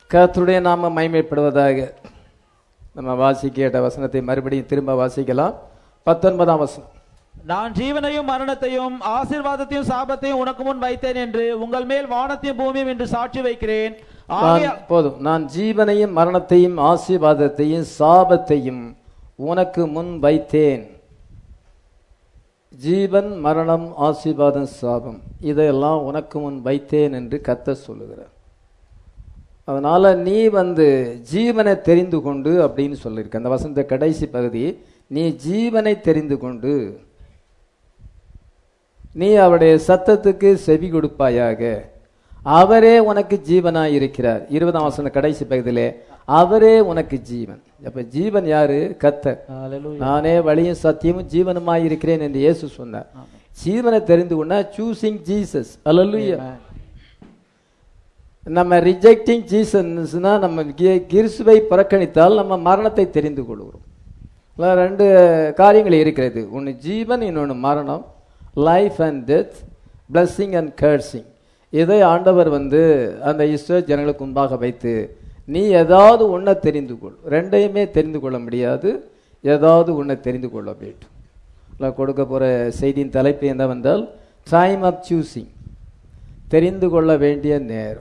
கர்த்தருடைய நாம மைமைப்படுவதாக நம்ம வாசிக்க கேட்ட வசனத்தை மறுபடியும் திரும்ப வாசிக்கலாம் பத்தொன்பதாம் வசனம் நான் ஜீவனையும் மரணத்தையும் ஆசீர்வாதத்தையும் சாபத்தையும் உனக்கு முன் வைத்தேன் என்று உங்கள் மேல் வானத்தையும் பூமியும் என்று சாட்சி வைக்கிறேன் நான் ஆகையா- போதும் நான் ஜீவனையும் மரணத்தையும் ஆசீர்வாதத்தையும் சாபத்தையும் உனக்கு முன் வைத்தேன் ஜீவன் மரணம் ஆசீர்வாதம் சாபம் இதையெல்லாம் உனக்கு முன் வைத்தேன் என்று கத்த சொல்லுகிறார் அதனால நீ வந்து ஜீவனை தெரிந்து கொண்டு அப்படின்னு சொல்லியிருக்க அந்த வசந்த கடைசி பகுதி நீ ஜீவனை தெரிந்து கொண்டு நீ அவருடைய சத்தத்துக்கு செவி கொடுப்பாயாக அவரே உனக்கு ஜீவனாய் இருக்கிறார் இருபதாம் வசன கடைசி பகுதியிலே அவரே உனக்கு ஜீவன் அப்ப ஜீவன் யாரு கத்தர் Hallelujah. நானே வழியும் சத்தியமும் ஜீவனுமாய் இருக்கிறேன் என்று இயேசு சொன்னார் ஜீவனை தெரிந்து கொண்டா சூசிங் ஜீசஸ் அல்லலுயா Amen. நம்ம ரிஜெக்டிங் ஜீசஸ்னா நம்ம கி- கிறிஸ்துவை புறக்கணித்தால் நம்ம மரணத்தை தெரிந்து கொள்கிறோம் இல்ல, ரெண்டு காரியங்கள் இருக்கிறது ஒன்று ஜீவன் இன்னொன்று மரணம் life and death blessing and cursing இதை ஆண்டவர் வந்து அந்த இஸ்ரோ ஜனங்களுக்கு முன்பாக வைத்து நீ ஏதாவது ஒன்றை தெரிந்து கொள் ரெண்டையுமே தெரிந்து கொள்ள முடியாது ஏதாவது ஒன்றை தெரிந்து கொள்ள வேண்டும் இல்லை கொடுக்க போகிற செய்தியின் தலைப்பு என்னவென்றால் டைம் ஆஃப் சூசிங் தெரிந்து கொள்ள வேண்டிய நேரம்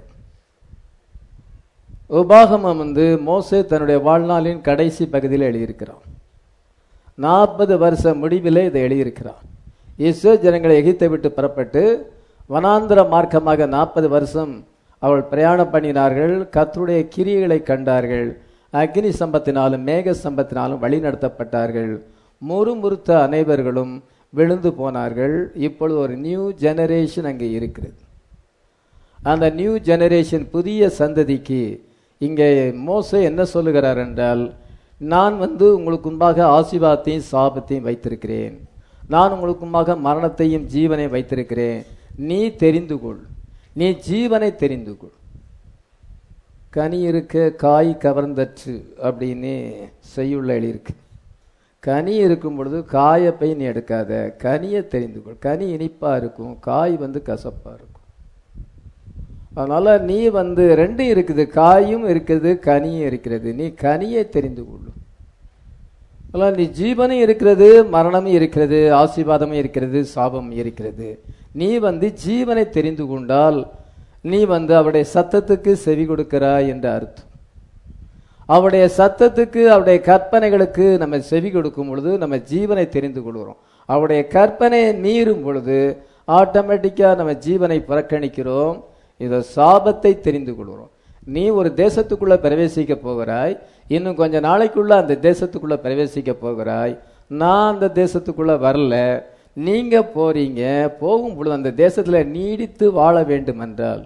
உபாகமம் வந்து மோசே தன்னுடைய வாழ்நாளின் கடைசி பகுதியில் எழுதியிருக்கிறான் நாற்பது வருஷ முடிவிலே இதை எழுதியிருக்கிறான் இஸ்ரோ ஜனங்களை எகிப்தை விட்டு புறப்பட்டு வனாந்திர மார்க்கமாக நாற்பது வருஷம் அவள் பிரயாணம் பண்ணினார்கள் கர்த்தருடைய கிரியைகளை கண்டார்கள் அக்னி சம்பத்தினாலும் மேக சம்பத்தினாலும் வழி நடத்தப்பட்டார்கள் முறுமுறுத்த அனைவர்களும் விழுந்து போனார்கள் இப்பொழுது ஒரு நியூ ஜெனரேஷன் அங்கே இருக்கிறது அந்த நியூ ஜெனரேஷன் புதிய சந்ததிக்கு இங்கே மோசே என்ன சொல்லுகிறார் என்றால் நான் வந்து உங்களுக்கு முன்பாக ஆசீர்வாதத்தையும் சாபத்தையும் வைத்திருக்கிறேன் நான் உங்களுக்கு முன்பாக மரணத்தையும் ஜீவனை வைத்திருக்கிறேன் நீ தெரிந்து கொள் நீ ஜீவனை தெரிந்து கொள் கனி இருக்க காய் கவர்ந்தற்று அப்படின்னு செய்யுள்ள எழுதியிருக்கு கனி இருக்கும் பொழுது காயை போய் நீ எடுக்காத கனியை தெரிந்து கொள் கனி இனிப்பா இருக்கும் காய் வந்து கசப்பா இருக்கும் அதனால நீ வந்து ரெண்டும் இருக்குது காயும் இருக்குது கனியும் இருக்கிறது நீ கனியை தெரிந்து கொள்ளும் அதனால் நீ ஜீவனும் இருக்கிறது மரணமும் இருக்கிறது ஆசீர்வாதமும் இருக்கிறது சாபமும் இருக்கிறது நீ வந்து ஜீவனை தெரிந்து கொண்டால் நீ வந்து அவருடைய சத்தத்துக்கு செவி கொடுக்கிறாய் என்ற அர்த்தம் அவருடைய சத்தத்துக்கு அவருடைய கற்பனைகளுக்கு நம்ம செவி கொடுக்கும் பொழுது நம்ம ஜீவனை தெரிந்து கொள்கிறோம் அவருடைய கற்பனையை மீறும் பொழுது ஆட்டோமேட்டிக்கா நம்ம ஜீவனை புறக்கணிக்கிறோம் இத சாபத்தை தெரிந்து கொள்கிறோம் நீ ஒரு தேசத்துக்குள்ள பிரவேசிக்க போகிறாய் இன்னும் கொஞ்ச நாளைக்குள்ள அந்த தேசத்துக்குள்ள பிரவேசிக்க போகிறாய் நான் அந்த தேசத்துக்குள்ள வரல நீங்க போறீங்க போகும் பொழுது அந்த தேசத்துல நீடித்து வாழ வேண்டும் என்றால்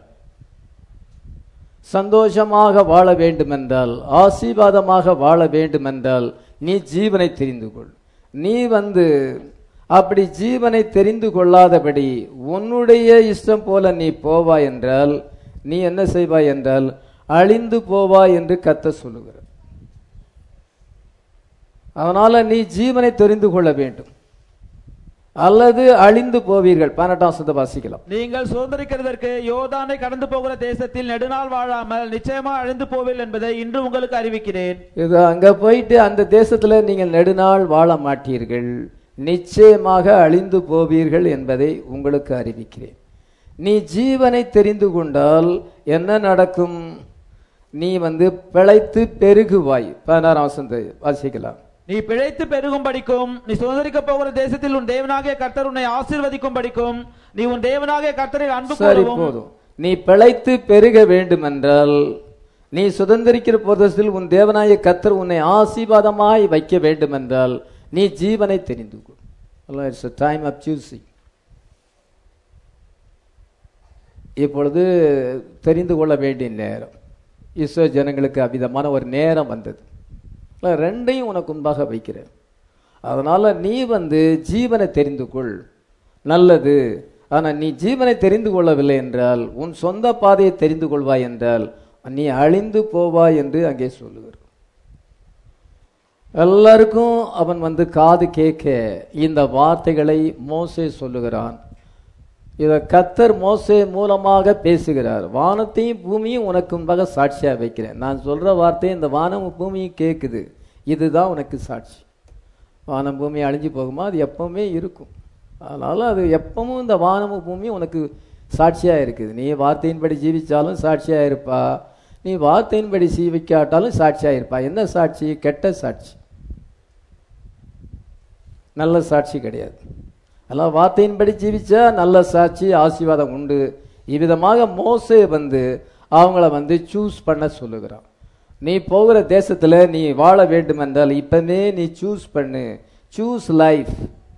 சந்தோஷமாக வாழ வேண்டுமென்றால் ஆசீர்வாதமாக வாழ வேண்டுமென்றால் நீ ஜீவனை தெரிந்து கொள் நீ வந்து அப்படி ஜீவனை தெரிந்து கொள்ளாதபடி உன்னுடைய இஷ்டம் போல நீ போவாய் என்றால் நீ என்ன செய்வாய் என்றால் அழிந்து போவாய் என்று கத்த சொல்லுகிறார் அதனால நீ ஜீவனை தெரிந்து கொள்ள வேண்டும் அல்லது அழிந்து போவீர்கள் பன்னெண்டாம் சந்த வாசிக்கலாம் நீங்கள் சுதந்திரிக்கிறதற்கு யோர்தானை கடந்து போகிற தேசத்தில் நெடுநாள் வாழாமல் நிச்சயமா அழிந்து போவில் என்பதை இன்று உங்களுக்கு அறிவிக்கிறேன் இது அங்க போயிட்டு அந்த தேசத்துல நீங்கள் நெடுநாள் வாழ மாட்டீர்கள் நிச்சயமாக அழிந்து போவீர்கள் என்பதை உங்களுக்கு அறிவிக்கிறேன் நீ ஜீவனை தெரிந்து கொண்டால் என்ன நடக்கும் நீ வந்து பிழைத்து பெருகுவாய் பதினாறாம் வசந்த வாசிக்கலாம் நீ பிழைத்து பெருகும் படிக்கும் நீ சுதந்திரிக்க போகிற தேசத்தில் உன் தேவனாகிய கர்த்தர் உன்னை ஆசீர்வதிக்கும் படிக்கும் நீ உன் தேவனாகிய கர்த்தரில் அன்பு சரி கூறவும் போதும் நீ பிழைத்து பெருக வேண்டுமென்றால் நீ சுதந்திரிக்கிற போதத்தில் உன் தேவனாய கத்தர் உன்னை ஆசீர்வாதமாய் வைக்க வேண்டுமென்றால் நீ ஜீவனை தெரிந்து கொள் இட்ஸ் டைம் ஆஃப் சூசிங் இப்பொழுது தெரிந்து கொள்ள வேண்டிய நேரம் இஸ்ரோ ஜனங்களுக்கு அவ்விதமான ஒரு நேரம் வந்தது இல்ல, ரெண்டையும் உனக்கு முன்பாக வைக்கிறேன் அதனால நீ வந்து ஜீவனை தெரிந்து கொள் நல்லது ஆனா நீ ஜீவனை தெரிந்து கொள்ளவில்லை என்றால் உன் சொந்த பாதையை தெரிந்து கொள்வாய் என்றால் நீ அழிந்து போவாய் என்று அங்கே சொல்லுகிறார் எல்லாருக்கும் அவன் வந்து காது கேட்க இந்த வார்த்தைகளை மோசே சொல்லுகிறான் இத கத்தர் மோசே மூலமாக பேசுகிறார் வானத்தையும் பூமியும் உனக்கு முன்பாக சாட்சியா வைக்கிறேன் நான் சொல்ற வார்த்தை இந்த வானமும் பூமியும் கேட்குது இதுதான் உனக்கு சாட்சி வானம் பூமி அழிஞ்சு போகுமா அது எப்பவுமே இருக்கும் அதனால அது எப்பவும் இந்த வானமும் பூமியும் உனக்கு சாட்சியா இருக்குது நீ வார்த்தையின்படி ஜீவிச்சாலும் சாட்சியா இருப்பா நீ வார்த்தையின்படி ஜீவிக்காட்டாலும் சாட்சியா இருப்பா என்ன சாட்சி கெட்ட சாட்சி நல்ல சாட்சி கிடையாது அதெல்லாம் வார்த்தையின்படி ஜீவிச்சா நல்ல சாட்சி ஆசீர்வாதம் உண்டு இவ்விதமாக மோசே வந்து அவங்கள வந்து சூஸ் பண்ண சொல்லுகிறான் நீ போகிற தேசத்துல நீ வாழ வேண்டும் என்றால் இப்பவே நீ சூஸ் பண்ணு சூஸ் லைஃப்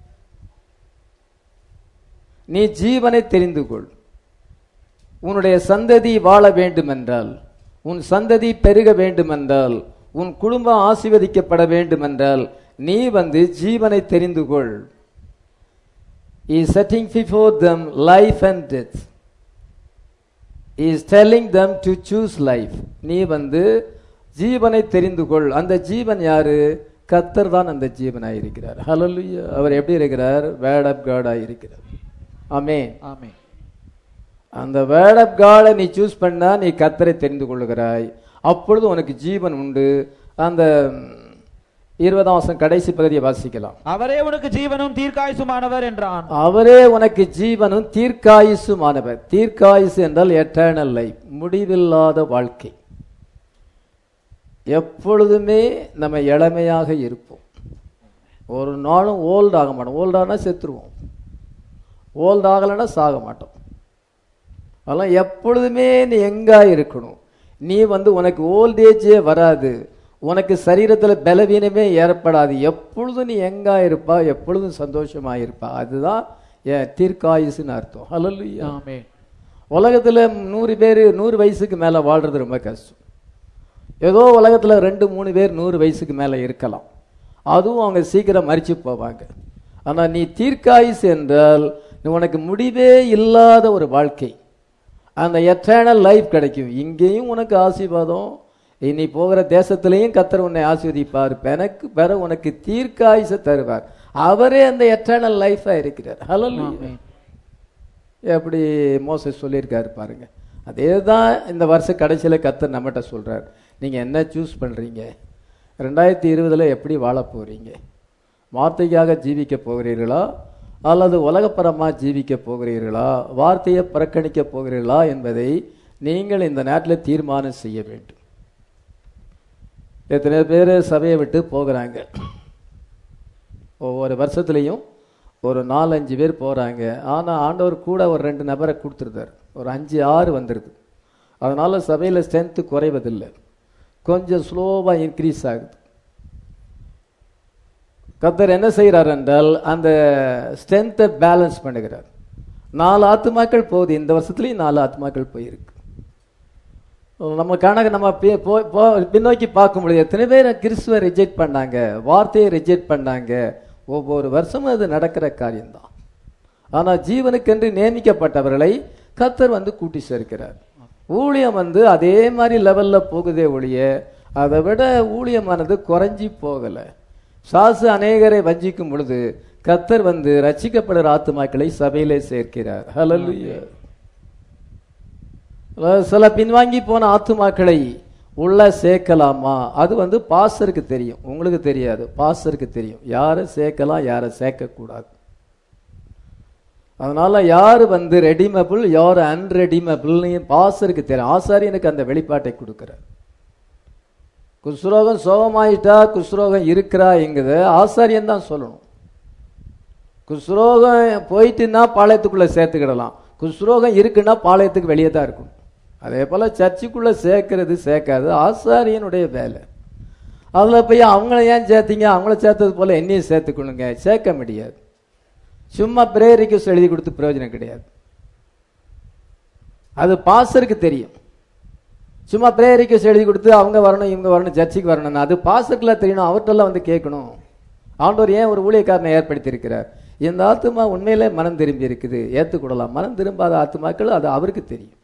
நீ ஜீவனை தெரிந்து கொள் உன்னுடைய சந்ததி வாழ வேண்டுமென்றால் உன் சந்ததி பெருக வேண்டுமென்றால் உன் குடும்பம் ஆசீர்வதிக்கப்பட வேண்டுமென்றால் நீ வந்து ஜீவனை தெரிந்து கொள் is setting before them life and death is telling them to choose life நீ வந்து ஜீவனை தெரிந்து கொள் அந்த ஜீவன் யாரு கத்தர் தான் அந்த ஜீவனாய் இருக்கிறார் ஹalleluya அவர் எப்படி இருக்கிறார் வேர்ட் ஆஃப் காட் இருக்கிறார் ஆமென் ஆமென் அந்த வேர்ட் ஆஃப் காடை நீ சூஸ் பண்ணா நீ கத்தரை தெரிந்து கொள்ளுகிறாய் அப்பொழுது உனக்கு ஜீவன் உண்டு அந்த இருபதாம் வருஷம் கடைசி பகுதியை வாசிக்கலாம் அவரே உனக்கு ஜீவனும் தீர்க்காயுசுமானவர் என்றான் அவரே உனக்கு ஜீவனும் தீர்க்காயுசுமானவர் தீர்க்காயுசு என்றால் எட்டர்னல் லைஃப் முடிவில்லாத வாழ்க்கை எப்பொழுதுமே நம்ம இளமையாக இருப்போம் ஒரு நாளும் ஓல்ட் ஆக மாட்டோம் ஓல்டானா செத்துருவோம் ஓல்ட் ஆகலைன்னா சாக மாட்டோம் அதெல்லாம் எப்பொழுதுமே நீ எங்கா இருக்கணும் நீ வந்து உனக்கு ஓல்டேஜே வராது உனக்கு சரீரத்துல பலவீனமே ஏற்படாது எப்பொழுதும் நீ எங்கா இருப்பா எப்பொழுதும் சந்தோஷமா இருப்பா அதுதான் என் தீர்க்காயுசுன்னு அர்த்தம் ஹalleluya ஆமென் உலகத்துல நூறு பேர் நூறு வயசுக்கு மேல வாழ்றது ரொம்ப கஷ்டம் ஏதோ உலகத்துல ரெண்டு மூணு பேர் நூறு வயசுக்கு மேல இருக்கலாம் அதுவும் அவங்க சீக்கிரம் மறிச்சு போவாங்க ஆனா நீ தீர்க்காயுசு என்றால் நீ உனக்கு முடிவே இல்லாத ஒரு வாழ்க்கை அந்த எட்டர்னல் லைஃப் கிடைக்கும் இங்கேயும் உனக்கு ஆசீர்வாதம் இனி போகிற தேசத்திலையும் கத்தர் உன்னை ஆசீர்வதிப்பார் எனக்கு பெற உனக்கு தீர்க்காயுச தருவார் அவரே அந்த எட்டர்னல் லைஃபா இருக்கிறார் ஹலோ ஆமென் எப்படி மோசஸ் சொல்லியிருக்காரு பாருங்க அதே தான் இந்த வருஷ கடைசியில கத்தர் நம்மகிட்ட சொல்றார் நீங்க என்ன சூஸ் பண்றீங்க ரெண்டாயிரத்தி இருபதுல எப்படி வாழ போறீங்க வார்த்தைக்காக ஜீவிக்க போகிறீர்களா அல்லது உலகப்பரமா ஜீவிக்க போகிறீர்களா வார்த்தையை புறக்கணிக்க போகிறீர்களா என்பதை நீங்கள் இந்த நாட்டில் தீர்மானம் செய்ய வேண்டும் எத்தனை பேர் சபையை விட்டு போகிறாங்க ஒவ்வொரு வருஷத்துலையும் ஒரு நாலஞ்சு பேர் போகிறாங்க ஆனால் ஆண்டவர் கூட ஒரு ரெண்டு நபரை கொடுத்துருந்தார் ஒரு அஞ்சு ஆறு வந்துடுது அதனால சபையில் ஸ்ட்ரென்த்து குறைவதில்லை கொஞ்சம் ஸ்லோவாக இன்க்ரீஸ் ஆகுது கத்தர் என்ன செய்கிறார் என்றால் அந்த ஸ்ட்ரென்த்தை பேலன்ஸ் பண்ணுகிறார் நாலு ஆத்துமாக்கள் போகுது இந்த வருஷத்துலேயும் நாலு ஆத்துமாக்கள் போயிருக்கு நம்ம கணக்கு நம்ம பி- போ- போ- பின்னோக்கி பார்க்க முடியாது எத்தனை பேர் கிறிஸ்துவை ரிஜெக்ட் பண்ணாங்க வார்த்தையை ரிஜெக்ட் பண்ணாங்க ஒவ்வொரு வருஷமும் அது நடக்கிற காரியம்தான் ஆனா ஜீவனுக்கென்று நியமிக்கப்பட்டவர்களை கத்தர் வந்து கூட்டி சேர்க்கிறார் ஊழியம் வந்து அதே மாதிரி லெவல்ல போகுதே ஒழிய அதை விட ஊழியமானது குறைஞ்சி போகல சாசு அநேகரை வஞ்சிக்கும் பொழுது கத்தர் வந்து ரட்சிக்கப்படுற ஆத்துமாக்களை சபையிலே சேர்க்கிறார் ஹalleluya அதாவது சில பின்வாங்கி போன ஆத்துமாக்களை உள்ள சேர்க்கலாமா அது வந்து பாஸ்டருக்கு தெரியும் உங்களுக்கு தெரியாது பாஸ்டருக்கு தெரியும் யாரை சேர்க்கலாம் யாரை சேர்க்கக்கூடாது அதனால யார் வந்து ரெடிமபிள் யார் அன்ரெடிமபிள்னு பாஸ்டருக்கு தெரியும் ஆசாரியனுக்கு அந்த வெளிப்பாட்டை கொடுக்கிறார் குஸ்ரோகம் சோகமாயிட்டா குஸ்ரோகம் இருக்கிறா எங்குது ஆசாரியன் தான் சொல்லணும் குஸ்ரோகம் போயிட்டுன்னா பாளையத்துக்குள்ள சேர்த்துக்கிடலாம் குஸ்ரோகம் இருக்குன்னா பாளையத்துக்கு வெளியே தான் இருக்கும் அதே போல சர்ச்சுக்குள்ள சேர்க்கறது சேர்க்காது ஆசாரியனுடைய வேலை அதுல போய் அவங்கள ஏன் சேர்த்தீங்க அவங்கள சேர்த்தது போல என்னையும் சேர்த்துக்கணுங்க சேர்க்க முடியாது சும்மா பிரேயர் ரிக்வஸ்ட் எழுதி கொடுத்து பிரயோஜனம் கிடையாது அது பாஸ்டருக்கு தெரியும் சும்மா பிரேயர் ரிக்வஸ்ட் எழுதி கொடுத்து அவங்க வரணும் இவங்க வரணும் சர்ச்சுக்கு வரணும் அது பாஸ்டருக்குலாம் தெரியணும் அவர்கிட்டலாம் வந்து கேட்கணும் ஆண்டவர் ஏன் ஒரு ஊழியக்காரனை ஏற்படுத்தி இருக்கிறார் இந்த ஆத்துமா உண்மையிலே மனம் திரும்பி இருக்குது ஏற்றுக்கொள்ளலாம் மனம் திரும்பாத ஆத்துமாக்கள் அது அவருக்கு தெரியும்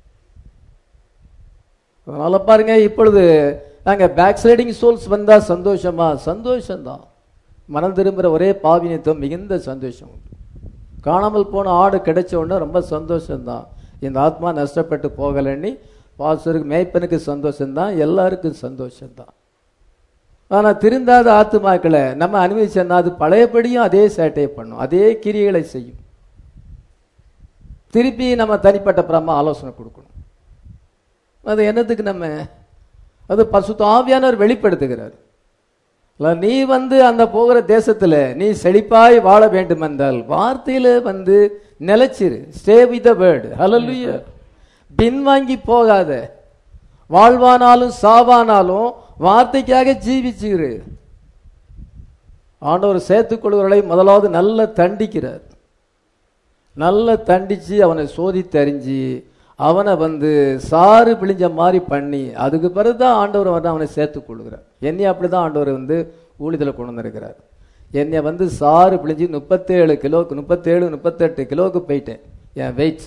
அதனால பாருங்க இப்பொழுது நாங்க பேக் ஸ்லைடிங் சோல்ஸ் வந்தா சந்தோஷமா சந்தோஷம்தான் மனம் திரும்புகிற ஒரே பாவினியத்துவம் மிகுந்த சந்தோஷம் உண்டு காணாமல் போன ஆடு கிடைச்ச உடனே ரொம்ப சந்தோஷம்தான் இந்த ஆத்மா நஷ்டப்பட்டு போகலைன்னு பாஸ்டருக்கு மேய்ப்பனுக்கு சந்தோஷம்தான் எல்லாருக்கும் சந்தோஷம்தான் ஆனா திருந்தாத ஆத்துமாக்களை நம்ம அனுபவிச்சோம்னா அது பழையபடியும் அதே சேட்டையை பண்ணும் அதே கிரியைகளை செய்யும் திருப்பி நம்ம தனிப்பட்ட பிரமா ஆலோசனை கொடுக்கணும் அது என்னத்துக்கு நம்ம அது பசுத்த ஆவியானவர் வெளிப்படுத்துகிறார் இல்ல, நீ வந்து அந்த போகிற தேசத்துல நீ செழிப்பாய் வாழ வேண்டும் என்றால் வார்த்தையில வந்து நிலைச்சிரு stay with the word hallelujah பின்வாங்கி போகாத வாழ்வானாலும் சாவானாலும் வார்த்தைக்காக ஜீவிச்சுரு ஆண்டவர் சேர்த்துக்கொள்கிறவர்களை முதலாவது நல்ல தண்டிக்கிறார் நல்ல தண்டிச்சு அவனை சோதித்தறிஞ்சு அவனை வந்து சாறு பிழிஞ்ச மாதிரி பண்ணி அதுக்கு பிறகுதான் ஆண்டவர் வந்து அவனை சேர்த்துக் கொள்கிறார் என்னை அப்படிதான் ஆண்டவர் வந்து ஊழியத்தில் கொண்டு வந்திருக்கிறார் என்னை வந்து சாறு பிழிஞ்சு முப்பத்தேழு கிலோக்கு முப்பத்தேழு முப்பத்தெட்டு கிலோவுக்கு போயிட்டேன் என் வெயிட்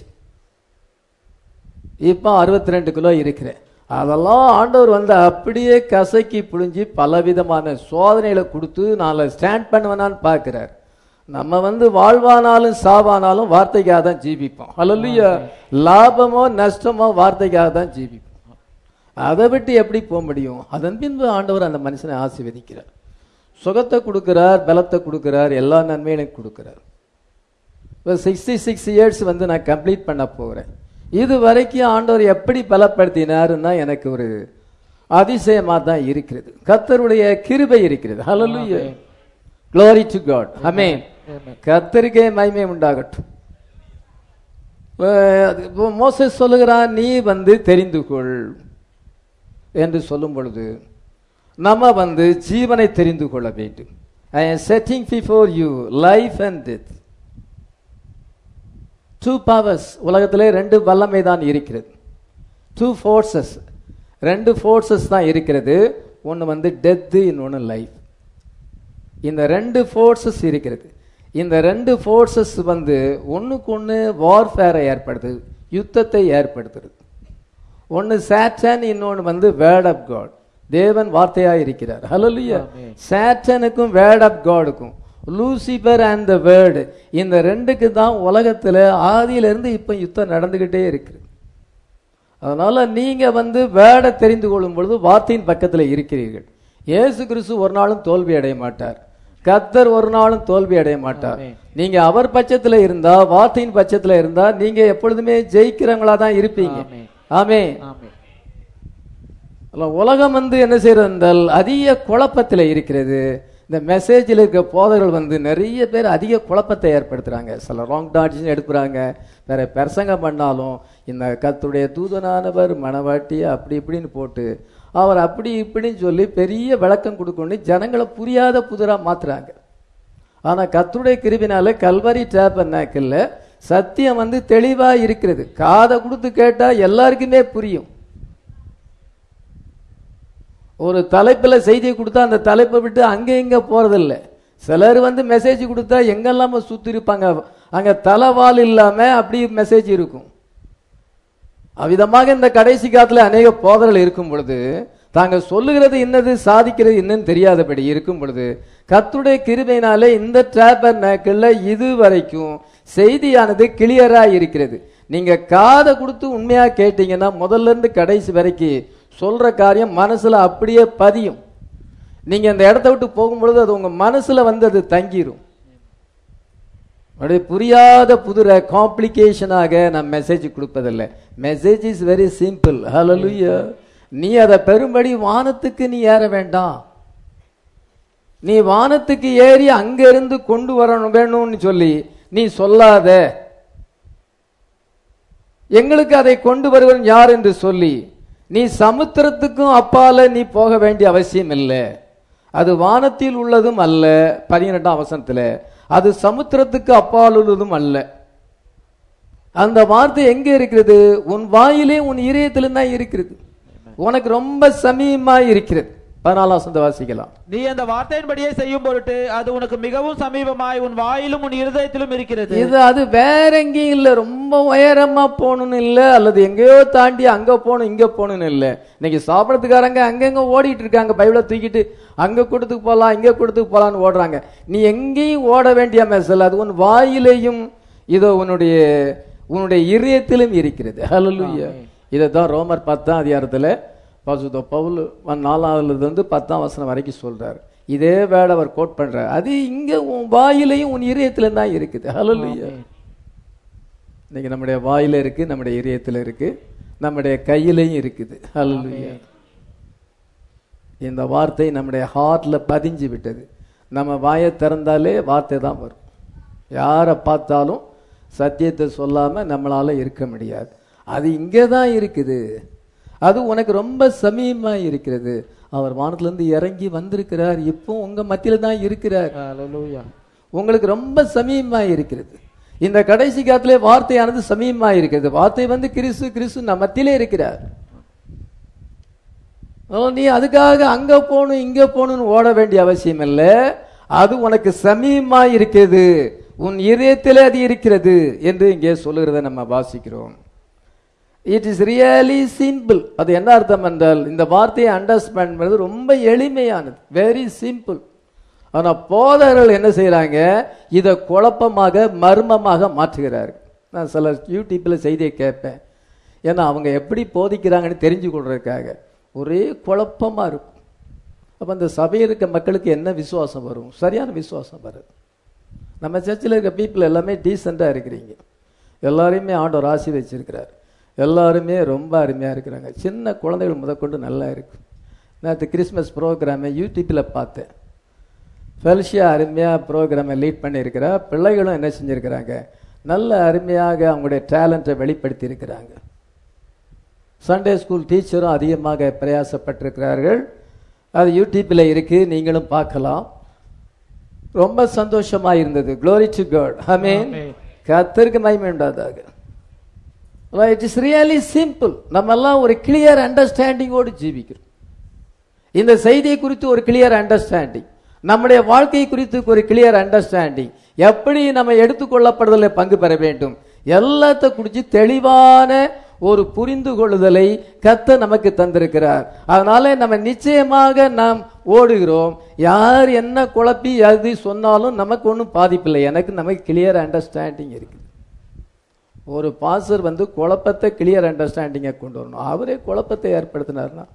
இப்போ அறுபத்தி ரெண்டு கிலோ இருக்கிறேன் அதெல்லாம் ஆண்டவர் வந்து அப்படியே கசக்கி புழிஞ்சு பலவிதமான சோதனைகளை கொடுத்து நான் ஸ்டாண்ட் பண்ணுவேனான்னு பார்க்கிறார் நம்ம வந்து வாழ்வானாலும் சாவானாலும் வார்த்தைக்காக தான் ஜீவிப்போம் அல்லையா லாபமோ நஷ்டமோ வார்த்தைக்காக தான் ஜீவிப்போம் அதை விட்டு எப்படி போக முடியும் அதன் பின்பு ஆண்டவர் அந்த மனுஷனை ஆசீர்வதிக்கிறார் சுகத்தை கொடுக்கிறார் பலத்தை கொடுக்கிறார் எல்லா நன்மைகளையும் கொடுக்கிறார் இப்போ சிக்ஸ்டி சிக்ஸ் இயர்ஸ் வந்து நான் கம்ப்ளீட் பண்ண போகிறேன் இது வரைக்கும் ஆண்டவர் எப்படி பலப்படுத்தினாருன்னா எனக்கு ஒரு அதிசயமா தான் இருக்கிறது கர்த்தருடைய கிருபை இருக்கிறது ஹalleluya glory to god amen கர்த்தருக்கே மகிமை உண்டாகட்டும் அஹ் அது இப்போ மோசஸ் சொல்லுகிறான் நீ வந்து தெரிந்து கொள் என்று சொல்லும் பொழுது நம்ம வந்து ஜீவனை தெரிந்து கொள்ள வேண்டும் I am setting before you life and death two powers உலகத்திலே ரெண்டு வல்லமை தான் இருக்கிறது டூ ஃபோர்ஸஸ் ரெண்டு ஃபோர்ஸஸ் தான் இருக்கிறது ஒன்று வந்து டெத்து இன்னொன்று லைஃப் இந்த ரெண்டு ஃபோர்ஸஸ் இருக்கிறது இந்த ரெண்டு ஃபோர்ஸஸ் வந்து ஒன்றுக்கு ஒன்று வார்ஃபேரை ஏற்படுத்துது யுத்தத்தை ஏற்படுத்துறது ஒன்று சாட்டன் இன்னொன்று வந்து வேர்ட் ஆஃப் காட் தேவன் வார்த்தையாக இருக்கிறார் ஹalleluya சாட்டனுக்கும் வேர்ட் ஆஃப் காடுக்கும் லூசிபர் அண்ட் த வேர்டு இந்த ரெண்டுக்கு தான் உலகத்துல ஆதியிலிருந்து இப்போ யுத்தம் நடந்துகிட்டே இருக்குது அதனால நீங்க வந்து வேர்டை தெரிந்து கொள்ளும் பொழுது வார்த்தையின் பக்கத்துல இருக்கிறீர்கள் இயேசு கிறிஸ்து ஒரு நாளும் தோல்வி அடைய மாட்டார் கத்தர் ஒரு நாளும் தோல்வி அடைய மாட்டார் நீங்க அவர் பட்சத்துல இருந்தா வார்த்தையின் பட்சத்துல இருந்தா நீங்க எப்பொழுதுமே ஜெயிக்கிறவங்களா தான் இருப்பீங்க ஆமென். ஆமே ஆமென். அல்ல, உலகம் வந்து என்ன செய்யறது என்றால் அதிக குழப்பத்தில் இருக்கிறது இந்த மெசேஜில் இருக்க போதர்கள் வந்து நிறைய பேர் அதிக குழப்பத்தை ஏற்படுத்துறாங்க சில ராங் டாட்ஸ் எடுப்புறாங்க வேற பிரசங்கம் பண்ணாலும் இந்த கத்துடைய தூதனானவர் மணவாட்டி அப்படி இப்படின்னு போட்டு அவர் அப்படி இப்படின்னு சொல்லி பெரிய விளக்கம் கொடுக்கணும் ஜனங்களை புரியாத புதிரா மாத்துறாங்க ஆனா கர்த்தருடைய கிருபினால கல்வரி டேபர்நாக்கில் சத்தியம் வந்து தெளிவா இருக்கிறது காதை கொடுத்து கேட்டா எல்லாருக்குமே புரியும் ஒரு தலைப்புல செய்தியை கொடுத்தா அந்த தலைப்பை விட்டு அங்க இங்க போறதில்ல சிலர் வந்து மெசேஜ் கொடுத்தா எங்கெல்லாம சுத்தி இருப்பாங்க அங்க தலைவால் இல்லாம அப்படி மெசேஜ் இருக்கும் அவ்விதமாக இந்த கடைசி காலத்துல அநேக போதர்கள் இருக்கும் பொழுது தாங்க சொல்லுகிறது என்னது சாதிக்கிறது என்னன்னு தெரியாதபடி இருக்கும் பொழுது கர்த்தருடைய கிருபையினாலே இந்த டிராபர் நேக்கல்ல இது வரைக்கும் செய்தியானது கிளியரா இருக்கிறது நீங்க காதை கொடுத்து உண்மையா கேட்டீங்கன்னா முதல்ல இருந்து கடைசி வரைக்கும் சொல்ற காரியம் மனசுல அப்படியே பதியும் நீங்க அந்த இடத்த விட்டு போகும்பொழுது அது உங்க மனசுல வந்து அது தங்கிரும் அப்படியே புரியாத புதுர காம்ப்ளிகேஷனாக நான் மெசேஜ் கொடுப்பதில்லை message is very simple hallelujah நீ அதை பெரும்படி வானத்துக்கு நீ ஏற வேண்டாம் நீ வானத்துக்கு ஏறி அங்க இருந்து கொண்டு வரணும் வேணும்னு சொல்லி நீ சொல்லாத எங்களுக்கு அதை கொண்டு வருவன் யார் என்று சொல்லி நீ சமுத்திரத்துக்கும் அப்பால நீ போக வேண்டிய அவசியம் இல்லை அது வானத்தில் உள்ளதும் அல்ல பனிரெண்டாம் வசனத்துல அது சமுத்திரத்துக்கு அப்பால் உள்ளதும் அல்ல அந்த வார்த்தை எங்க இருக்கிறது உன் வாயிலே உன் இதயத்திலும் தான் இருக்கிறது உனக்கு ரொம்ப சமீபமா இருக்கிறது பதினாலாம் வசனத்தை வாசிக்கலாம் நீ அந்த வார்த்தையின்படியே செய்யும் பொருட்டு அது உனக்கு மிகவும் சமீபமாய் உன் வாயிலும் உன் இருதயத்திலும் இருக்கிறது இது அது வேற எங்கேயும் இல்ல ரொம்ப உயரமா போகணும்னு இல்ல அல்லது எங்கேயோ தாண்டி அங்க போகணும் இங்க போகணும்னு இல்ல இன்னைக்கு சாப்பிடறதுக்காரங்க அங்கங்க ஓடிட்டு இருக்காங்க பைபிளை தூக்கிட்டு அங்க கொடுத்துக்கு போலாம் இங்க கொடுத்துக்கு போலாம்னு ஓடுறாங்க நீ எங்கேயும் ஓட வேண்டிய மெசல் அது உன் வாயிலையும் இதோ உன்னுடைய உன்னுடைய இதயத்திலும் இருக்கிறது ஹalleluya இதை தான் ரோமர் பத்தாம் அதிகாரத்தில் பசுத பவுல் நாலாவதுல இருந்து பத்தாம் வசனம் வரைக்கும் சொல்றாரு இதே வேட அவர் கோட் பண்றார் அது இங்க உன் வாயிலையும் உன் இதயத்திலும் தான் இருக்குது ஹalleluya இன்னைக்கு நம்முடைய வாயில இருக்கு நம்முடைய இதயத்துல இருக்கு நம்முடைய கையிலையும் இருக்குது ஹalleluya இந்த வார்த்தை நம்முடைய ஹார்ட்ல பதிஞ்சு விட்டது நம்ம வாயை திறந்தாலே வார்த்தை தான் வரும் யாரை பார்த்தாலும் சத்தியத்தை சொல்லாம நம்மளால இருக்க முடியாது அது இங்கே தான் இருக்குது அது உனக்கு ரொம்ப சமீபமா இருக்கிறது அவர் வானத்துல இருந்து இறங்கி வந்திருக்கிறார் இப்போ உங்க மத்தியில தான் இருக்கிறார் Hallelujah. உங்களுக்கு ரொம்ப சமீபமா இருக்கிறது இந்த கடைசி காலத்திலே வார்த்தையானது சமீபமா இருக்கிறது வார்த்தை வந்து கிறிஸ்து கிறிஸ்து நம்ம மத்தியிலே இருக்கிறார் ஓ, நீ அதுக்காக அங்க போகணும் இங்க போகணும்னு ஓட வேண்டிய அவசியம் இல்ல அது உனக்கு சமீபமா இருக்கிறது உன் இதயத்திலே அது இருக்கிறது என்று இங்கே சொல்லுகிறத நம்ம வாசிக்கிறோம் இட் இஸ் ரியலி சிம்பிள் அது என்ன அர்த்தம் என்றால் இந்த வார்த்தையை அண்டர்ஸ்டாண்ட் பண்ணுறது ரொம்ப எளிமையானது வெரி சிம்பிள் ஆனா போதகர்கள் என்ன செய்றாங்க இதை குழப்பமாக மர்மமாக மாற்றுகிறார்கள் நான் சில யூடியூப்ல செய்தியை கேட்பேன் ஏன்னா அவங்க எப்படி போதிக்கிறாங்கன்னு தெரிஞ்சு கொள்றதுக்காக ஒரே குழப்பமா இருக்கும் அப்ப அந்த சபையில் இருக்க மக்களுக்கு என்ன விசுவாசம் வரும் சரியான விசுவாசம் வரும் நம்ம சர்ச்சில் இருக்க பீப்புள் எல்லாமே டீசெண்டாக இருக்கிறீங்க எல்லாரையுமே ஆண்டவர் ஆசி வச்சிருக்கிறார் எல்லாருமே ரொம்ப அருமையாக இருக்கிறாங்க சின்ன குழந்தைகள் முதற்கொண்டு நல்லா இருக்கு நேற்று கிறிஸ்மஸ் ப்ரோக்ராமை யூடியூப்பில் பார்த்தேன் ஃபெல்ஷியா அருமையாக ப்ரோக்ராமை லீட் பண்ணியிருக்கிறா பிள்ளைகளும் என்ன செஞ்சுருக்கிறாங்க நல்ல அருமையாக அவங்களுடைய டேலண்ட்டை வெளிப்படுத்தி இருக்கிறாங்க சண்டே ஸ்கூல் டீச்சரும் அதிகமாக பிரயாசப்பட்டிருக்கிறார்கள் அது யூடியூப்பில் இருக்கு நீங்களும் பார்க்கலாம் ரொம்ப சந்தோஷமா இருந்தது glory to God amen Amen. கர்த்தருக்கு மகிமை உண்டாதாக இட் இஸ் ரியலி சிம்பிள் நம்ம எல்லாம் ஒரு கிளியர் அண்டர்ஸ்டாண்டிங்கோடு ஜீவிக்கிறோம் இந்த செய்தியை குறித்து ஒரு கிளியர் அண்டர்ஸ்டாண்டிங் நம்முடைய வாழ்க்கை குறித்து ஒரு கிளியர் அண்டர்ஸ்டாண்டிங் எப்படி நம்ம எடுத்துக்கொள்ளப்படுதலில் பங்கு பெற வேண்டும் எல்லாத்த குறித்து தெளிவான ஒரு புரிந்து கொள்ளுதலை கத்த நமக்கு தந்திருக்கிறார் அதனால நம்ம நிச்சயமாக நாம் ஓடுகிறோம் யார் என்ன குழப்பி எது சொன்னாலும் நமக்கு ஒன்றும் பாதிப்பில்லை எனக்கு நமக்கு கிளியர் அண்டர்ஸ்டாண்டிங் இருக்குது ஒரு பாசர் வந்து குழப்பத்தை கிளியர் அண்டர்ஸ்டாண்டிங்கை கொண்டு வரணும் அவரே குழப்பத்தை ஏற்படுத்தினார்னா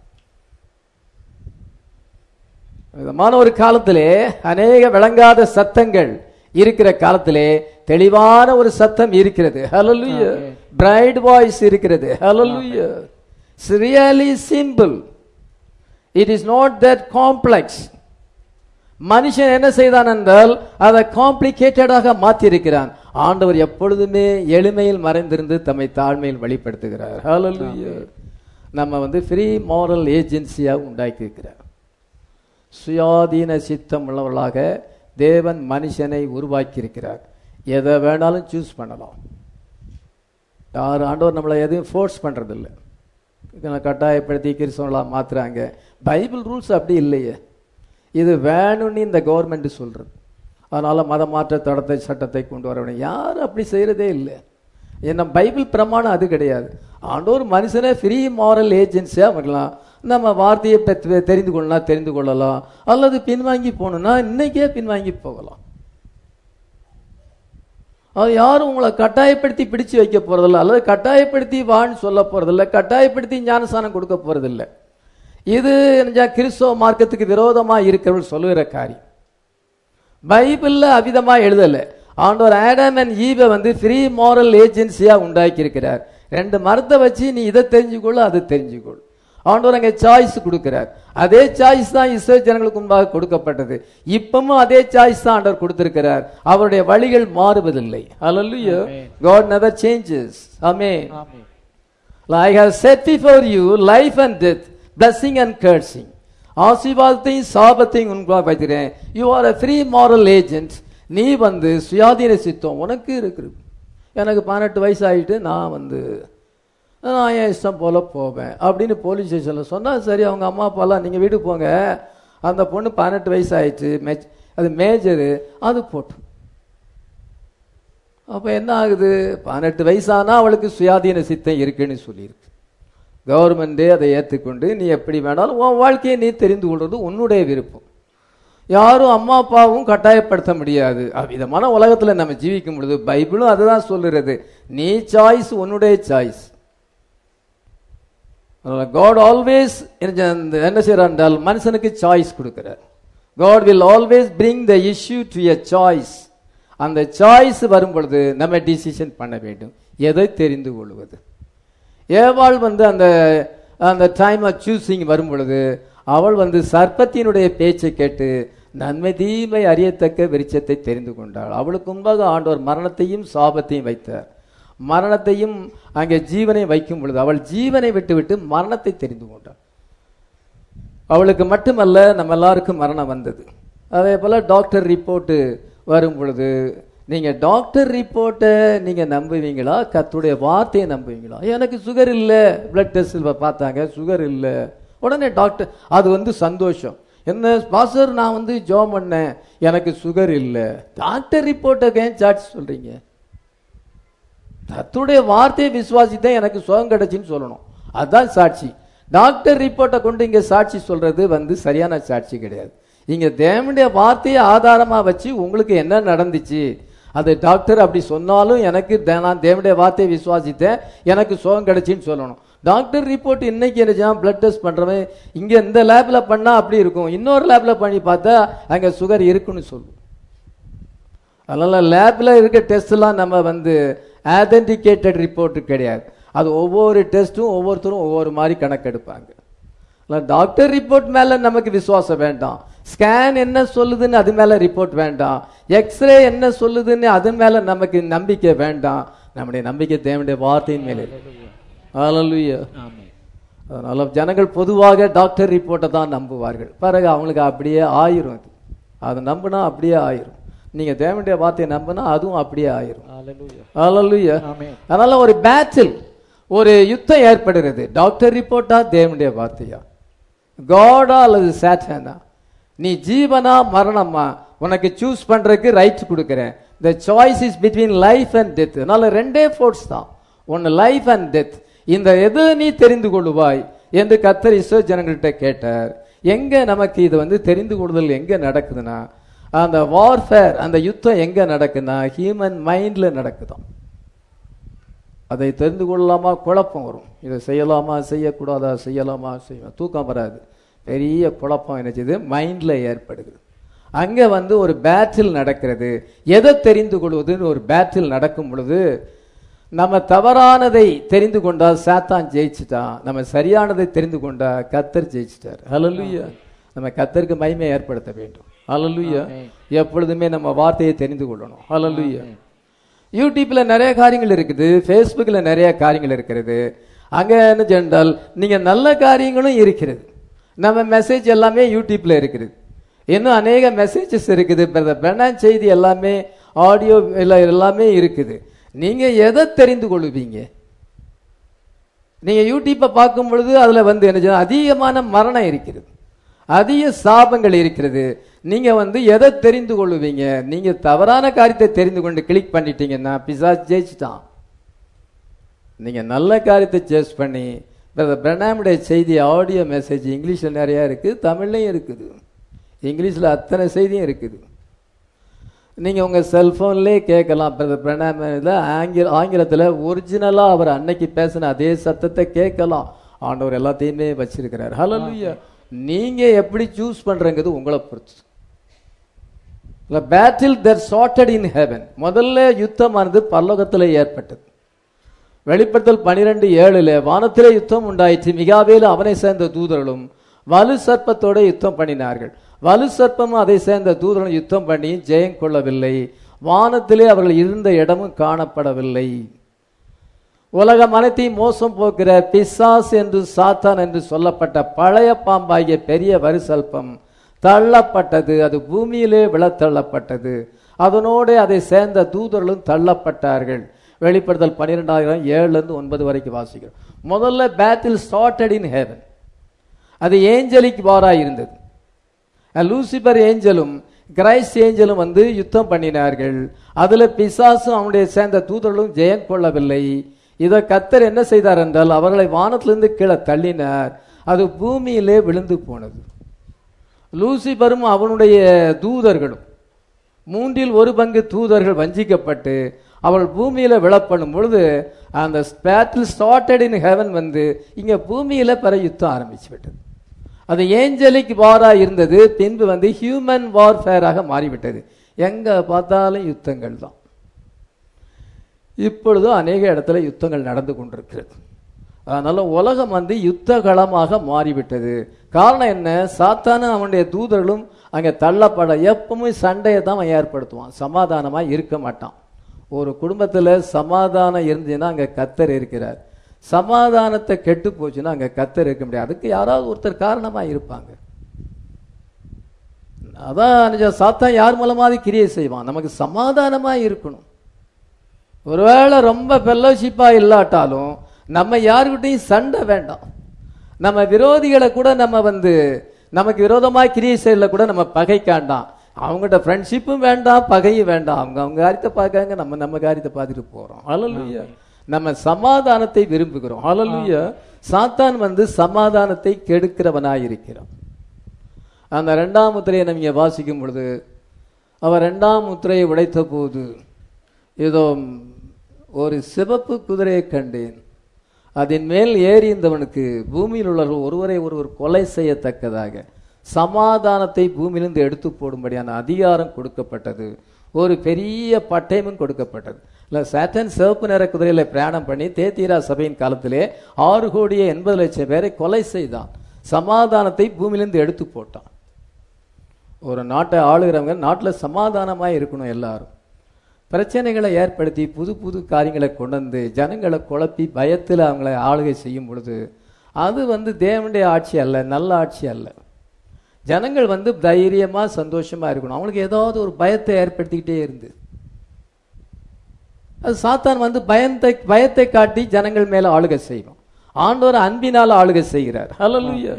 விதமான ஒரு காலத்திலே அநேக விளங்காத சத்தங்கள் இருக்கிற காலத்திலே தெளிவான ஒரு சத்தம் இருக்கிறது ஹalleluya பிரைட் வாய்ஸ் இருக்கிறது hallelujah it's really simple it is not that complex மனுஷன் என்ன செய்தான் என்றால் அதை காம்ப்ளிகேட்டடாக மாற்றியிருக்கிறான் ஆண்டவர் எப்பொழுதுமே எளிமையில் மறைந்திருந்து தம்மை தாழ்மையில் வெளிப்படுத்துகிறார் ஹalleluya நம்ம வந்து ஃப்ரீ மாரல் ஏஜென்சியாக உண்டாக்கி இருக்கிறார் சுயாதீன சித்தம் உள்ளவர்களாக தேவன் மனுஷனை உருவாக்கி இருக்கிறார் எதை வேணாலும் சூஸ் பண்ணலாம் யார் ஆண்டவர் நம்மளை எதையும் ஃபோர்ஸ் பண்றதில்ல இதனை கட்டாயப்படுத்தி கிறிஸ்தவர்களாக மாத்துறாங்க பைபிள் ரூல்ஸ் அப்படி இல்லையே இது வேணும்னு இந்த கவர்மெண்ட் சொல்றது அதனால மத மாற்ற தடத்தை சட்டத்தை கொண்டு வர வேண்டும் யாரும் அப்படி செய்யறதே இல்லை ஏன்னா பைபிள் பிரமாணம் அது கிடையாது ஆண்டோர் மனுஷனே ஃப்ரீ மாரல் ஏஜென்சியாக வரலாம் நம்ம வார்த்தையை பெற்று தெரிந்து கொள்ளலாம் தெரிந்து கொள்ளலாம் அல்லது பின்வாங்கி போகணும்னா இன்னைக்கே பின்வாங்கி போகலாம் அது யாரும் உங்களை கட்டாயப்படுத்தி பிடிச்சு வைக்க போறதில்ல அல்லது கட்டாயப்படுத்தி வான்னு சொல்ல போறதில்ல கட்டாயப்படுத்தி ஞானசானம் கொடுக்க போறதில்ல இது என்ன கிறிஸ்தவ மார்க்கத்துக்கு விரோதமா இருக்கிறவர்கள் சொல்லுகிற காரியம் பைபிள்ல அவிதமா எழுதல ஆண்டவர் ஆடம் அண்ட் ஈவை வந்து ஃப்ரீ மாரல் ஏஜென்சியா உண்டாக்கி இருக்கிறார் ரெண்டு மரத்தை வச்சு நீ இதை தெரிஞ்சுக்கொள்ள அதை தெரிஞ்சுக்கொள் ஆண்டவர் அங்கே சாய்ஸ் கொடுக்கிறார் அதே சாய்ஸ் தான் இஸ்ரேல் ஜனங்களுக்கு முன்பாக கொடுக்கப்பட்டது இப்பவும் அதே சாய்ஸ் தான் ஆண்டவர் கொடுத்திருக்கிறார் அவருடைய வழிகள் மாறுவதில்லை Hallelujah Amen. God never changes amen Amen. I have set before you life and death, blessing and cursing. ஆசீர்வாதத்தையும் சாபத்தையும் உன்பாக வைக்கிறேன் you are a free moral agent நீ வந்து சுயாதீன சித்தம் உனக்கு இருக்குது எனக்கு பதினெட்டு வயசு ஆகிட்டு நான் வந்து நான் என் இஷ்டம் போல போவேன் அப்படின்னு போலீஸ் ஸ்டேஷனில் சொன்னால் சரி அவங்க அம்மா அப்பாலாம் நீங்கள் வீட்டுக்கு போங்க அந்த பொண்ணு பதினெட்டு வயசு ஆயிடுச்சு மெச் அது மேஜரு அது போட்டு அப்போ என்ன ஆகுது பதினெட்டு வயசானா அவளுக்கு சுயாதீன சித்தம் இருக்குன்னு சொல்லியிருக்கு கவர்மெண்டே அதை ஏற்றுக்கொண்டு நீ எப்படி வேணாலும் உன் வாழ்க்கையை நீ தெரிந்து கொள்வது உன்னுடைய விருப்பம் யாரும் அம்மா அப்பாவும் கட்டாயப்படுத்த முடியாது விதமான உலகத்துல நம்ம ஜீவிக்கும் பொழுது பைபிளும் அதுதான் சொல்லுறது நீ சாய்ஸ் உன்னுடைய சாய்ஸ் காட் ஆல்வேஸ் என்ன செய்யறார் என்றால் மனுஷனுக்கு சாய்ஸ் கொடுக்கிறார் God will always bring the issue to a choice அந்த சாய்ஸ் வரும் பொழுது நம்ம டிசிஷன் பண்ண வேண்டும் எதை தெரிந்து கொள்வது ஏவாள் வந்து அந்த அந்த டைம் ஆஃப் சூசிங் வரும் பொழுது அவள் வந்து சர்ப்பத்தினுடைய பேச்சை கேட்டு நன்மை தீமை அறியத்தக்க விருட்சத்தை தெரிந்து கொண்டாள் அவளுக்கு முன்பாக ஆண்டவர் மரணத்தையும் சாபத்தையும் வைத்தார் மரணத்தையும் அங்கே ஜீவனை வைக்கும் பொழுது அவள் ஜீவனை விட்டுவிட்டு மரணத்தை தெரிந்து கொண்டாள் அவளுக்கு மட்டுமல்ல நம்ம எல்லாருக்கும் மரணம் வந்தது அதே போல டாக்டர் ரிப்போர்ட்டு வரும் பொழுது நீங்க டாக்டர் ரிப்போர்ட்டை நீங்க நம்புவீங்களா கத்துடைய வார்த்தையை நம்புவீங்களா எனக்கு சுகர் இல்லை பிளட் டெஸ்ட் பார்த்தாங்க சுகர் இல்லை உடனே டாக்டர் அது வந்து சந்தோஷம் என்ன பாசர் நான் வந்து ஜோம் பண்ணேன் எனக்கு சுகர் இல்லை டாக்டர் ரிப்போர்ட்டை ஏன் சார்ஜ் சொல்றீங்க கத்துடைய வார்த்தையை விசுவாசித்தேன் எனக்கு சுகம் கிடைச்சின்னு சொல்லணும் அதுதான் சாட்சி டாக்டர் ரிப்போர்ட்டை கொண்டு இங்க சாட்சி சொல்றது வந்து சரியான சாட்சி கிடையாது இங்க தேவனுடைய வார்த்தையை ஆதாரமா வச்சு உங்களுக்கு என்ன நடந்துச்சு அது டாக்டர் அப்படி சொன்னாலும் எனக்கு தே- நான் தேவனுடைய வார்த்தையை விசுவாசித்தேன் எனக்கு சுகம் கிடைச்சின்னு சொல்லணும் டாக்டர் ரிப்போர்ட் இன்னைக்கு என்ன பிளட் டெஸ்ட் பண்றவன் இங்க இந்த லேப்ல பண்ணா அப்படி இருக்கும் இன்னொரு லேப்ல பண்ணி பார்த்தா அங்க சுகர் இருக்குன்னு சொல்லும் அதனால லேப்ல இருக்க டெஸ்ட் எல்லாம் நம்ம வந்து ஆதென்டிகேட்டட் ரிப்போர்ட் கிடையாது அது ஒவ்வொரு டெஸ்ட்டும் ஒவ்வொருத்தரும் ஒவ்வொரு மாதிரி கணக்கெடுப்பாங்க டாக்டர் ரிப்போர்ட் மேல நமக்கு விசுவாசம் வேண்டாம் ஸ்கேன் என்ன சொல்லுதுன்னு அது மேல ரிப்போர்ட் வேண்டாம் எக்ஸ்ரே என்ன சொல்லுதுன்னு அது மேல நமக்கு நம்பிக்கை வேண்டாம் நம்முடைய நம்பிக்கை தேவனுடைய வார்த்தையின் மேலே ஹalleluya அதனால ஜனங்கள் பொதுவாக டாக்டர் ரிப்போர்ட்டை தான் நம்புவார்கள் பிறகு அவங்களுக்கு அப்படியே ஆயிரும் அது அதை நம்பினா அப்படியே ஆயிரும் நீங்க தேவனுடைய வார்த்தையை நம்பினா அதுவும் அப்படியே ஆயிரும் ஹalleluya அதனால ஒரு பேட்டில் ஒரு யுத்தம் ஏற்படுகிறது டாக்டர் ரிப்போர்ட்டா தேவனுடைய வார்த்தையா காடா அல்லது சாட்டானா நீ ஜீவனா மரணமா உனக்கு சூஸ் பண்றதுக்கு ரைட் கொடுக்கிறேன் the choice is between life and death அதனால ரெண்டே ஃபோர்ஸ் தான் ஒன்னு லைஃப் அண்ட் டெத் இந்த எது நீ தெரிந்து கொள்ளுவாய் என்று கத்தர் இஸ்ரோ ஜனங்கள்கிட்ட கேட்டார் எங்க நமக்கு இது வந்து தெரிந்து கொள்ளுதல் எங்க நடக்குதுன்னா அந்த வார்ஃபேர் அந்த யுத்தம் எங்க நடக்குதுன்னா ஹியூமன் மைண்ட்ல நடக்குதாம் அதை தெரிந்து கொள்ளலாமா குழப்பம் வரும் இதை செய்யலாமா செய்யக்கூடாதா செய்யலாமா செய்யலாம் தூக்கம் வராது பெரிய குழப்பம் என்ன செய்யுது மைண்ட்ல ஏற்படுகிறது அங்க வந்து ஒரு பேட்டில் நடக்கிறது எதை தெரிந்து கொள்வதுன்னு ஒரு பேட்டில் நடக்கும் பொழுது நம்ம தவறானதை தெரிந்து கொண்டா சாத்தான் ஜெயிச்சிட்டான் நம்ம சரியானதை தெரிந்து கொண்டா கத்தர் ஜெயிச்சிட்டார் ஹalleluya நம்ம கத்தருக்கு மகிமை ஏற்படுத்த வேண்டும் ஹalleluya எப்பொழுதுமே நம்ம வார்த்தையை தெரிந்து கொள்ளணும் ஹalleluya யூடியூப்ல நிறைய காரியங்கள் இருக்குது ஃபேஸ்புக்ல நிறைய காரியங்கள் இருக்கிறது அங்க என்ன சென்றால் நீங்க நல்ல காரியங்களும் இருக்கிறது நம்ம மெசேஜ் எல்லாமே யூடியூப்ல இருக்குது இன்னும் அநேக மெசேஜஸ் இருக்குது பெண்ணான் செய்தி எல்லாமே ஆடியோ எல்லாம் எல்லாமே இருக்குது நீங்க எதை தெரிந்து கொள்வீங்க நீங்க யூடியூப்பை பார்க்கும் பொழுது அதுல வந்து என்ன செய்யணும்? அதிகமான மரணம் இருக்கிறது அதிக சாபங்கள் இருக்கிறது நீங்க வந்து எதை தெரிந்து கொள்வீங்க நீங்க தவறான காரியத்தை தெரிந்து கொண்டு கிளிக் பண்ணிட்டீங்கன்னா பிசாஸ் ஜெயிச்சிட்டான் நீங்க நல்ல காரியத்தை சேஸ் பண்ணி பிரணாமுடைய செய்தி ஆடியோ மெசேஜ் இங்கிலீஷ்ல நிறைய இருக்கு தமிழ்லையும் இருக்குது இங்கிலீஷ்ல அத்தனை செய்தியும் இருக்குது நீங்க உங்க செல்போன்லயே கேட்கலாம் பிரதர் பிரணாம் இதுல ஆங்கில ஆங்கிலத்துல ஒரிஜினலா அவர் அன்னைக்கு பேசின அதே சத்தத்தை கேட்கலாம் ஆண்டவர் எல்லாத்தையுமே வச்சிருக்கிறார் ஹalleluya நீங்க எப்படி சூஸ் பண்றங்கிறது உங்களை பொறுத்து battle that started in heaven முதல்ல யுத்தமானது பரலோகத்தில் ஏற்பட்டது வெளிப்படுத்தல் பனிரெண்டு ஏழுல வானத்திலே யுத்தம் உண்டாயிற்று மிகாவேல அவனை சேர்ந்த தூதர்களும் வலு சர்ப்பத்தோட யுத்தம் பண்ணினார்கள் வலு சர்ப்பமும் அதை சேர்ந்த தூதர்களும் யுத்தம் பண்ணி ஜெயம் கொள்ளவில்லை வானத்திலே அவர்கள் இருந்த இடமும் காணப்படவில்லை உலகம் அனைத்தையும் மோசம் போக்குற பிசாஸ் என்று சாத்தான் என்று சொல்லப்பட்ட பழைய பாம்பாகிய பெரிய வரிசல்பம் தள்ளப்பட்டது அது பூமியிலே விழத்தள்ளப்பட்டது அதனோடு அதை சேர்ந்த தூதர்களும் தள்ளப்பட்டார்கள் வெளிப்படுத்தல் பன்னிரெண்டாயிரம் ஏழுல இருந்து ஒன்பது வரைக்கும் வாசிக்கிறோம் முதல்ல பேட்டில் ஸ்டார்டட் இன் ஹெவன் அது ஏஞ்சலிக் வாரா இருந்தது லூசிபர் ஏஞ்சலும் கிரைஸ்ட் ஏஞ்சலும் வந்து யுத்தம் பண்ணினார்கள் அதுல பிசாசும் அவனுடைய சேர்ந்த தூதர்களும் ஜெயம் கொள்ளவில்லை இதை கத்தர் என்ன செய்தார் என்றால் அவர்களை வானத்திலிருந்து கீழே தள்ளினார் அது பூமியிலே விழுந்து போனது லூசிபரும் அவனுடைய தூதர்களும் மூன்றில் ஒரு பங்கு தூதர்கள் வஞ்சிக்கப்பட்டு அவள் பூமியில விழப்படும் பொழுது அந்த பேட்டில் ஸ்டார்டட் இன் ஹெவன் வந்து இங்க பூமியில பிற யுத்தம் ஆரம்பிச்சு விட்டது அது ஏஞ்சலிக் வாரா இருந்தது பின்பு வந்து ஹியூமன் வார்ஃபேராக மாறிவிட்டது எங்க பார்த்தாலும் யுத்தங்கள் தான் இப்பொழுதும் அநேக இடத்துல யுத்தங்கள் நடந்து கொண்டிருக்கிறது அதனால உலகம் வந்து யுத்த களமாக மாறிவிட்டது காரணம் என்ன சாத்தானும் அவனுடைய தூதர்களும் அங்க தள்ளப்பட எப்பவுமே சண்டையை தான் அவன் ஏற்படுத்துவான் சமாதானமா இருக்க மாட்டான் ஒரு குடும்பத்துல சமாதானம் இருந்துச்சுன்னா அங்க கத்தர் இருக்கிறார் சமாதானத்தை கெட்டு போச்சுன்னா அங்க கத்தர் இருக்க முடியாது அதுக்கு யாராவது ஒருத்தர் காரணமா இருப்பாங்க அதான் நிஜம் சாத்தான் யார் மூலமாவது கிரியை செய்வான் நமக்கு சமாதானமா இருக்கணும் ஒருவேளை ரொம்ப ஃபெல்லோஷிப்பா இல்லாட்டாலும் நம்ம யாருக்கிட்டையும் சண்டை வேண்டாம் நம்ம விரோதிகளை கூட நம்ம வந்து நமக்கு விரோதமா கிரியை செய்யல கூட நம்ம பகைக்காண்டாம் அவங்ககிட்ட ஃப்ரெண்ட்ஷிப்பும் வேண்டாம் பகையும் வேண்டாம் அவங்க அவங்க காரியத்தை பார்க்காங்க நம்ம நம்ம காரியத்தை பார்த்துட்டு போறோம் ஹalleluya நம்ம சமாதானத்தை விரும்புகிறோம் ஹalleluya சாத்தான் வந்து சமாதானத்தை கெடுக்கிறவனாய் இருக்கிறான் அந்த ரெண்டாம் முத்திரையை நம்ம வாசிக்கும் பொழுது அவர் ரெண்டாம் முத்திரையை உடைத்த போது ஏதோ ஒரு சிவப்பு குதிரையை கண்டேன் அதன் மேல் ஏறிந்தவனுக்கு பூமியில் உள்ளவர்கள் ஒருவரை ஒருவர் கொலை செய்யத்தக்கதாக சமாதானத்தை பூமியிலிருந்து எடுத்து போடும்படியான அதிகாரம் கொடுக்கப்பட்டது ஒரு பெரிய பட்டயமும் கொடுக்கப்பட்டது இல்ல சாட்டன் சிவப்பு நிற குதிரையில பிரயாணம் பண்ணி தேத்தீரா சபையின் காலத்திலே ஆறு கோடியே எண்பது லட்சம் பேரை கொலை செய்தான் சமாதானத்தை பூமியிலிருந்து எடுத்து போட்டான் ஒரு நாட்டை ஆளுகிறவங்க நாட்டில் சமாதானமாக இருக்கணும் எல்லாரும் பிரச்சனைகளை ஏற்படுத்தி புது புது காரியங்களை கொண்டு வந்து ஜனங்களை குழப்பி பயத்தில் அவங்கள ஆளுகை செய்யும் பொழுது அது வந்து தேவனுடைய ஆட்சி அல்ல நல்ல ஆட்சி அல்ல ஜனங்கள் வந்து தைரியமா சந்தோஷமா இருக்கணும் அவங்களுக்கு ஏதாவது ஒரு பயத்தை ஏற்படுத்திக்கிட்டே இருந்து அது சாத்தான் வந்து பயத்தை பயத்தை காட்டி ஜனங்கள் மேல ஆளுகை செய்வோம் ஆண்டவர் அன்பினால் ஆளுகை செய்கிறார் hallelujah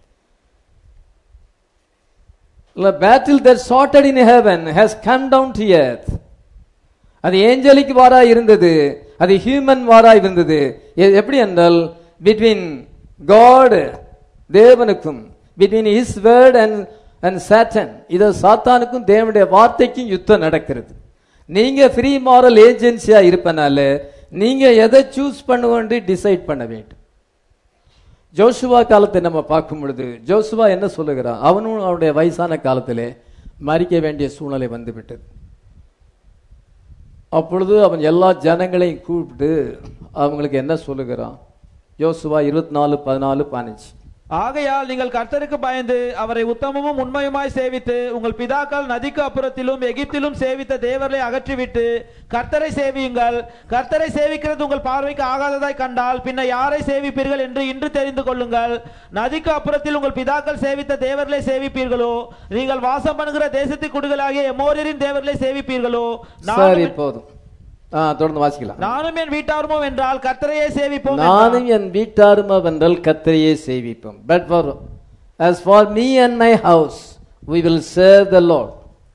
The battle that sorted in heaven has come down to earth. அது ஏஞ்சலிக் வாரா இருந்தது அது ஹியூமன் வாரா இருந்தது எ- எப்படி என்றால் பிட்வீன் காட் தேவனுக்கும் between is word and and Satan இது சாத்தானுக்கும் தேவனுடைய வார்த்தைக்கும் யுத்தம் நடக்கிறது நீங்க ஃப்ரீ மாரல் ஏஜென்சியா இருப்பனால நீங்க எதை சூஸ் பண்ணுவோன்னு டிசைட் பண்ண வேண்டும் ஜோசுவா காலத்தை நம்ம பார்க்கும் பொழுது ஜோசுவா என்ன சொல்லுகிறான் அவனும் அவனுடைய வயசான காலத்திலே மறிக்க வேண்டிய சூழ்நிலை வந்து விட்டது அப்பொழுது அவன் எல்லா ஜனங்களையும் கூப்பிட்டு அவங்களுக்கு என்ன சொல்லுகிறான் யோசுவா இருபத்தி நாலு பதினாலு பதினஞ்சு ஆகையால் நீங்கள் கர்த்தருக்கு பயந்து அவரை உத்தமமும் உண்மையுமாய் சேவித்து உங்கள் பிதாக்கள் நதிக்கு அப்புறத்திலும் எகிப்திலும் சேவித்த தேவர்களை அகற்றிவிட்டு கர்த்தரை சேவியுங்கள் கர்த்தரை சேவிக்கிறது உங்கள் பார்வைக்கு ஆகாததாய் கண்டால் பின்ன யாரை சேவிப்பீர்கள் என்று இன்று தெரிந்து கொள்ளுங்கள் நதிக்கு அப்புறத்தில் உங்கள் பிதாக்கள் சேவித்த தேவர்களை சேவிப்பீர்களோ நீங்கள் வாசம் பண்ணுகிற தேசத்து குடிகளாகிய எமோரியரின் தேவர்களை சேவிப்பீர்களோ சரி நானும் போதும் ஆ தொடர்ந்து வாசிக்கலாம் நானும் என் வீட்டாருமோ என்றால் கர்த்தரையே சேவிப்போம் என்றார். நானும் என் வீட்டாரும் வென்றால் கத்தரையே செய்விப்போம் but far as far me and my house we will serve the lord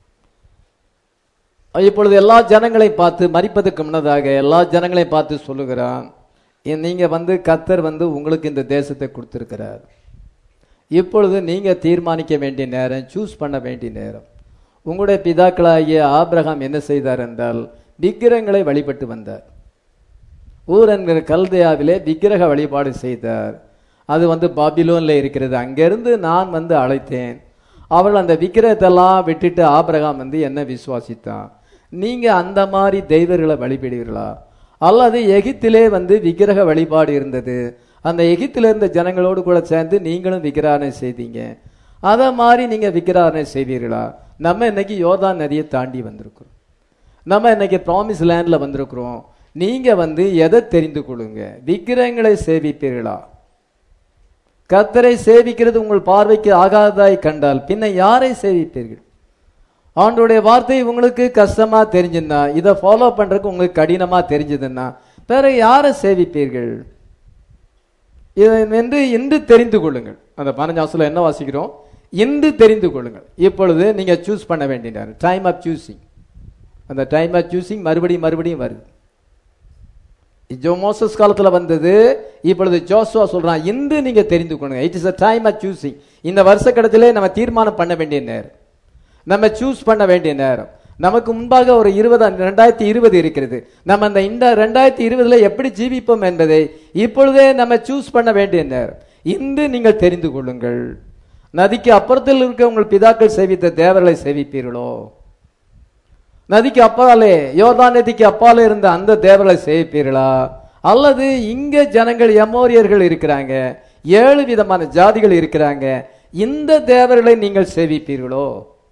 இப்பொழுது எல்லா ஜனங்களையும் பார்த்து மறிப்பதற்கு முன்னதாக எல்லா ஜனங்களையும் பார்த்து சொல்லுகிறான் "இ- நீங்க வந்து கத்தர் வந்து உங்களுக்கு இந்த தேசத்தை கொடுத்திருக்கிறார் இப்பொழுது நீங்க தீர்மானிக்க வேண்டிய நேரம் சூஸ் பண்ண வேண்டிய நேரம் உங்களுடைய பிதாக்களாகிய ஆபிரகாம் என்ன செய்தார் என்றால் விக்கிரங்களை வழிபட்டு வந்தார் ஊர் என்கிற கல்தையாவிலே விக்கிரக வழிபாடு செய்தார் அது வந்து பாபிலோன்ல இருக்கிறது அங்கிருந்து நான் வந்து அழைத்தேன் அவர்கள் அந்த விக்கிரகத்தெல்லாம் விட்டுட்டு ஆபிரகாம் வந்து என்ன விசுவாசித்தான் நீங்க அந்த மாதிரி தெய்வர்களை வழிபடுவீர்களா அல்லது எகிப்திலே வந்து விக்கிரக வழிபாடு இருந்தது அந்த எகிப்தில இருந்த ஜனங்களோடு கூட சேர்ந்து நீங்களும் விக்கிராரணை செய்தீங்க அதை மாதிரி நீங்க விக்கிராரணை செய்வீர்களா நம்ம இன்னைக்கு யோர்தான் நதியை தாண்டி வந்திருக்கிறோம் நம்ம இன்னைக்கு ப்ராமிஸ் லேண்ட்ல வந்திருக்கிறோம் நீங்க வந்து எதை தெரிந்து கொள்ளுங்க விக்கிரகங்களை சேவிப்பீர்களா கர்த்தரை சேவிக்கிறது உங்கள் பார்வைக்கு ஆகாததாய் கண்டால் பின்ன யாரை சேவிப்பீர்கள் ஆண்டோடைய வார்த்தை உங்களுக்கு கஷ்டமா தெரிஞ்சுன்னா இதை ஃபாலோ பண்றதுக்கு உங்களுக்கு கடினமா தெரிஞ்சதுன்னா வேற யாரை சேவிப்பீர்கள் இதை என்று இன்று தெரிந்து கொள்ளுங்கள் அந்த பதினஞ்சாம் என்ன வாசிக்கிறோம் இன்று தெரிந்து கொள்ளுங்கள் இப்பொழுது நீங்க சூஸ் பண்ண வேண்டிய டைம் ஆஃப் சூசிங் அந்த டைம் ஆஃப் சூசிங் மறுபடியும் மறுபடியும் வருது ஜோ மோசஸ் காலத்துல வந்தது இப்பொழுது ஜோசுவா சொல்றான் இன்று நீங்க தெரிந்து கொள்ளுங்க it is a time of choosing இந்த வருஷ கடத்திலே நம்ம தீர்மானம் பண்ண வேண்டிய நேரம் நம்ம சூஸ் பண்ண வேண்டிய நேரம் நமக்கு முன்பாக ஒரு இருபது ரெண்டாயிரத்தி இருபது இருக்கிறது நம்ம அந்த இந்த ரெண்டாயிரத்தி இருபதுல எப்படி ஜீவிப்போம் என்பதை இப்பொழுதே நம்ம சூஸ் பண்ண வேண்டிய நேரம் இன்று நீங்கள் தெரிந்து கொள்ளுங்கள் நதிக்கு அப்புறத்தில் இருக்க உங்கள் பிதாக்கள் சேவித்த தேவர்களை சேவிப்பீர்களோ நதிக்கு அப்பாலே யோர்தான் நதிக்கு அப்பாலே இருந்த அந்த தேவர்களை சேவிப்பீர்களா அல்லது இங்க ஜனங்கள் எமோரியர்கள் இருக்கிறாங்க ஏழு விதமான ஜாதிகள் இருக்கிறாங்க இந்த தேவர்களை நீங்கள் சேவிப்பீர்களோ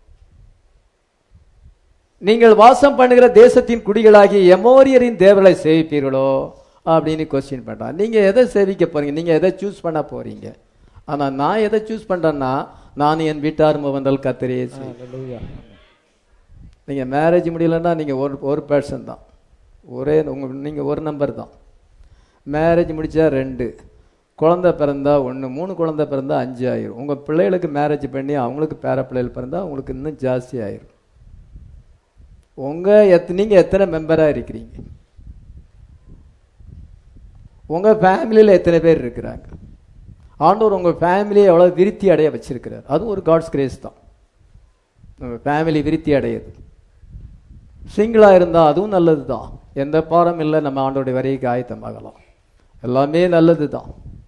நீங்கள் வாசம் பண்ணுகிற தேசத்தின் குடிகளாகிய எமோரியரின் தேவர்களை சேவிப்பீர்களோ அப்படின்னு கொஸ்டின் பண்றான் நீங்க எதை சேவிக்க போறீங்க நீங்க எதை சூஸ் பண்ண போறீங்க ஆனா நான் எதை சூஸ் பண்றேன்னா நான் என் வீட்டார் முகந்தல் கத்திரியே செய்வேன் நீங்க மேரேஜ் முடியலன்னா நீங்க ஒரு ஒரு பர்சன் தான் ஒரே உங்க நீங்க ஒரு நம்பர் தான் மேரேஜ் முடிச்சா ரெண்டு குழந்தை பிறந்தா ஒன்று மூணு குழந்தை பிறந்தா அஞ்சு ஆயிரும் உங்க பிள்ளைகளுக்கு மேரேஜ் பண்ணி அவங்களுக்கு பேர பிள்ளைகள் பிறந்தா உங்களுக்கு இன்னும் ஜாஸ்தி ஆயிரும் உங்க எத் நீங்க எத்தனை மெம்பரா இருக்கிறீங்க உங்க ஃபேமிலியில எத்தனை பேர் இருக்கிறாங்க ஆண்டவர் உங்க ஃபேமிலியை எவ்வளவு விருத்தி அடைய வச்சிருக்கிறார் அதுவும் ஒரு காட்ஸ் கிரேஸ் தான் உங்க ஃபேமிலி விருத்தி அடையுது சிங்கிளா இருந்தா அதுவும் நல்லது தான் எந்த பாரம் இல்லை நம்ம ஆண்டோடைய வரைக்கு ஆயத்தமாகலாம் எல்லாமே நல்லது தான்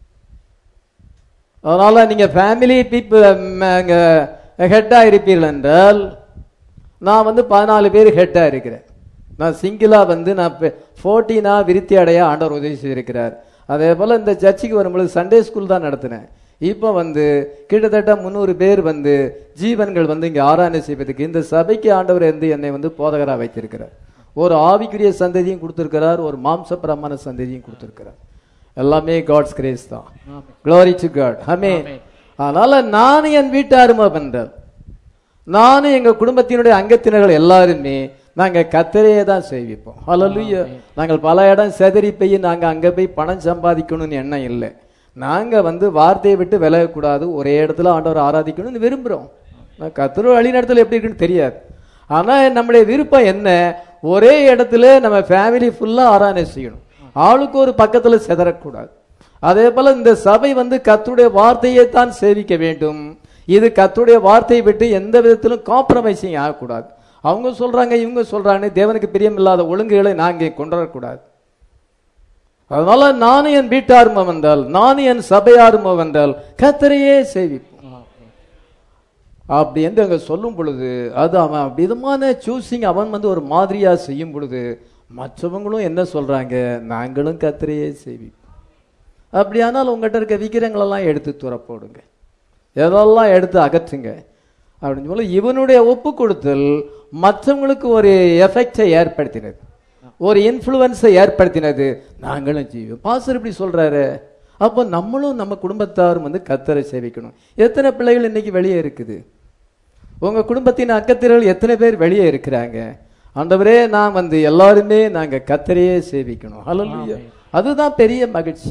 அதனால நீங்க ஃபேமிலி பீப்புள் ஹெட்டா இருப்பீர்கள் என்றால் நான் வந்து பதினாலு பேர் ஹெட்டா இருக்கிறேன் நான் சிங்கிளா வந்து நான் ஃபோர்டீனா விருத்தி அடைய ஆண்டவர் உதவி செய்திருக்கிறார் அதே போல இந்த சர்ச்சுக்கு வரும்பொழுது சண்டே ஸ்கூல் தான் நடத்தினேன் இப்போ வந்து கிட்டத்தட்ட முந்நூறு பேர் வந்து ஜீவன்கள் வந்து இங்கே ஆராதனை செய்வதற்கு இந்த சபைக்கு ஆண்டவர் வந்து என்னை வந்து போதகராக வைத்திருக்கிறார் ஒரு ஆவிக்குரிய சந்ததியும் கொடுத்திருக்கிறார் ஒரு மாம்சபரமான சந்ததியும் கொடுத்திருக்கிறார் எல்லாமே காட்ஸ் கிரேஸ் தான் க்ளோரி டு காட் ஹமே அதனால நானும் என் வீட்டாருமா பண்றார் நானும் எங்க குடும்பத்தினுடைய அங்கத்தினர்கள் எல்லாருமே நாங்க கத்தரையே தான் சேவிப்போம் ஹalleluya நாங்கள் பல இடம் செதறி போய் நாங்க அங்க போய் பணம் சம்பாதிக்கணும்னு எண்ணம் இல்லை நாங்க வந்து வார்த்தையை விட்டு விலகக்கூடாது ஒரே இடத்துல ஆண்டவர் ஆராதிக்கணும்னு விரும்புறோம் நான் கத்தர் வழிநடத்தல் எப்படி இருக்குன்னு தெரியாது ஆனா நம்முடைய விருப்பம் என்ன ஒரே இடத்துல நம்ம ஃபேமிலி ஃபுல்லா ஆராதனை செய்யணும் ஆளுக்கு ஒரு பக்கத்துல செதறக்கூடாது அதே போல இந்த சபை வந்து கத்துடைய வார்த்தையை தான் சேவிக்க வேண்டும் இது கத்துடைய வார்த்தையை விட்டு எந்த விதத்திலும் காம்ப்ரமைசிங் ஆகக்கூடாது அவங்க சொல்றாங்க இவங்க சொல்றாங்க தேவனுக்கு பிரியமில்லாத ஒழுங்குகளை நாங்க கொண்டு வரக்கூடாது அதனால நானும் என் வீட்டாருமோ வந்தால் நானும் என் சபையாருமோ வந்தால் கத்தரையே சேவிப்போம் அப்படி என்று அங்க சொல்லும் பொழுது அது அவன் விதமான சூசிங் அவன் வந்து ஒரு மாதிரியா செய்யும் பொழுது மற்றவங்களும் என்ன சொல்றாங்க நாங்களும் கத்தரையே சேவிப்போம் அப்படியானால் உங்கள்கிட்ட இருக்க விக்கிரங்களெல்லாம் எடுத்து துற போடுங்க எதெல்லாம் எடுத்து அகற்றுங்க அப்படின்னு சொல்ல இவனுடைய ஒப்பு கொடுத்தல் மற்றவங்களுக்கு ஒரு எஃபெக்டை ஏற்படுத்தினது ஒரு இன்ஃப்ளூயன்ஸை ஏற்படுத்தினது நாங்களும் ஜீவம் பாசர் இப்படி சொல்றாரு அப்போ நம்மளும் நம்ம குடும்பத்தாரும் வந்து கத்தரை சேவிக்கணும் எத்தனை பிள்ளைகள் இன்னைக்கு வெளியே இருக்குது உங்க குடும்பத்தின் அக்கத்திரர்கள் எத்தனை பேர் வெளியே இருக்கிறாங்க ஆண்டவரே நான் வந்து எல்லாருமே நாங்க கத்தரையே சேவிக்கணும் ஹalleluya அதுதான் பெரிய மகிழ்ச்சி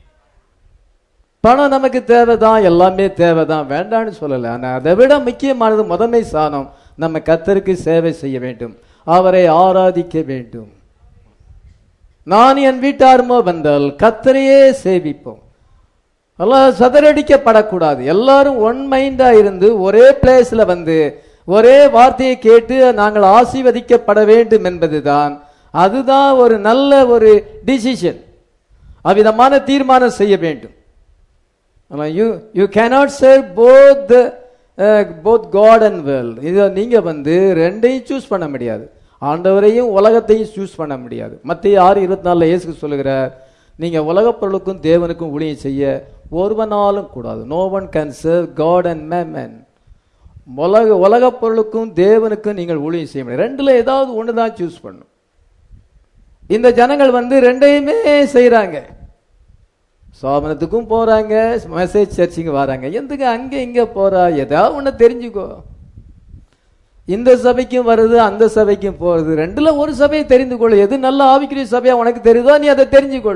பணம் நமக்கு தேவைதான் எல்லாமே தேவைதான் வேண்டாம்னு சொல்லல ஆனா அதை விட முக்கியமானது முதன்மை சாணம் நம்ம கத்தருக்கு சேவை செய்ய வேண்டும் அவரை ஆராதிக்க வேண்டும் நான் என் வீட்டாருமோ வந்தால் கத்தரையே சேவிப்போம் எல்லாம் சதறடிக்கப்படக்கூடாது எல்லாரும் ஒன் மைண்டா இருந்து ஒரே பிளேஸ்ல வந்து ஒரே வார்த்தையை கேட்டு நாங்கள் ஆசீர்வதிக்கப்பட வேண்டும் என்பதுதான் அதுதான் ஒரு நல்ல ஒரு டிசிஷன் அவ்விதமான தீர்மானம் செய்ய வேண்டும் you you cannot serve both both God and world இதை நீங்க வந்து ரெண்டையும் சூஸ் பண்ண முடியாது ஆண்டவரையும் உலகத்தையும் சூஸ் பண்ண முடியாது மத்திய ஆறு இருபத்தி நாலுல இயேசு சொல்லுகிறார் நீங்க உலகப் பொருளுக்கும் தேவனுக்கும் ஊழியம் செய்ய ஒருவனாலும் கூடாது no one can serve God and man உலக உலகப் பொருளுக்கும் தேவனுக்கும் நீங்கள் ஊழியம் செய்ய முடியாது ரெண்டுல ஏதாவது ஒன்று தான் சூஸ் பண்ணும் இந்த ஜனங்கள் வந்து ரெண்டையுமே செய்றாங்க சோபனத்துக்கும் போறாங்க மெசேஜ் சர்ச்சுக்கு வராங்க எதுக்கு அங்க இங்க போறா ஏதாவது ஒண்ணு தெரிஞ்சுக்கோ இந்த சபைக்கும் வருது அந்த சபைக்கும் போறது ரெண்டுல ஒரு சபையை தெரிந்து கொள் எது நல்ல ஆவிக்குரிய சபையா உனக்கு தெரியுதோ நீ அதை தெரிஞ்சுக்கொள்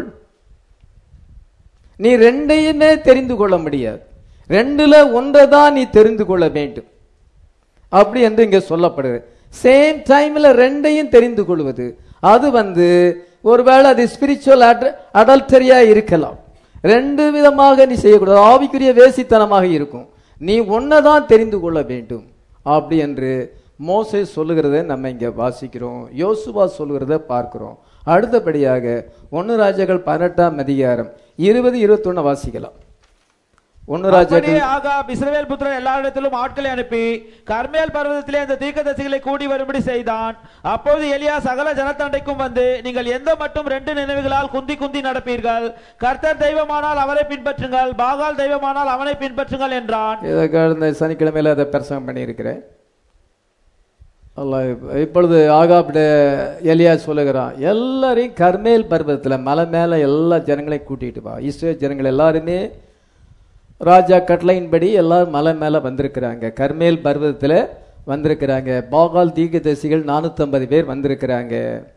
நீ ரெண்டையுமே தெரிந்து கொள்ள முடியாது ரெண்டுல ஒன்றை தான் நீ தெரிந்து கொள்ள வேண்டும் அப்படி என்று இங்க சொல்லப்படுது சேம் டைம்ல ரெண்டையும் தெரிந்து கொள்வது அது வந்து ஒருவேளை அது ஸ்பிரிச்சுவல் அடல்டரியா இருக்கலாம் ரெண்டு விதமாக நீ செய்யக்கூடாது ஆவிக்குரிய வேசித்தனமாக இருக்கும் நீ ஒன்னதான் தெரிந்து கொள்ள வேண்டும் அப்படி என்று மோசே சொல்லுகிறதை நம்ம இங்க வாசிக்கிறோம் யோசுவா சொல்லுகிறத பார்க்கிறோம் அடுத்தபடியாக ஒன்னு ராஜாக்கள் பதினெட்டாம் அதிகாரம் இருபது இருபத்தொன்னு வாசிக்கலாம் ஒன்னு அப்படியே ராஜாக்கள் ஆகாப் இஸ்ரவேல் புத்திரர் எல்லாரிடத்திலும் ஆட்களை அனுப்பி கர்மேல் பர்வதத்திலே அந்த தீர்க்கதரிசிகளை கூடி வரும்படி செய்தான் அப்பொழுது எலியா சகல ஜனத்தண்டைக்கும் வந்து நீங்கள் எந்த மட்டும் ரெண்டு நினைவுகளால் குந்தி குந்தி நடப்பீர்கள் கர்த்தர் தெய்வமானால் அவரை பின்பற்றுங்கள் பாகால் தெய்வமானால் அவனை பின்பற்றுங்கள் என்றான் இதை கடந்த சனிக்கிழமையில அதை பிரசங்கம் பண்ணியிருக்கிறேன் அல்லாஹ் இப்ப- இப்பொழுது ஆகாப்ட எலியா சொல்லுகிறான் எல்லாரையும் கர்மேல் பர்வதத்தில் மலை மேலே எல்லா ஜனங்களையும் கூட்டிட்டு வா இஸ்ரேல் ஜனங்கள் எல்லாருமே ராஜா கட்டளையின்படி எல்லாரும் மலை மேலே வந்திருக்கிறாங்க கர்மேல் பர்வதத்தில் வந்திருக்கிறாங்க பாகால் தீர்க்கதரிசிகள் நானூற்றம்பது பேர் வந்திருக்கிறாங்க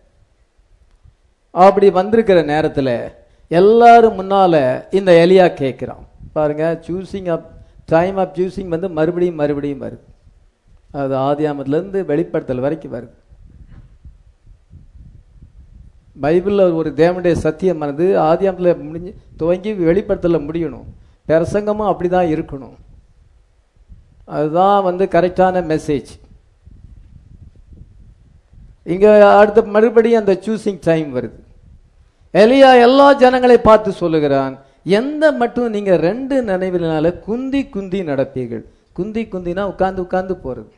அப்படி வந்திருக்கிற நேரத்தில் எல்லாரும் முன்னால இந்த எலியா கேட்குறான் பாருங்க choosing up time of choosing வந்து மறுபடியும் மறுபடியும் வருது அது ஆதியாமத்துலேருந்து வெளிப்படுத்தல் வரைக்கும் வருது பைபிளில் ஒரு தேவனுடைய சத்தியமானது ஆதியாமத்தில் முடிஞ்சு துவங்கி வெளிப்படுத்தல முடியணும் பிரசங்கமும் அப்படி தான் இருக்கணும் அதுதான் வந்து கரெக்டான மெசேஜ் இங்க அடுத்த மறுபடியும் அந்த சூசிங் டைம் வருது எலியா எல்லா ஜனங்களை பார்த்து சொல்லுகிறான் எந்த மட்டும் நீங்க ரெண்டு நினைவினால குந்தி குந்தி நடப்பீர்கள் குந்தி குந்தினா உட்கார்ந்து உட்கார்ந்து போறது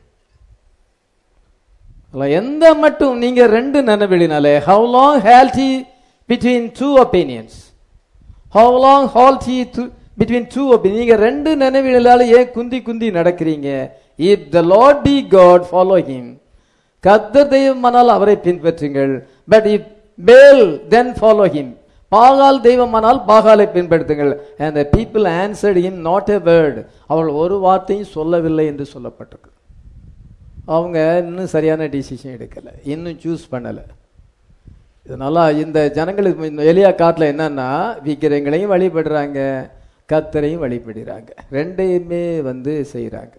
அல்ல, எந்த மட்டும் நீங்க ரெண்டு நினைவினாலே how long halt ye between two opinions how long halt ye between two opinion நீங்க ரெண்டு நினைவினால ஏன் குந்தி குந்தி நடக்கிறீங்க if the Lord be God follow him கர்த்தர் தெய்வமானால் அவரை பின்பற்றுங்கள் பட் இப் பேல் தென் ஃபாலோ ஹிம் பாகால் தெய்வமானால் பாகாலை பின்பற்றுங்கள் and the people answered him not a word அவள் ஒரு வார்த்தையும் சொல்லவில்லை என்று சொல்லப்பட்டிருக்கு அவங்க இன்னும் சரியான டிசிஷன் எடுக்கல இன்னும் சூஸ் பண்ணல இதனால இந்த ஜனங்களுக்கு இந்த எலியா காட்டுல என்னன்னா விக்கிரங்களையும் வழிபடுறாங்க கத்தரையும் வழிபடுறாங்க ரெண்டையுமே வந்து செய்றாங்க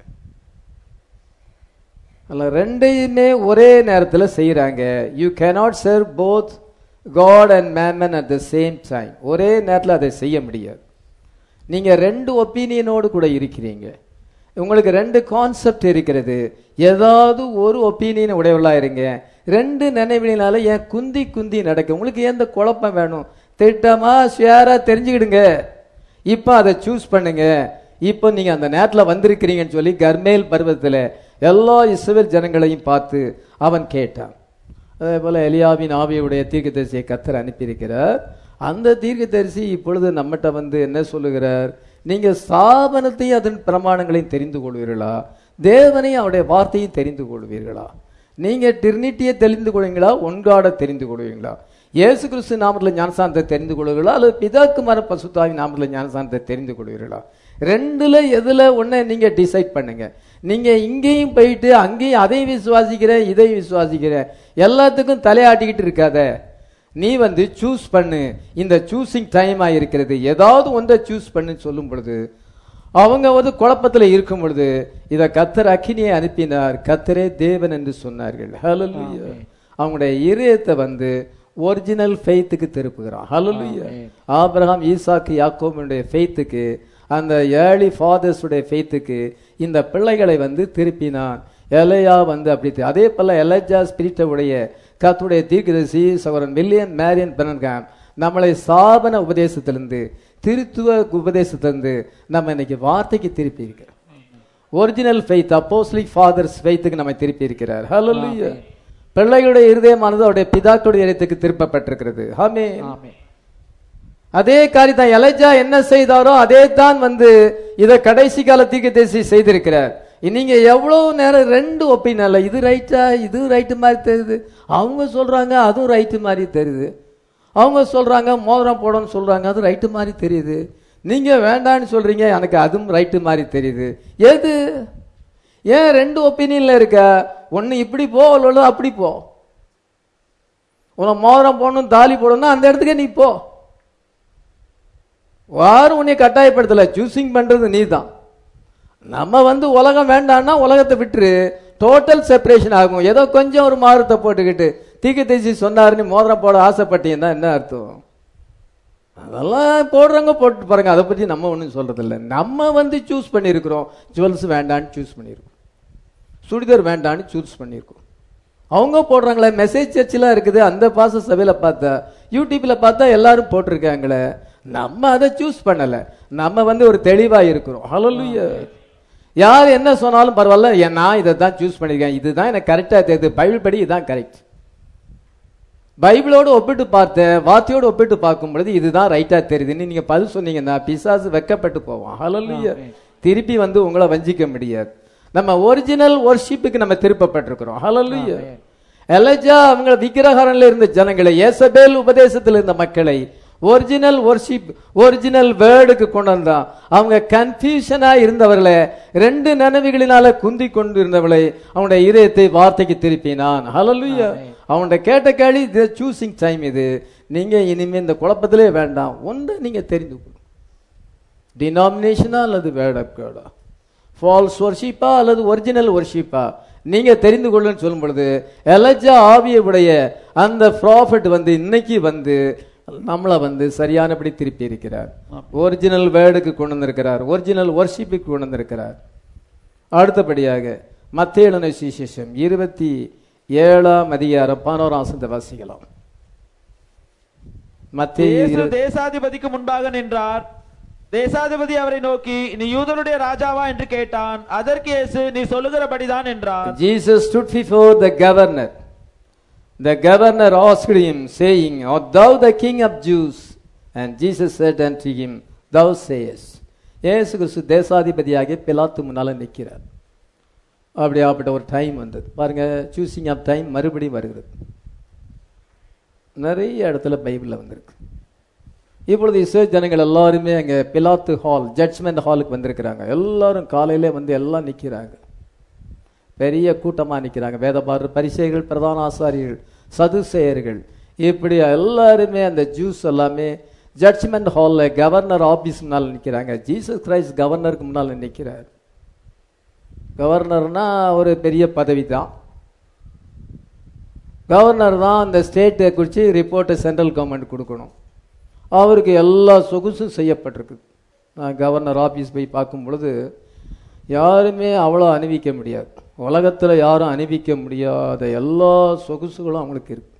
அல்ல ரெண்டையுமே ஒரே நேரத்தில் செய்கிறாங்க you cannot serve both God and mammon at the same time ஒரே நேரத்தில் அதை செய்ய முடியாது நீங்கள் ரெண்டு ஒப்பீனியனோடு கூட இருக்கிறீங்க உங்களுக்கு ரெண்டு கான்செப்ட் இருக்கிறது ஏதாவது ஒரு ஒப்பீனியன் உடையவளா இருங்க ரெண்டு நினைவினால ஏன் குந்தி குந்தி நடக்க உங்களுக்கு ஏன் இந்த குழப்பம் வேணும் திட்டமா ஷேரா தெரிஞ்சுக்கிடுங்க இப்போ அதை சூஸ் பண்ணுங்க இப்போ நீங்க அந்த நேரத்தில் வந்திருக்கிறீங்கன்னு சொல்லி கர்மேல் பருவத்தில் எல்லா இஸ்ரவேல் ஜனங்களையும் பார்த்து அவன் கேட்டான் அதே போல எலியாவின் ஆவியுடைய தீர்க்கதரிசியை கத்தர் அனுப்பியிருக்கிறார் அந்த தீர்க்கதரிசி இப்பொழுது நம்மகிட்ட வந்து என்ன சொல்லுகிறார் நீங்க ஸ்தாபனத்தையும் அதன் பிரமாணங்களையும் தெரிந்து கொள்வீர்களா தேவனையும் அவருடைய வார்த்தையும் தெரிந்து கொள்வீர்களா நீங்க டிரினிட்டியை தெரிந்து கொள்வீங்களா ஒன்காட தெரிந்து கொள்வீங்களா இயேசு கிறிஸ்து நாமத்தில் ஞானசானத்தை தெரிந்து கொள்வீர்களா அல்லது பிதாக்குமார பசுத்தாவின் நாமத்தில் ஞானசானத்தை தெரிந்து கொள்வீர்களா ரெண்டுல எதுல ஒண்ணு நீங்க டிசைட் பண்ணுங்க நீங்க இங்கேயும் போயிட்டு அங்கேயும் அதையும் விசுவாசிக்கிறேன் இதையும் விசுவாசிக்கிறேன் எல்லாத்துக்கும் தலையாட்டிக்கிட்டு இருக்காத நீ வந்து சூஸ் பண்ணு இந்த சூசிங் டைமா இருக்கிறது ஏதாவது ஒன்றை சூஸ் பண்ணுன்னு சொல்லும் பொழுது அவங்க வந்து குழப்பத்துல இருக்கும் பொழுது இத கத்தர் அக்கினியை அனுப்பினார் கத்தரே தேவன் என்று சொன்னார்கள் ஹalleluya அவங்களுடைய இதயத்தை வந்து ஒரிஜினல் ஃபெய்த்துக்கு திருப்புகிறான் ஹalleluya ஆபிரகாம் ஈசாக்கு யாக்கோபுடைய ஃபெய்த்துக்கு அந்த ஏர்லி ஃபாதர்ஸுடைய ஃபெய்த்துக்கு இந்த பிள்ளைகளை வந்து திருப்பினான் எலையா வந்து அப்படி தி- அதே போல எலஜா ஸ்பிரிட்டவுடைய கத்துடைய தீர்க்கதரிசி சகோதரன் மில்லியன் மேரியன் பெனன்காம் நம்மளை சாபன உபதேசத்திலிருந்து திருத்துவ உபதேசத்திலிருந்து நம்ம இன்னைக்கு வார்த்தைக்கு திருப்பி இருக்கிறோம் ஒரிஜினல் ஃபெய்த் அப்போஸ்லிக் ஃபாதர்ஸ் ஃபெய்த்துக்கு நம்ம திருப்பி இருக்கிறார் ஹalleluya பிள்ளைகளுடைய இருதயமானது அவருடைய பிதாக்களுடைய இதயத்துக்கு திருப்பப்பட்டிருக்கிறது ஆமென் ஆமென். அதே காரியத்தான் எலைஜா என்ன செய்தாரோ அதே தான் வந்து இத கடைசி கால தீர்க்கதரிசி செய்திருக்கிறார் நீங்க எவ்வளவு நேரம் ரெண்டு ஒப்பீனியன்ல இது ரைட்டா இது ரைட்டு மாதிரி தெரியுது அவங்க சொல்றாங்க அதுவும் ரைட்டு மாதிரி தெரியுது அவங்க சொல்றாங்க மோதிரம் போடணும்னு சொல்றாங்க அது ரைட்டு மாதிரி தெரியுது நீங்க வேண்டான்னு சொல்றீங்க எனக்கு அதுவும் ரைட்டு மாதிரி தெரியுது எது ஏன் ரெண்டு ஒப்பீனியன்ல இருக்க ஒன்னு இப்படி போ இல்ல அப்படி போ உனக்கு மோதிரம் போடணும் தாலி போடணும்னா அந்த இடத்துக்கே நீ போ யாரும் உன்னை கட்டாயப்படுத்தல சூசிங் பண்றது நீ தான் நம்ம வந்து உலகம் வேண்டாம்னா உலகத்தை விட்டுரு டோட்டல் செப்பரேஷன் ஆகும் ஏதோ கொஞ்சம் ஒரு மாறுத்தை போட்டுக்கிட்டு தீர்க்கதரிசி சொன்னாருன்னு மோதிரம் போட ஆசைப்பட்டீங்கன்னா என்ன அர்த்தம் அதெல்லாம் போடுறவங்க போட்டு பாருங்க அதை பற்றி நம்ம ஒன்றும் சொல்றதில்ல நம்ம வந்து சூஸ் பண்ணியிருக்கிறோம் ஜுவல்ஸ் வேண்டான்னு சூஸ் பண்ணியிருக்கோம் சுடிதார் வேண்டான்னு சூஸ் பண்ணியிருக்கோம் அவங்க போடுறாங்களே மெசேஜ் சர்ச்செலாம் இருக்குது அந்த பாச சபையில் பார்த்தா யூடியூப்ல பார்த்தா எல்லாரும் போட்டிருக்காங்களே நம்ம அதை சூஸ் பண்ணல நம்ம வந்து ஒரு தெளிவா இருக்கிறோம் ஹalleluya யார் என்ன சொன்னாலும் பரவாயில்ல ஏன் நான் இதை தான் சூஸ் பண்ணியிருக்கேன் இதுதான் எனக்கு கரெக்டாக தெரியுது பைபிள் படி இதுதான் கரெக்ட் பைபிளோடு ஒப்பிட்டு பார்த்தேன் வார்த்தையோடு ஒப்பிட்டு பார்க்கும் பொழுது இதுதான் ரைட்டா தெரியுதுன்னு நீங்க பதில் சொன்னீங்கன்னா பிசாசு வெக்கப்பட்டு போவான் ஹalleluya திருப்பி வந்து உங்களை வஞ்சிக்க முடியாது நம்ம ஒரிஜினல் ஒர்ஷிப்புக்கு நம்ம திருப்பப்பட்டிருக்கிறோம் ஹalleluya எலஜா அவங்க விக்கிரகாரன்ல இருந்த ஜனங்களை ஏசபேல் உபதேசத்தில் இருந்த மக்களை ஒரிஜினல் ஒர்ஷிப் ஒரிஜினல் வேர்டுக்கு கொண்டு வந்தான் அவங்க கன்ஃபியூஷனா இருந்தவர்களை ரெண்டு நினைவுகளினால குந்தி கொண்டு இருந்தவளை அவனுடைய இதயத்தை வார்த்தைக்கு திருப்பினான் ஹalleluya அவன்கிட்ட கேட்ட கேள்வி இது சூசிங் டைம் இது நீங்க இனிமே இந்த குழப்பத்திலே வேண்டாம் ஒன்றை நீங்க தெரிந்து கொள்ளும் டினாமினேஷனா அல்லது வேர்ட் ஆஃப் காடா ஃபால்ஸ் ஒர்ஷிப்பா அல்லது ஒரிஜினல் ஒர்ஷிப்பா நீங்க தெரிந்து கொள்ளுன்னு சொல்லும் பொழுது எலஜா ஆவியை உடைய அந்த ப்ராஃபிட் வந்து இன்னைக்கு வந்து நம்மளை வந்து சரியானபடி திருப்பி இருக்கிறார் ஒரிஜினல் வேர்டுக்கு கொண்டு வந்திருக்கிறார் ஒரிஜினல் ஒர்ஷிப்புக்கு கொண்டு வந்திருக்கிறார் அடுத்தபடியாக மத்திய எழுதின சுவிசேஷம் இருபத்தி ஏழாம் அதிகாரம் பதினோராம் வசனத்தை வாசிக்கலாம் மத்திய இயேசு இருபத்தி தேசாதிபதிக்கு முன்பாக நின்றார் தேசாதிபதி அவரை நோக்கி நீ யூதனுடைய ராஜாவா என்று கேட்டான் அதற்கு இயேசு நீ சொல்லுகிறபடிதான் என்றார் Jesus stood before the governor. The governor asked him, saying, Art thou the king of Jews? And Jesus said unto him, Thou sayest. இயேசு கிறிஸ்து தேசாதிபதியாகிய பிலாத்து முன்னால நிற்கிறார் அப்படி அப்படி ஒரு டைம் வந்தது பாருங்க சூசிங் ஆஃப் டைம் மறுபடியும் வருகிறது நிறைய இடத்துல பைபிளில் வந்திருக்கு இப்பொழுது இஸ்ரேல் ஜனங்கள் எல்லாருமே அங்கே பிலாத்து ஹால் ஜட்ஜ்மெண்ட் ஹாலுக்கு வந்திருக்கிறாங்க எல்லாரும் காலையிலே வந்து எல்லாம் நிற்கிறாங்க பெரிய கூட்டமா நிற்கிறாங்க வேதபாரர் பரிசைகள் பிரதான ஆசாரியர்கள் சதுசேயர்கள் இப்படி எல்லாருமே அந்த ஜூஸ் எல்லாமே ஜட்ஜ்மெண்ட் ஹாலில் கவர்னர் ஆபீஸ் முன்னால் நிற்கிறாங்க ஜீசஸ் கிரைஸ்ட் கவர்னருக்கு முன்னால் நிற்கிறார் கவர்னர்னா ஒரு பெரிய பதவி தான் கவர்னர் தான் அந்த ஸ்டேட்டை குறித்து ரிப்போர்ட்டை சென்ட்ரல் கவர்மெண்ட் கொடுக்கணும் அவருக்கு எல்லா சொகுசும் செய்யப்பட்டிருக்கு நான் கவர்னர் ஆஃபீஸ் போய் பார்க்கும் பொழுது யாருமே அவ்வளோ அணிவிக்க முடியாது உலகத்தில் யாரும் அணிவிக்க முடியாத எல்லா சொகுசுகளும் அவங்களுக்கு இருக்கு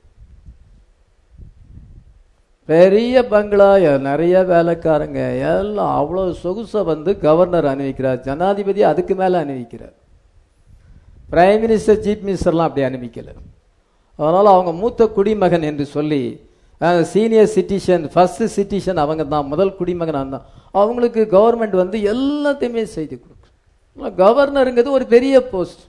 பெரிய பங்களா எ- நிறைய வேலைக்காரங்க எல்லாம் அவ்வளோ சொகுசை வந்து கவர்னர் அணிவிக்கிறார் ஜனாதிபதி அதுக்கு மேலே அணிவிக்கிறார் பிரைம் மினிஸ்டர் சீஃப் மினிஸ்டர்லாம் அப்படி அனுமதிக்கல அதனால அவங்க மூத்த குடிமகன் என்று சொல்லி சீனியர் சிட்டிசன் ஃபர்ஸ்ட் சிட்டிசன் அவங்க தான் முதல் குடிமகன் அவன் தான் அவங்களுக்கு கவர்மெண்ட் வந்து எல்லாத்தையுமே செய்து கொடுக்கும் கவர்னருங்கிறது ஒரு பெரிய போஸ்ட்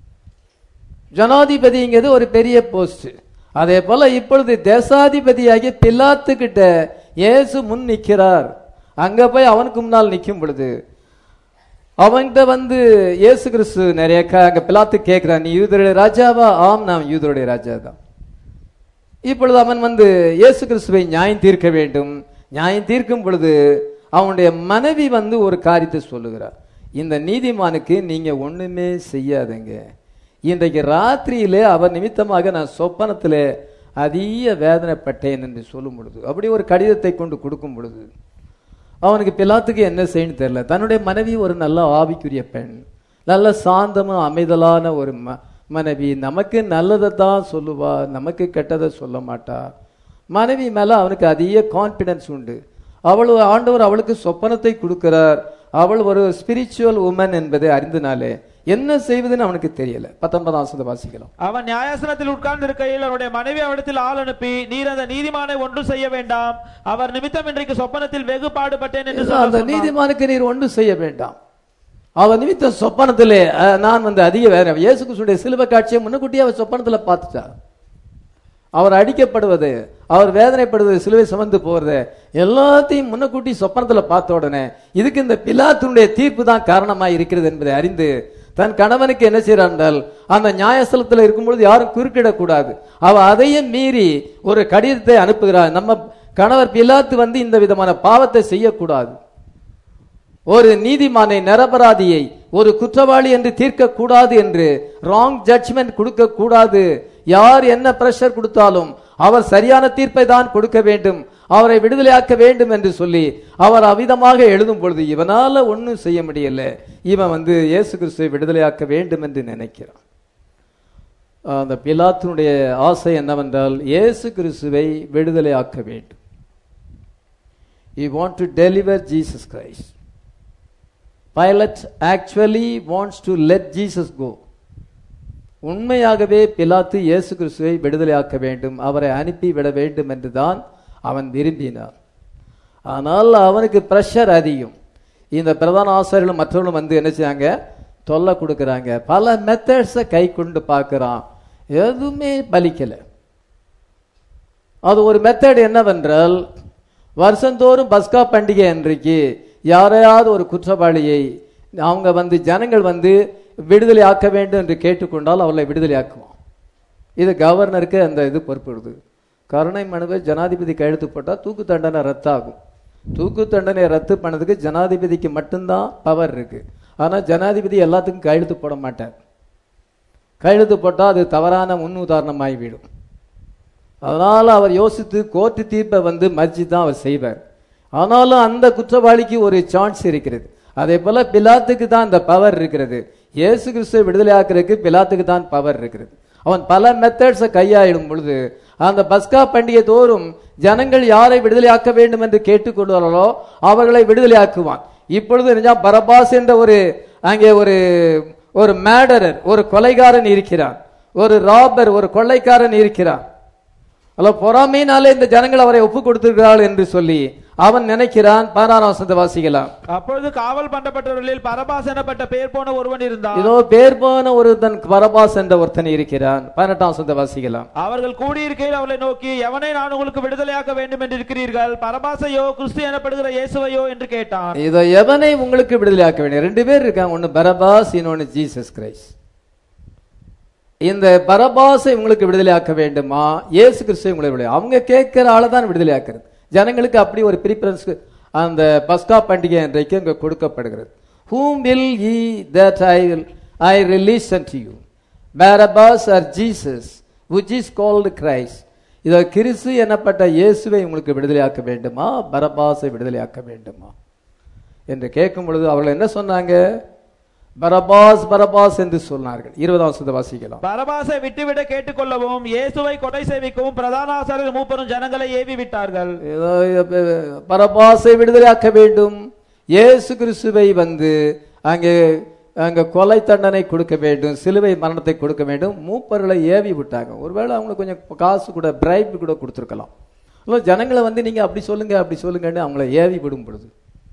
ஜனாதிபதிங்கிறது ஒரு பெரிய போஸ்ட் அதே போல இப்பொழுது தேசாதிபதியாகிய பிலாத்து கிட்ட இயேசு முன் நிற்கிறார் அங்க போய் அவனுக்கு முன்னால் நிற்கும் பொழுது அவன்கிட்ட வந்து இயேசு கிறிஸ்து நிறைய க- அங்க பிலாத்து கேட்கிறான் நீ யூதருடைய ராஜாவா ஆம் நான் யூதருடைய ராஜா தான் இப்பொழுது அவன் வந்து இயேசு கிறிஸ்துவை நியாயம் தீர்க்க வேண்டும் நியாயம் தீர்க்கும் பொழுது அவனுடைய மனைவி வந்து ஒரு காரியத்தை சொல்லுகிறார் இந்த நீதிமானுக்கு நீங்க ஒண்ணுமே செய்யாதீங்க இன்றைக்கு ராத்திரியிலே அவர் நிமித்தமாக நான் சொப்பனத்திலே அதிக வேதனைப்பட்டேன் என்று சொல்லும் பொழுது அப்படி ஒரு கடிதத்தை கொண்டு கொடுக்கும் பொழுது அவனுக்கு பிலாத்துக்கு என்ன செய்யணும் தெரியல தன்னுடைய மனைவி ஒரு நல்ல ஆவிக்குரிய பெண் நல்ல சாந்தமும் அமைதலான ஒரு ம மனைவி நமக்கு நல்லதை தான் சொல்லுவா நமக்கு கெட்டதை சொல்ல மாட்டா மனைவி மேல அவனுக்கு அதிக கான்பிடன்ஸ் உண்டு அவள் ஆண்டவர் அவளுக்கு சொப்பனத்தை கொடுக்கிறார் அவள் ஒரு ஸ்பிரிச்சுவல் உமன் என்பதை அறிந்தனாலே என்ன செய்வதுன்னு அவனுக்கு தெரியல பத்தொன்பதாம் வசனத்தை வாசிக்கலாம் அவன் நியாயாசனத்தில் உட்கார்ந்து இருக்கையில் அவனுடைய மனைவி அவனிடத்தில் ஆள் அனுப்பி நீர் அந்த நீதிமானை ஒன்றும் செய்ய வேண்டாம் அவர் நிமித்தம் இன்றைக்கு சொப்பனத்தில் வெகு பாடுபட்டேன் என்று சொல்ல அந்த சொன்னான். நீதிமானுக்கு நீர் ஒன்றும் செய்ய வேண்டாம் அவன் நிமித்த சொப்பனத்திலே அஹ், நான் வந்து அதிக வேற இயேசு கிறிஸ்துடைய சிலுவை காட்சியை முன்னுக்கூட்டியே அவன் சொப்பனத்துல பார்த்துட்டா அவர் அடிக்கப்படுவது அவர் வேதனைப்படுவது சிலுவை சுமந்து போறது எல்லாத்தையும் முன்னக்கூட்டி சொப்பனத்துல பார்த்த உடனே இதுக்கு இந்த பிலாத்தினுடைய தீர்ப்பு தான் காரணமா இருக்கிறது என்பதை அறிந்து தன் கணவனுக்கு என்ன செய்யறான் என்றால் அந்த நியாயஸ்தலத்தில் இருக்கும்பொழுது யாரும் குறுக்கிடக்கூடாது அவ அதையும் மீறி ஒரு கடிதத்தை அனுப்புகிறார் நம்ம கணவர் பிலாத்து வந்து இந்த விதமான பாவத்தை செய்யக்கூடாது ஒரு நீதிமானை நிரபராதியை ஒரு குற்றவாளி என்று தீர்க்க கூடாது என்று ராங் ஜட்ஜ்மெண்ட் கொடுக்க கூடாது யார் என்ன பிரஷர் கொடுத்தாலும் அவர் சரியான தீர்ப்பை தான் கொடுக்க வேண்டும் அவரை விடுதலையாக்க வேண்டும் என்று சொல்லி அவர் அவிதமாக எழுதும் பொழுது இவனால ஒன்றும் செய்ய முடியல இவன் வந்து இயேசு கிறிஸ்துவை விடுதலையாக்க வேண்டும் என்று நினைக்கிறான் அந்த பிலாத்தினுடைய ஆசை என்னவென்றால் இயேசு கிறிஸ்துவை விடுதலையாக்க வேண்டும் he want to deliver Jesus Christ. Pilate actually wants to let Jesus go. உண்மையாகவே பிலாத்து இயேசு கிறிஸ்துவை விடுதலையாக்க வேண்டும் அவரை அனுப்பி விட வேண்டும் என்றுதான் அவன் விரும்பினான் ஆனால் அவனுக்கு பிரஷர் அதிகம் இந்த பிரதான ஆசிரியர்களும் மற்றவர்களும் வந்து என்ன செய்யாங்க தொல்லை கொடுக்கறாங்க பல மெத்தட்ஸை கை கொண்டு பார்க்கறான் எதுவுமே பலிக்கல அது ஒரு மெத்தட் என்னவென்றால் வருஷந்தோறும் பஸ்கா பண்டிகை அன்றைக்கு யாரையாவது ஒரு குற்றவாளியை அவங்க வந்து ஜனங்கள் வந்து விடுதலை ஆக்க வேண்டும் என்று கேட்டுக்கொண்டால் அவளை விடுதலை ஆக்குவான் இது கவர்னருக்கு அந்த இது பொறுப்பிடுது கருணை மனுவை ஜனாதிபதி கையெழுத்து போட்டால் தூக்கு தண்டனை ரத்தாகும் தூக்கு தண்டனை ரத்து பண்ணதுக்கு ஜனாதிபதிக்கு மட்டும்தான் பவர் இருக்கு ஆனால் ஜனாதிபதி எல்லாத்துக்கும் கையெழுத்து போட மாட்டார் கையெழுத்து போட்டால் அது தவறான முன் உதாரணமாகிவிடும் அதனால அவர் யோசித்து கோர்ட்டு தீர்ப்பை வந்து மறிச்சு தான் அவர் செய்வார் ஆனாலும் அந்த குற்றவாளிக்கு ஒரு சான்ஸ் இருக்கிறது அதே போல பிலாத்துக்கு தான் அந்த பவர் இருக்கிறது இயேசு கிறிஸ்துவை விடுதலை ஆக்குறதுக்கு பிலாத்துக்கு தான் பவர் இருக்கிறது அவன் பல மெத்தட்ஸை கையாயிடும் பொழுது அந்த பஸ்கா பண்டிகை தோறும் ஜனங்கள் யாரை விடுதலையாக்க வேண்டும் என்று கேட்டுக்கொள்வார்களோ அவர்களை விடுதலையாக்குவான் இப்பொழுது நிஜா பரபாஸ் என்ற ஒரு அங்கே ஒரு ஒரு மேடரர் ஒரு கொலைகாரன் இருக்கிறான் ஒரு ராபர் ஒரு கொள்ளைக்காரன் இருக்கிறான் அல்ல பொறாமையினாலே இந்த ஜனங்கள் அவரை ஒப்பு கொடுத்திருக்கிறார்கள் என்று சொல்லி அவன் நினைக்கிறான் பதினாறாம் வசனத்தை வாசிக்கலாம் அப்பொழுது காவல் பண்ணப்பட்டவர்களில் பரபாஸ் எனப்பட்ட பெயர் போன ஒருவன் இருந்தான் இதோ பேர் போன ஒருத்தன் பரபாஸ் என்ற ஒருத்தன் இருக்கிறான் பதினெட்டாம் வசனத்தை வாசிக்கலாம் அவர்கள் கூடியிருக்கையில் அவளை நோக்கி எவனை நான் உங்களுக்கு விடுதலையாக்க வேண்டும் என்று இருக்கிறீர்கள் பரபாசையோ கிறிஸ்து எனப்படுகிற இயேசுவையோ என்று கேட்டான் இதோ எவனை உங்களுக்கு விடுதலையாக்க வேண்டும் ரெண்டு பேர் இருக்காங்க ஒன்னு பரபாஸ் இன்னொன்னு ஜீசஸ் கிரைஸ்ட் இந்த பரபாசை உங்களுக்கு விடுதலையாக்க வேண்டுமா இயேசு கிறிஸ்துவை உங்களை விடுதலை அவங்க கேட்கிற ஆளை தான் விடுதலையாக்குறது ஜனங்களுக்கு அப்படி ஒரு ப்ரிஃபரன்ஸ் அந்த பஸ்கா பண்டிகை அன்றைக்கு அங்கே கொடுக்கப்படுகிறது whom will ye that I will I release unto you Barabbas or Jesus which is called Christ இதோ கிறிஸ்து எனப்பட்ட இயேசுவை உங்களுக்கு விடுதலையாக்க வேண்டுமா பரபாசை விடுதலையாக்க வேண்டுமா என்று கேட்கும் பொழுது அவர்கள் என்ன சொன்னாங்க பரபாஸ் பரபாஸ் என்று சொன்னார்கள் இருபதாம் வசனத்தை வாசிக்கலாம் பரபாசை விட்டுவிட கேட்டுக்கொள்ளவும் இயேசுவை கொடை சேவிக்கவும் பிரதான ஆசாரியர் மூப்பரும் ஜனங்களை ஏவி விட்டார்கள் ஏதோ பரபாசை விடுதலையாக்க வேண்டும் இயேசு கிறிஸ்துவை வந்து அங்கே அங்க கொலை தண்டனை கொடுக்க வேண்டும் சிலுவை மரணத்தை கொடுக்க வேண்டும் மூப்பர்களை ஏவி விட்டாங்க ஒருவேளை அவங்களுக்கு கொஞ்சம் காசு கூட பிரைப் கூட கொடுத்துருக்கலாம் இல்லை ஜனங்களை வந்து நீங்க அப்படி சொல்லுங்க அப்படி சொல்லுங்கன்னு அவங்கள ஏவி விடும் பொழுது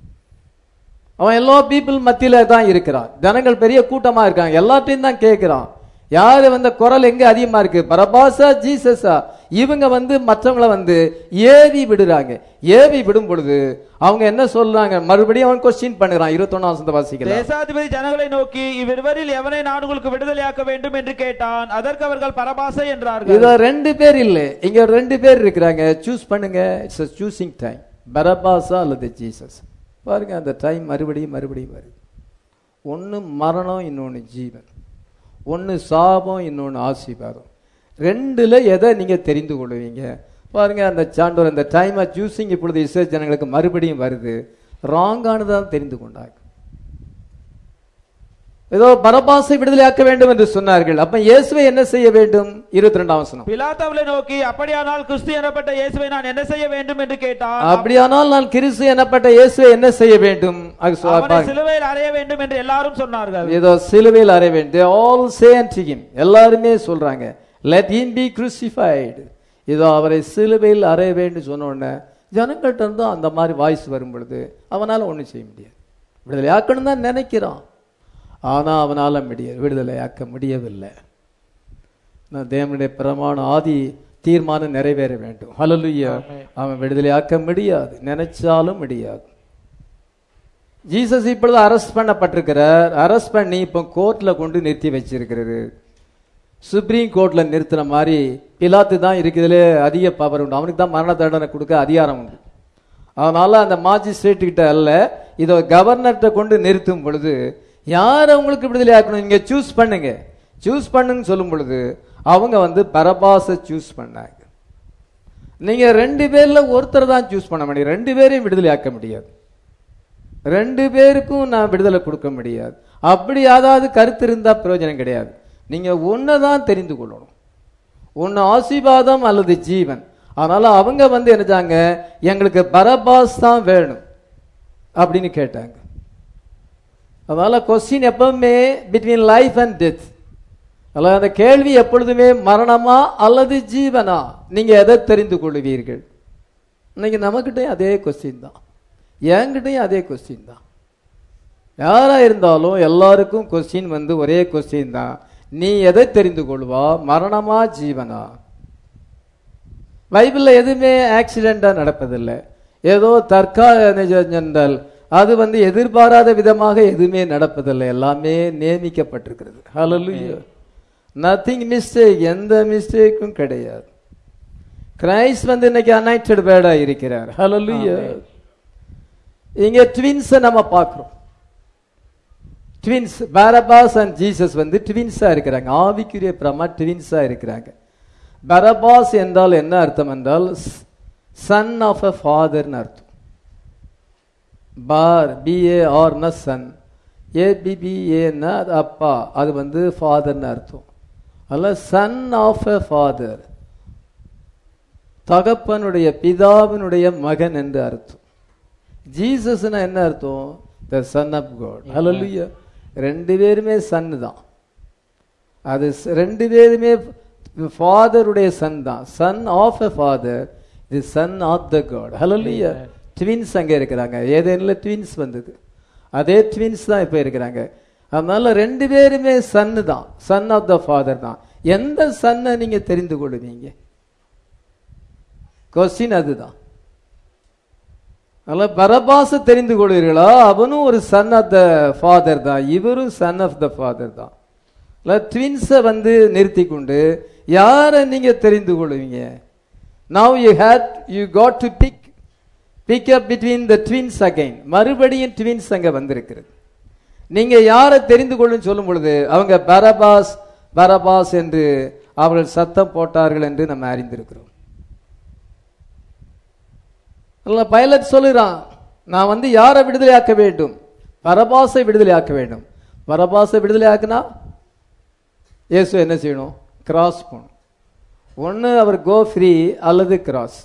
அவன் எல்லா பீப்புள் மத்தியில தான் இருக்கிறான் ஜனங்கள் பெரிய கூட்டமா இருக்காங்க எல்லாத்தையும் தான் கேட்கிறான் யாரு வந்த குரல் எங்க அதிகமா இருக்கு பரபாசா ஜீசஸா இவங்க வந்து மற்றவங்களை வந்து ஏவி விடுறாங்க ஏவி விடும் பொழுது அவங்க என்ன சொல்றாங்க மறுபடியும் அவன் கொஸ்டின் பண்ணுறான் இருபத்தொன்னாம் வசந்த வாசிக்கலாம் தேசாதிபதி ஜனங்களை நோக்கி இவ்விருவரில் எவனை நான் உங்களுக்கு விடுதலையாக்க வேண்டும் என்று கேட்டான் அதற்கு அவர்கள் பரபாசை என்றார்கள் இதோ ரெண்டு பேர் இல்லை இங்க ரெண்டு பேர் இருக்கிறாங்க சூஸ் பண்ணுங்க இட்ஸ் சூசிங் டைம் பரபாசா அல்லது ஜீசஸ் பாருங்க அந்த டைம் மறுபடியும் மறுபடியும் வருது ஒன்று மரணம் இன்னொன்று ஜீவன் ஒன்று சாபம் இன்னொன்று ஆசீர்வாதம் ரெண்டுல எதை நீங்க தெரிந்து கொள்வீங்க பாருங்க அந்த சான்றோர் அந்த டைம் ஆஃப் சூசிங் இப்பொழுது இஸ்ரே ஜனங்களுக்கு மறுபடியும் வருது ராங்கானதான் தெரிந்து கொண்டாங்க ஏதோ பரபாசை விடுதலையாக்க வேண்டும் என்று சொன்னார்கள் அப்ப இயேசுவை என்ன செய்ய வேண்டும் இருபத்தி ரெண்டாம் வசனம் பிலாத்து அவளை நோக்கி அப்படியானால் கிறிஸ்து எனப்பட்ட இயேசுவை நான் என்ன செய்ய வேண்டும் என்று கேட்டான் அப்படியானால் நான் கிறிஸ்து எனப்பட்ட இயேசுவை என்ன செய்ய வேண்டும் அது சொ- அவனை பாருங்க. சிலுவையில் அறைய வேண்டும் என்று எல்லாரும் சொன்னார்கள் ஏதோ சிலுவையில் அறைய வேண்டும் ஆல் சே unto him எல்லாருமே சொல்றாங்க லெட் him பி crucified இதோ அவரை சிலுவையில் அறைய வேண்டும் சொன்ன உடனே ஜனங்கள்ட்ட இருந்து அந்த மாதிரி வாய்ஸ் வரும் பொழுது அவனால ஒண்ணும் செய்ய முடியாது விடுதலை ஆக்கணும் தான் நினைக்கிறான் ஆனா அவனால முடியாது விடுதலை ஆக்க முடியவில்லை நான் தேவனுடைய பிரமாண ஆதி தீர்மானம் நிறைவேற வேண்டும் ஹalleluya அவன் விடுதலை ஆக்க முடியாது நினைச்சாலும் முடியாது ஜீசஸ் இப்பொழுது அரெஸ்ட் பண்ணப்பட்டிருக்கிறார் அரெஸ்ட் பண்ணி இப்போ கோர்ட்ல கொண்டு நிறுத்தி வச்சிருக்கிறது சுப்ரீம் கோர்ட்ல நிறுத்தின மாதிரி பிலாத்து தான் இருக்குதுல அதிக பவர் உண்டு அவனுக்கு தான் மரண தண்டனை கொடுக்க அதிகாரம் உண்டு அதனால அந்த மாஜிஸ்ட்ரேட் கிட்ட அல்ல இதோ கவர்னர்கிட்ட கொண்டு நிறுத்தும் பொழுது யார் அவங்களுக்கு விடுதலை ஆக்கணும் நீங்க சூஸ் பண்ணுங்க சூஸ் பண்ணுன்னு சொல்லும் பொழுது அவங்க வந்து பரபாச சூஸ் பண்ணாங்க நீங்க ரெண்டு பேர்ல ஒருத்தர் தான் சூஸ் பண்ண முடியும் ரெண்டு பேரையும் விடுதலை ஆக்க முடியாது ரெண்டு பேருக்கும் நான் விடுதலை கொடுக்க முடியாது அப்படி யாராவது கருத்து இருந்தா பிரயோஜனம் கிடையாது நீங்க ஒன்றை தான் தெரிந்து கொள்ளணும் ஒன்று ஆசீர்வாதம் அல்லது ஜீவன் அதனால அவங்க வந்து என்னச்சாங்க எங்களுக்கு பரபாஸ் தான் வேணும் அப்படின்னு கேட்டாங்க அதனால கொஸ்டின் எப்பவுமே பிட்வீன் லைஃப் அண்ட் டெத் அதனால அந்த கேள்வி எப்பொழுதுமே மரணமா அல்லது ஜீவனா நீங்க எதை தெரிந்து கொள்வீர்கள் இன்னைக்கு நம்மகிட்டயும் அதே கொஸ்டின் தான் என்கிட்டயும் அதே கொஸ்டின் தான் யாரா இருந்தாலும் எல்லாருக்கும் கொஸ்டின் வந்து ஒரே கொஸ்டின் தான் நீ எதை தெரிந்து கொள்வா மரணமா ஜீவனா பைபிள்ல எதுவுமே ஆக்சிடென்டா நடப்பதில்லை ஏதோ தற்கால் அது வந்து எதிர்பாராத விதமாக எதுவுமே நடப்பதில்லை எல்லாமே நியமிக்கப்பட்டிருக்கிறது ஹalleluya நத்திங் மிஸ்டேக் எந்த மிஸ்டேக்கும் கிடையாது கிரைஸ்ட் வந்து இன்னைக்கு அனைட்டட் பேர்டா இருக்கிறார் ஹalleluya இங்க ட்வின்ஸ் நம்ம பார்க்கிறோம் ட்வின்ஸ் பரபாஸ் அண்ட் ஜீசஸ் வந்து ட்வின்ஸா இருக்கிறாங்க ஆவிக்குரிய பிரமா ட்வின்ஸா இருக்கிறாங்க பரபாஸ் என்றால் என்ன அர்த்தம் என்றால் சன் ஆஃப் அ ஃபாதர்னு அர்த்தம் பார் பிஏ ஆர்னா சன் ஏபிபிஏன்னா அது அப்பா அது வந்து ஃபாதர்னு அர்த்தம் அல்ல சன் ஆஃப் அ ஃபாதர் தகப்பனுடைய பிதாவினுடைய மகன் என்று அர்த்தம் ஜீசஸ்னா என்ன அர்த்தம் the son of God hallelujah ரெண்டு பேருமே சன் தான் அது ச- ரெண்டு பேருமே ஃபாதருடைய சன் தான் சன் ஆஃப் எ ஃபாதர் இது son of the God hallelujah twins அங்கே இருக்கிறாங்க ஏதேனில் ட்வின்ஸ் வந்தது அதே ட்வின்ஸ் தான் இப்போ இருக்கிறாங்க அதனால ரெண்டு பேருமே சன்னு தான் சன் ஆஃப் த ஃபாதர் தான் எந்த சன்னை நீங்க தெரிந்து கொள்வீங்க கொஸ்டின் அதுதான் அதனால பரபாச தெரிந்து கொள்வீர்களா அவனும் ஒரு சன் ஆஃப் த ஃபாதர் தான் இவரும் சன் ஆஃப் த ஃபாதர் தான் ட்வின்ஸை வந்து நிறுத்தி கொண்டு யாரை நீங்க தெரிந்து கொள்வீங்க now you had you got to pick pick up between the twins again மறுபடியும் ட்வின்ஸ் அங்க வந்திருக்கிறது நீங்க யாரை தெரிந்து கொள்ளுன்னு சொல்லும் பொழுது அவங்க பரபாஸ் பரபாஸ் என்று அவர்கள் சத்தம் போட்டார்கள் என்று நம்ம அறிந்திருக்கிறோம் பைலட் சொல்லுறான் நான் வந்து யாரை விடுதலையாக்க வேண்டும் பரபாசை விடுதலையாக்க வேண்டும் பரபாசை விடுதலையாக்குனா இயேசு என்ன செய்யணும் கிராஸ் போகணும் ஒன்று அவர் கோ ஃப்ரீ அல்லது கிராஸ்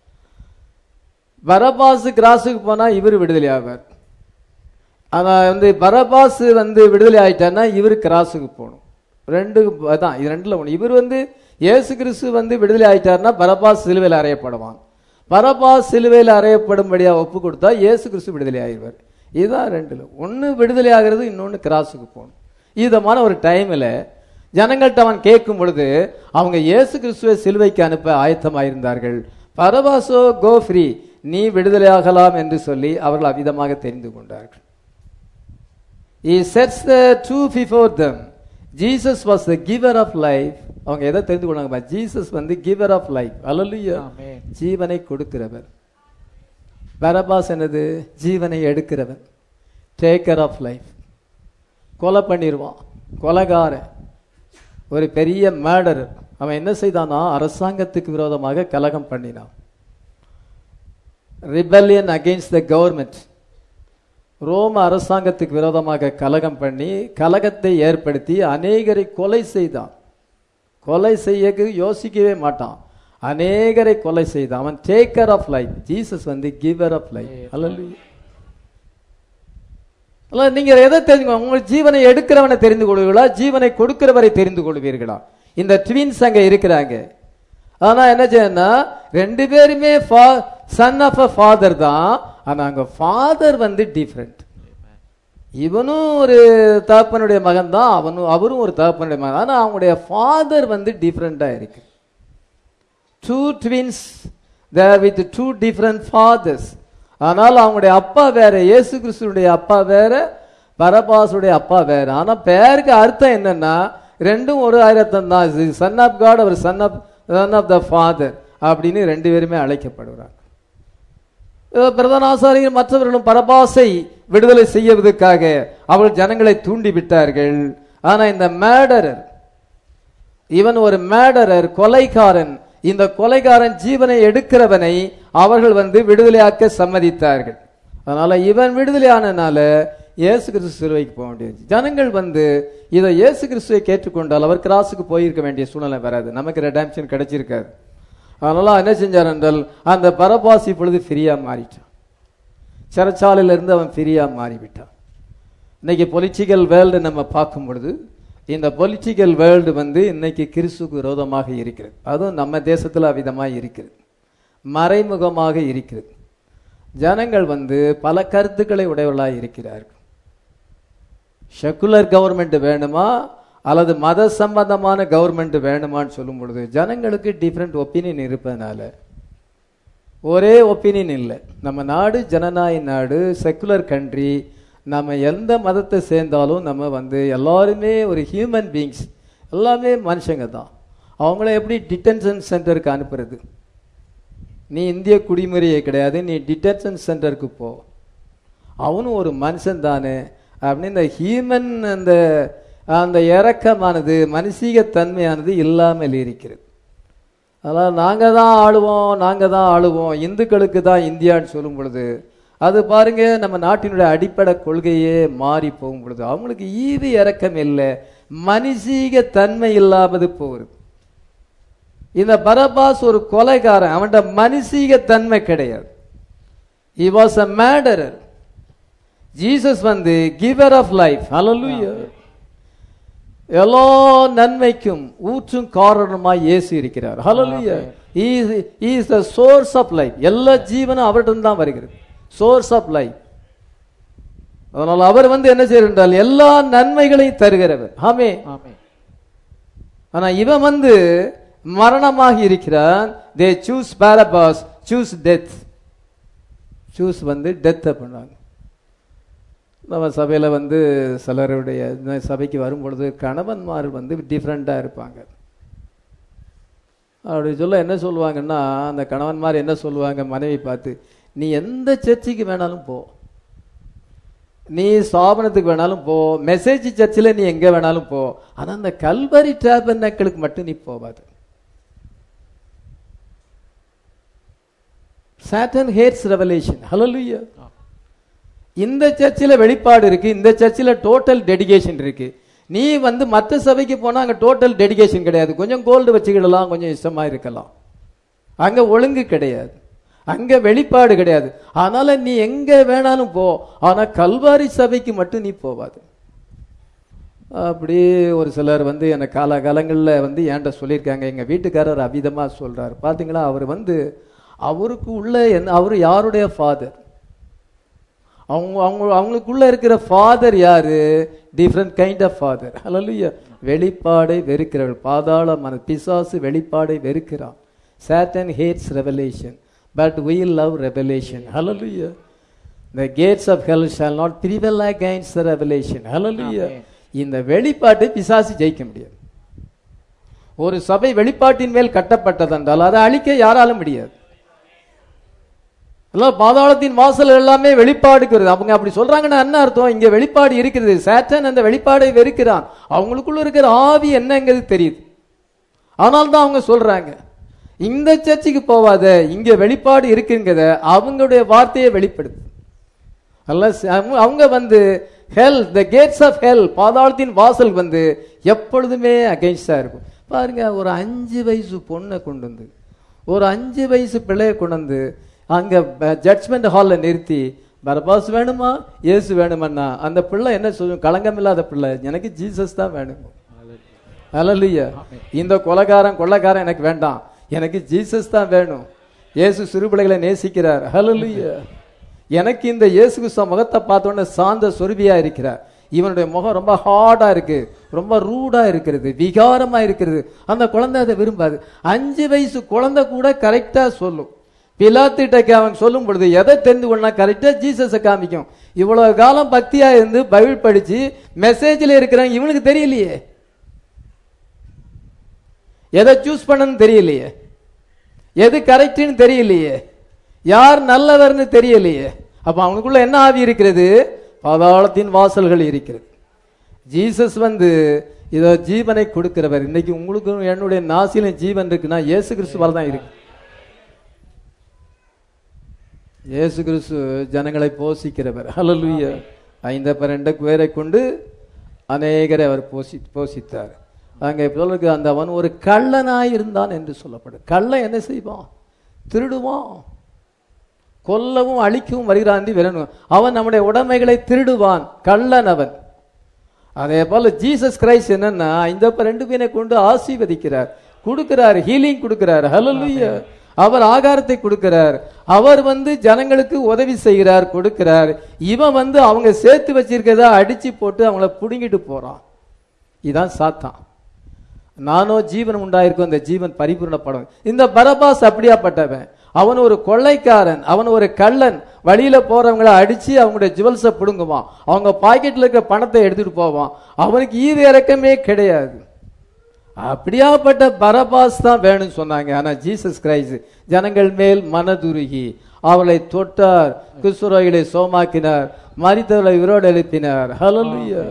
பரபாஸ் கிராஸுக்கு போனா இவர் விடுதலை ஆவார் ஆனா வந்து பரபாஸ் வந்து விடுதலை ஆயிட்டான்னா இவர் கிராஸுக்கு போகணும் ரெண்டு அதான் இது ரெண்டுல ஒன்று இவர் வந்து இயேசு கிறிஸ்து வந்து விடுதலை ஆயிட்டாருன்னா பரபாஸ் சிலுவையில் அறையப்படுவான் பரபாஸ் சிலுவையில் அறையப்படும்படியா ஒப்பு கொடுத்தா இயேசு கிறிஸ்து விடுதலை ஆயிடுவார் இதுதான் ரெண்டுல ஒன்று விடுதலை ஆகிறது இன்னொன்று கிராஸுக்கு போகணும் இதமான ஒரு டைமில் ஜனங்கள்ட்ட அவன் கேட்கும் பொழுது அவங்க இயேசு கிறிஸ்துவை சிலுவைக்கு அனுப்ப ஆயத்தமாயிருந்தார்கள் பரபாசோ கோ ஃப்ரீ நீ விடுதலையாகலாம் என்று சொல்லி அவர்கள் அவ்விதமாக தெரிந்து கொண்டார்கள் He sets the truth before them. Jesus was the giver of life. அவங்க எதை தெரிந்து கொள்ளாங்க ஜீசஸ் வந்து giver of life hallelujah amen. ஜீவனை கொடுக்கிறவர் பரபாஸ் என்னது ஜீவனை எடுக்கிறவர் டேக்கர் ஆஃப் லைஃப் கொலை பண்ணிடுவான் கொலைகாரன் ஒரு பெரிய மேடர் அவன் என்ன செய்தானா அரசாங்கத்துக்கு விரோதமாக கலகம் பண்ணினான் ரிபல்லியன் அகெயின்ஸ்ட் த கவர்மெண்ட் ரோம அரசாங்கத்துக்கு விரோதமாக கலகம் பண்ணி கலகத்தை ஏற்படுத்தி அநேகரை கொலை செய்தான் கொலை செய்ய யோசிக்கவே மாட்டான் அநேகரை கொலை செய்தான் அவன் டேக்கர் ஆஃப் லைஃப் ஜீசஸ் வந்து கிவர் ஆஃப் லைஃப் அல்ல நீங்க எதை தெரிந்து உங்கள் ஜீவனை எடுக்கிறவனை தெரிந்து கொள்வீர்களா ஜீவனை கொடுக்கிறவரை தெரிந்து கொள்வீர்களா இந்த ட்வின்ஸ் அங்க இருக்கிறாங்க ஆனா என்ன செய்யணும்னா ரெண்டு பேருமே சன் ஆஃப் அ ஃபாதர் தான் ஆனா அங்க ஃபாதர் வந்து டிஃப்ரெண்ட் இவனும் ஒரு தகப்பனுடைய மகன் தான் அவனும் அவரும் ஒரு தகப்பனுடைய மகன் ஆனா அவங்களுடைய ஃபாதர் வந்து டிஃப்ரெண்டா இருக்கு two twins there with two different fathers ஆனால் அவங்களுடைய அப்பா வேற இயேசு கிறிஸ்துடைய அப்பா வேற பரபாசுடைய அப்பா வேற ஆனா பேருக்கு அர்த்தம் என்னன்னா ரெண்டும் ஒரு ஆயிரத்தம் தான் சன் ஆஃப் காட் அவர் son of son of the father அப்படின்னு ரெண்டு பேருமே அழைக்கப்படுகிறாங்க அஹ், பிரதான ஆசாரியர் மற்றவர்களும் பரபாசை விடுதலை செய்வதற்காக அவள் ஜனங்களை தூண்டி விட்டார்கள் ஆனா இந்த மேடரர் இவன் ஒரு மேடரர் கொலைகாரன் இந்த கொலைகாரன் ஜீவனை எடுக்கிறவனை அவர்கள் வந்து விடுதலையாக்க சம்மதித்தார்கள் அதனால இவன் விடுதலையானனால இயேசு கிறிஸ்து சிலுவைக்கு போக வேண்டியது ஜனங்கள் வந்து இதை இயேசு கிறிஸ்துவை கேட்டுக்கொண்டால் அவர் கிராஸுக்கு போயிருக்க வேண்டிய சூழ்நிலை வராது நமக்கு ரெடாம்ஷன் கிடைச்சிருக்காது அதனால என்ன செஞ்சார் என்றால் அந்த பரபாசி இப்பொழுது ஃப்ரீயா மாறிட்டான் சிறைச்சாலையில இருந்து அவன் ஃப்ரீயா மாறிவிட்டான் இன்னைக்கு பொலிட்டிக்கல் வேர்ல்டு நம்ம பார்க்கும் பொழுது இந்த பொலிட்டிக்கல் வேர்ல்டு வந்து இன்னைக்கு கிறிஸ்துக்கு விரோதமாக இருக்கிறது அதுவும் நம்ம தேசத்துல அவ்விதமாக இருக்கிறது மறைமுகமாக இருக்கிறது ஜனங்கள் வந்து பல கருத்துக்களை உடையவர்களாக இருக்கிறார்கள் செக்குலர் கவர்மெண்ட் வேணுமா அல்லது மத சம்பந்தமான கவர்மெண்ட் வேணுமான்னு சொல்லும் பொழுது ஜனங்களுக்கு டிஃப்ரெண்ட் ஒப்பீனியன் இருப்பதனால ஒரே ஒப்பீனியன் இல்லை நம்ம நாடு ஜனநாயக நாடு செக்குலர் கண்ட்ரி நம்ம எந்த மதத்தை சேர்ந்தாலும் நம்ம வந்து எல்லாருமே ஒரு ஹியூமன் பீயிங்ஸ் எல்லாமே மனுஷங்க தான் அவங்கள எப்படி டிடென்ஷன் சென்டருக்கு அனுப்புறது நீ இந்திய குடிமுறையே கிடையாது நீ டிடென்ஷன் சென்டருக்கு போ அவனும் ஒரு மனுஷன் தானே அப்படின்னு இந்த ஹியூமன் அந்த அந்த இறக்கமானது மனுஷீக தன்மையானது இல்லாமல் இருக்கிறது அதனால் நாங்கள் தான் ஆளுவோம் நாங்கள் தான் ஆளுவோம் இந்துக்களுக்கு தான் இந்தியான்னு சொல்லும் பொழுது அது பாருங்க நம்ம நாட்டினுடைய அடிப்படை கொள்கையே மாறி போகும் பொழுது அவங்களுக்கு ஈவு இறக்கம் இல்லை மனுஷீக தன்மை இல்லாமது போகுது இந்த பரபாஸ் ஒரு கொலைகாரன் அவன்கிட்ட மனுஷீக தன்மை கிடையாது he was a murderer Jesus வந்து கிவர் ஆஃப் லைஃப் ஹalleluya எல்லா நன்மைக்கும் ஊற்றும் காரணமாய் இயேசு இருக்கிறார் ஹalleluya he is he is the source of life எல்லா ஜீவனும் அவரிடம் தான் வருகிறது சோர்ஸ் ஆஃப் லைஃப் அதனால் அவர் வந்து என்ன செய்கிறார் என்றால் எல்லா நன்மைகளையும் தருகிறவர் ஆமே ஆமென் ஆனா இவன் வந்து மரணமாகி இருக்கிறான் they choose Barabbas choose death choose வந்து டெத்தை பண்ணாங்க நம்ம சபையில வந்து சிலருடைய இந்த சபைக்கு வரும்பொழுது கணவன்மார் வந்து டிஃப்ரெண்ட்டாக இருப்பாங்க அப்படி சொல்ல என்ன சொல்லுவாங்கன்னா அந்த கணவன்மார் என்ன சொல்லுவாங்க மனைவி பார்த்து நீ எந்த சர்ச்சுக்கு வேணாலும் போ நீ ஸ்தாபனத்துக்கு வேணாலும் போ மெசேஜ் சர்ச்சில் நீ எங்க வேணாலும் போ ஆனா அந்த கல்வரி டேபர்னக்களுக்கு மட்டும் நீ போவாது சாட்டன் ஹேட்ஸ் ரெவலேஷன் ஹalleluya இந்த சர்ச்சில் வெளிப்பாடு இருக்கு இந்த சர்ச்சில் டோட்டல் டெடிகேஷன் இருக்கு நீ வந்து மற்ற சபைக்கு போனா அங்க டோட்டல் டெடிகேஷன் கிடையாது கொஞ்சம் கோல்டு வச்சுக்கிடலாம் கொஞ்சம் இஷ்டமா இருக்கலாம் அங்க ஒழுங்கு கிடையாது அங்க வெளிப்பாடு கிடையாது அதனால நீ எங்க வேணாலும் போ ஆனா கல்வாரி சபைக்கு மட்டும் நீ போவாது அப்படி ஒரு சிலர் வந்து எனக்கு காலகாலங்களில் வந்து என்கிட்ட சொல்லியிருக்காங்க எங்க வீட்டுக்காரர் அபிதமா சொல்றாரு பாத்தீங்களா அவர் வந்து அவருக்கு உள்ள என்ன அவர் யாருடைய ஃபாதர் அவங்க அவங்க அவங்களுக்குள்ள இருக்கிற ஃபாதர் யாரு different kind of father hallelujah வெளிப்பாடை வெறுக்கிறவள் பாதாள மன பிசாசு வெளிப்பாடை வெறுக்கிறான் Satan hates revelation but we love revelation hallelujah the gates of hell shall not prevail against the revelation hallelujah Amen. இந்த வெளிப்பாட்டை பிசாசு ஜெயிக்க முடியாது ஒரு சபை வெளிப்பாட்டின் மேல் கட்டப்பட்டதென்றால் அதை அழிக்க யாராலும் முடியாது எல்லாம் பாதாளத்தின் வாசல் எல்லாமே வெளிப்பாடுக்கு வருது அவங்க அப்படி சொல்றாங்கன்னா என்ன அர்த்தம் இங்க வெளிப்பாடு இருக்கிறது சேட்டன் அந்த வெளிப்பாடை வெறுக்கிறான் அவங்களுக்குள்ள இருக்கிற ஆவி என்னங்கிறது தெரியுது ஆனால் தான் அவங்க சொல்றாங்க இந்த சர்ச்சுக்கு போவாத இங்க வெளிப்பாடு இருக்குங்கிறத அவங்களுடைய வார்த்தையை வெளிப்படுது அல்ல அவங்க- அவங்க வந்து ஹெல் த கேட்ஸ் ஆஃப் ஹெல் பாதாளத்தின் வாசல் வந்து எப்பொழுதுமே அகைன்ஸ்டா இருக்கும் பாருங்க ஒரு அஞ்சு வயசு பொண்ணை கொண்டு வந்து ஒரு அஞ்சு வயசு பிள்ளையை கொண்டு வந்து அங்க ஜட்ஜ்மெண்ட் ஹால்ல நிறுத்தி பரபாஸ் வேணுமா இயேசு வேணுமன்னா அந்த பிள்ளை என்ன சொல்லும் களங்கமில்லாத பிள்ளை எனக்கு ஜீசஸ் தான் வேணும் ஹalleluya இந்த கொலைகாரன் கொள்ளைக்காரன் எனக்கு வேண்டாம் எனக்கு ஜீசஸ் தான் வேணும் இயேசு சிறுபிள்ளைகளை நேசிக்கிறார் ஹalleluya எனக்கு இந்த இயேசு கிறிஸ்துவ முகத்தை பார்த்த உடனே சாந்த சொருபியா இருக்கிறார் இவனுடைய முகம் ரொம்ப ஹார்டா இருக்கு ரொம்ப ரூடா இருக்கிறது விகாரமா இருக்கிறது அந்த குழந்தை அதை விரும்பாது அஞ்சு வயசு குழந்தை கூட கரெக்டா சொல்லும் பிலாத்திட்ட அவன் சொல்லும் பொழுது எதை தெரிந்து கொள்ளா கரெக்டா ஜீசஸை காமிக்கும் இவ்வளவு காலம் பக்தியா இருந்து பைபிள் படிச்சு மெசேஜ்ல இருக்கிறான் இவனுக்கு தெரியலையே எதை சூஸ் பண்ணன்னு தெரியலையே எது கரெக்ட்னு தெரியலையே யார் நல்லவர்னு தெரியலையே அப்ப அவனுக்குள்ள என்ன ஆவி இருக்கிறது பாதாளத்தின் வாசல்கள் இருக்கிறது ஜீசஸ் வந்து இதோ ஜீவனை கொடுக்கிறவர் இன்னைக்கு உங்களுக்கும் என்னுடைய நாசிலும் ஜீவன் இருக்குன்னா இயேசு கிறிஸ்துவால் தான் இருக்கு இயேசு கிறிஸ்து ஜனங்களை போஷிக்கிறவர் ஹalleluya ஐந்த பன்னெண்டு பேரை கொண்டு அநேகரை அவர் போஷி போஷித்தார் அங்கே சொல்லுக்கு அந்த அவன் ஒரு கள்ளனாய் இருந்தான் என்று சொல்லப்படும் கள்ளன் என்ன செய்வான் திருடுவான் கொல்லவும் அழிக்கவும் வருகிறான் என்று விரணும் அவன் நம்முடைய உடைமைகளை திருடுவான் கள்ளன் அவன் அதே போல ஜீசஸ் கிரைஸ்ட் என்னன்னா இந்த ரெண்டு பேரை கொண்டு ஆசீர்வதிக்கிறார் கொடுக்கிறார் ஹீலிங் கொடுக்கிறார் ஹalleluya அவர் ஆகாரத்தை கொடுக்கிறார் அவர் வந்து ஜனங்களுக்கு உதவி செய்கிறார் கொடுக்கிறார் இவன் வந்து அவங்க சேர்த்து வச்சிருக்கிறத அடிச்சு போட்டு அவங்கள புடுங்கிட்டு போறான் இதான் சாத்தான் நானோ ஜீவன் உண்டாயிருக்கும் அந்த ஜீவன் பரிபூர்ணப்படும் இந்த பரபாஸ் அப்படியாப்பட்டவன் அவன் ஒரு கொள்ளைக்காரன் அவன் ஒரு கள்ளன் வழியில போறவங்கள அடிச்சு அவங்களுடைய ஜுவல்ஸை பிடுங்குவான் அவங்க பாக்கெட்ல இருக்க பணத்தை எடுத்துட்டு போவான் அவனுக்கு ஈவு இறக்கமே கிடையாது அப்படியாப்பட்ட பரபாஸ் தான் வேணும்னு சொன்னாங்க ஆனா ஜீசஸ் கிரைஸ்ட் ஜனங்கள் மேல் மனதுருகி அவளை தொட்டார் குசுரோகிகளை சோமாக்கினார் மரித்தவர்களை உயிரோடு எழுப்பினார் ஹalleluya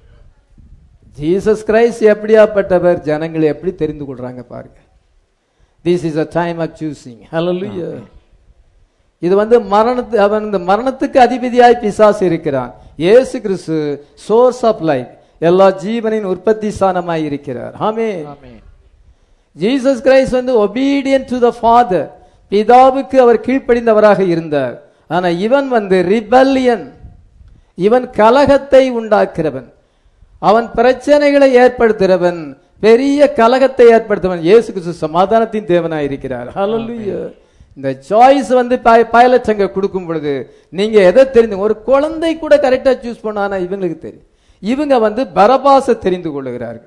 ஜீசஸ் கிரைஸ்ட் எப்படியாப்பட்டவர் ஜனங்களை எப்படி தெரிந்து கொள்றாங்க பாருங்க this is a time of choosing hallelujah இது வந்து மரணத்து அவன் இந்த மரணத்துக்கு அதிபதியாய் பிசாசு இருக்கிறான் இயேசு கிறிஸ்து சோர்ஸ் ஆஃப் லைஃப் எல்லா ஜீவனின் உற்பத்தி ஸ்தானமாய் இருக்கிறார் ஆமே ஆமென் ஜீசஸ் கிரைஸ்ட் வந்து ஒபீடியன்ட் டு த ஃபாதர் பிதாவுக்கு அவர் கீழ்ப்படிந்தவராக இருந்தார் ஆனா இவன் வந்து ரிபல்லியன் இவன் கலகத்தை உண்டாக்குறவன் அவன் பிரச்சனைகளை ஏற்படுத்துகிறவன் பெரிய கலகத்தை ஏற்படுத்துவன் இயேசு கிறிஸ்து சமாதானத்தின் தேவனாய் இருக்கிறார் ஹalleluya இந்த சாய்ஸ் வந்து பைலட்ஸ் அங்க கொடுக்கும் பொழுது நீங்க எதை தெரிந்து ஒரு குழந்தை கூட கரெக்டா சூஸ் பண்ணானா இவங்களுக்கு தெரியும் இவங்க வந்து பரபாச தெரிந்து கொள்ளுகிறார்கள்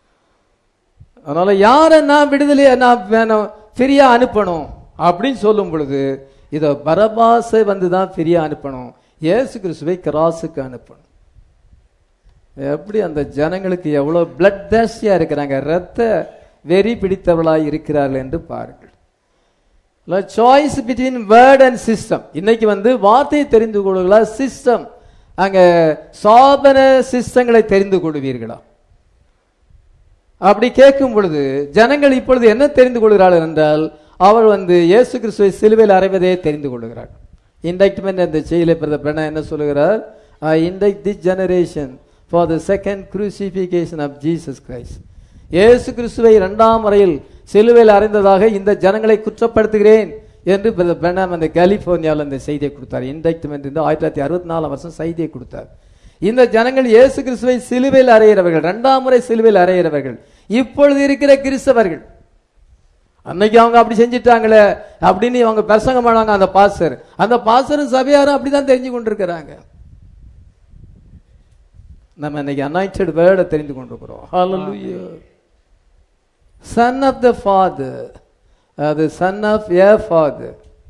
அதனால யாரை நான் விடுதலை நான் வேணும் ஃப்ரீயா அனுப்பணும் அப்படின்னு சொல்லும் பொழுது இத பரபாசை வந்து தான் ஃப்ரீயா அனுப்பணும் இயேசு கிறிஸ்துவை கிராஸுக்கு அனுப்பணும் எப்படி அந்த ஜனங்களுக்கு எவ்வளவு பிளட் தேஸ்டியா இருக்கிறாங்க ரத்த வெறி பிடித்தவர்களாய் இருக்கிறார்கள் என்று பாருங்கள் choice between word and system இன்னைக்கு வந்து வார்த்தையை தெரிந்து கொள்வீர்களா சிஸ்டம் அங்க சாதன சிஸ்டங்களை தெரிந்து கொள்வீர்களா அப்படி கேட்கும் பொழுது ஜனங்கள் இப்பொழுது என்ன தெரிந்து கொள்கிறார்கள் என்றால் அவர் வந்து இயேசு கிறிஸ்துவை சிலுவையில் அறைவதே தெரிந்து கொள்கிறார் இன்டெக்ட்மெண்ட் அந்த செய்தியில பிரதர் பிரணா என்ன சொல்லுகிறார் indict the generation for the second crucifixion of Jesus Christ இயேசு கிறிஸ்துவை இரண்டாம் முறையில் சிலுவையில் அறைந்ததாக இந்த ஜனங்களை குற்றப்படுத்துகிறேன் என்று பிரதர் பிரணாம் அந்த கலிபோர்னியாவில் அந்த செய்தியை கொடுத்தார் இன்டெக்ட்மெண்ட் இந்த ஆயிரத்தி தொள்ளாயிரத்தி அறுபத்தி நாலாம் வருஷம் செய்தியை கொடுத்தார் இந்த ஜனங்கள் இயேசு கிறிஸ்துவை சிலுவையில் அறையிறவர்கள் இரண்டாம் முறை சிலுவையில் அறையிறவர்கள் இப்பொழுது இருக்கிற கிறிஸ்தவர்கள் அன்னைக்கு அவங்க அப்படி செஞ்சிட்டாங்களே அப்படின்னு அவங்க பிரசங்கம் பண்ணாங்க அந்த பாஸ்டர் அந்த பாஸ்டரும் சபையாரும் அப்படிதான் தெரிஞ்சு கொண்டிருக்கிறாங்க நம்ம இன்னைக்கு அனாய்டட் வேர்டை தெரிந்து கொண்டிருக்கிறோம் hallelujah son of the father அது son of a father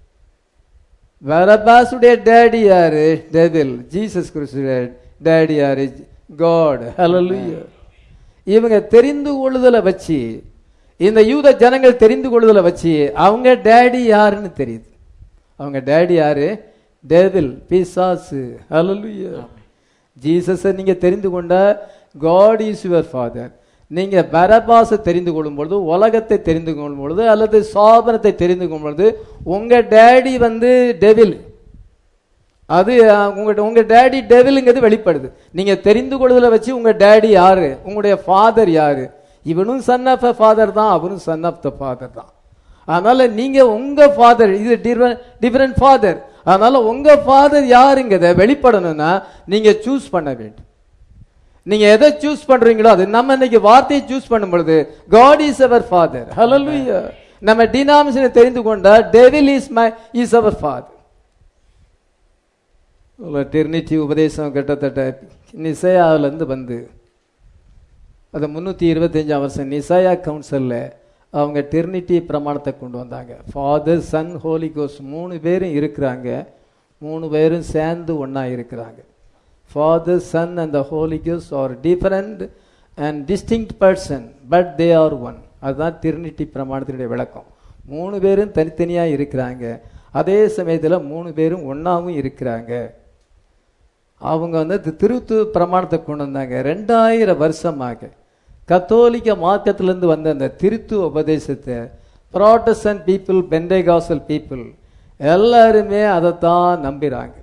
பரபாசுடைய டேடி யாரு டெவில் ஜீசஸ் கிறிஸ்துடைய டேடி யாரு காட் ஹalleluya இவங்க தெரிந்து கொள்ளுதலை வச்சு இந்த யூத ஜனங்கள் தெரிந்து கொள்ளுதலை வச்சு அவங்க டேடி யாருன்னு தெரியுது அவங்க டேடி யாரு டெவில் பிசாசு ஹalleluya ஜீசஸை நீங்க தெரிந்து கொண்ட காட் இஸ் யுவர் ஃபாதர் நீங்க பரபாசை தெரிந்து கொள்ளும் பொழுது உலகத்தை தெரிந்து கொள்ளும் பொழுது அல்லது சாபனத்தை தெரிந்து கொள்ளும் பொழுது உங்க டேடி வந்து டெவில் அது அஹ், உங்க உங்க டேடி டெவிலுங்கிறது வெளிப்படுது நீங்க தெரிந்து கொள்வதில் வச்சு உங்க டேடி யாரு உங்களுடைய ஃபாதர் யாரு இவனும் சன் ஆஃப் அ ஃபாதர் தான் அவனும் சன் ஆஃப் த ஃபாதர் தான் அதனால நீங்க உங்க ஃபாதர் இது டிஃபரெண்ட் ஃபாதர் அதனால உங்க ஃபாதர் யாருங்கிறத வெளிப்படணும்னா நீங்க சூஸ் பண்ண வேண்டும் நீங்க எதை சூஸ் பண்றீங்களோ அது நம்ம இன்னைக்கு வார்த்தையை சூஸ் பண்ணும் பொழுது God is our father hallelujah நம்ம டினாமினேஷனை தெரிந்து கொண்டா devil is my is our father trinity உபதேசம் கிட்டத்தட்ட நிசையாவிலேருந்து வந்து அது முந்நூற்றி இருபத்தஞ்சாம் வருஷம் நிசையா கவுன்சிலில் அவங்க டெர்னிட்டி பிரமாணத்தை கொண்டு வந்தாங்க ஃபாதர் சன் ஹோலி கோஸ் மூணு பேரும் இருக்கிறாங்க மூணு பேரும் சேர்ந்து ஒன்றா இருக்கிறாங்க father son and the holy கோஸ் are different and distinct person but they are one அதுதான் திருநிட்டி பிரமாணத்தினுடைய விளக்கம் மூணு பேரும் தனித்தனியாக இருக்கிறாங்க அதே சமயத்துல மூணு பேரும் ஒண்ணாவும் இருக்கிறாங்க அவங்க வந்து தி- திருத்து பிரமாணத்தை கொண்டு வந்தாங்க ரெண்டாயிரம் வருஷமாக கத்தோலிக்க மார்க்கத்திலிருந்து வந்த அந்த திருத்து உபதேசத்தை ப்ராட்டஸ்டன்ட் பீப்புள் பெண்டேகாசல் பீப்புள் எல்லாருமே அதைத்தான் நம்புறாங்க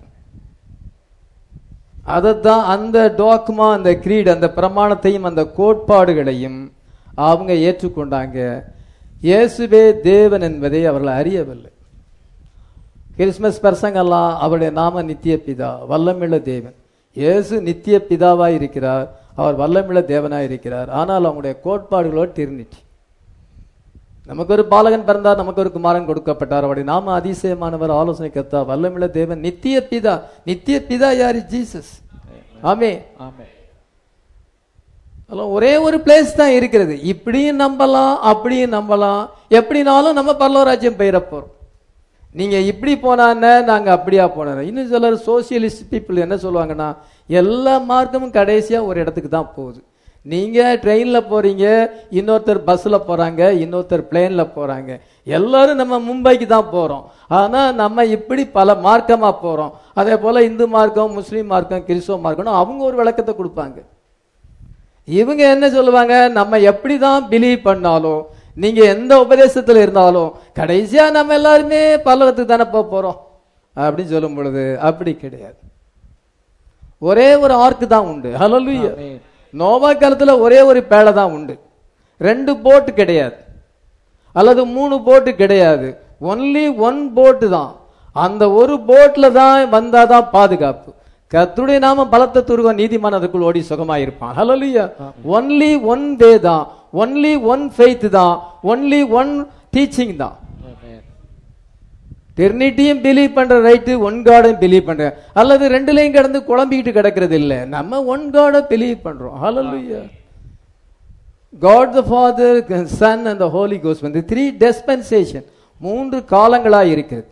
அதைத்தான் அந்த டாக்மா அந்த கிரீட் அந்த பிரமாணத்தையும் அந்த கோட்பாடுகளையும் அவங்க ஏற்றுக்கொண்டாங்க இயேசுவே தேவன் என்பதை அவர்கள் அறியவில்லை கிறிஸ்மஸ் பிரசங்கெல்லாம் அவருடைய நாம நித்திய பிதா வல்லமிள்ள தேவன் இயேசு நித்திய பிதாவாய் இருக்கிறார் அவர் வல்லமிள்ள தேவனாய் இருக்கிறார் ஆனால் அவங்களுடைய கோட்பாடுகளோடு திருநிட்டி நமக்கு ஒரு பாலகன் பிறந்தார் நமக்கு ஒரு குமாரன் கொடுக்கப்பட்டார் அவருடைய நாம அதிசயமானவர் ஆலோசனை கர்த்தா வல்லமிள்ள தேவன் நித்திய பிதா நித்திய பிதா யாரு ஜீசஸ் ஆமே ஆமென் அதெல்லாம் ஒரே ஒரு பிளேஸ் தான் இருக்கிறது இப்படியும் நம்பலாம் அப்படியும் நம்பலாம் எப்படினாலும் நம்ம பரலோராஜ்யம் பெயர போறோம் நீங்க இப்படி போனான்னு நாங்க அப்படியா போனோம் இன்னும் சிலர் சோசியலிஸ்ட் பீப்புள் என்ன சொல்லுவாங்கன்னா எல்லா மார்க்கமும் கடைசியா ஒரு இடத்துக்கு தான் போகுது நீங்க ட்ரெயின்ல போறீங்க இன்னொருத்தர் பஸ்ல போறாங்க இன்னொருத்தர் பிளேன்ல போறாங்க எல்லாரும் நம்ம மும்பைக்கு தான் போறோம் ஆனா நம்ம இப்படி பல மார்க்கமா போறோம் அதே போல இந்து மார்க்கம் முஸ்லீம் மார்க்கம் கிறிஸ்துவ மார்க்கம்னு அவங்க ஒரு விளக்கத்தை கொடுப்பாங்க இவங்க என்ன சொல்லுவாங்க நம்ம எப்படி தான் பிலீவ் பண்ணாலும் நீங்க எந்த உபதேசத்துல இருந்தாலும் கடைசியா நம்ம எல்லாருமே பல்லவத்துக்கு தானே போக போறோம் அப்படின்னு சொல்லும் பொழுது அப்படி கிடையாது ஒரே ஒரு ஆர்க்கு தான் உண்டு ஹalleluya ஆமென். நோவா காலத்துல ஒரே ஒரு பேழை தான் உண்டு ரெண்டு போட்டு கிடையாது அல்லது மூணு போட்டு கிடையாது ஒன்லி ஒன் போட்டு தான் அந்த ஒரு போட்ல தான் வந்தாதான் பாதுகாப்பு கர்த்தருடைய நாம பலத்த துருவ நீதிமான் அதுக்குள் ஓடி சுகமாயிருப்பான் ஹalleluya ஒன்லி ஒன் வே தான் ஒன்லி ஒன் ஃபெய்த் தான் ஒன்லி ஒன் டீச்சிங் தான் ஆமென். டெர்னிட்டியும் பிலீவ் பண்ற ரைட்டு ஒன் காடையும் பிலீவ் பண்ற அல்லது ரெண்டுலையும் கடந்து குழம்பிக்கிட்டு கிடக்கிறது இல்ல நம்ம ஒன் காடை பிலீவ் பண்றோம் hallelujah God the father son and the holy கோஸ் வந்து த்ரீ டெஸ்பென்சேஷன் மூன்று காலங்களா இருக்குது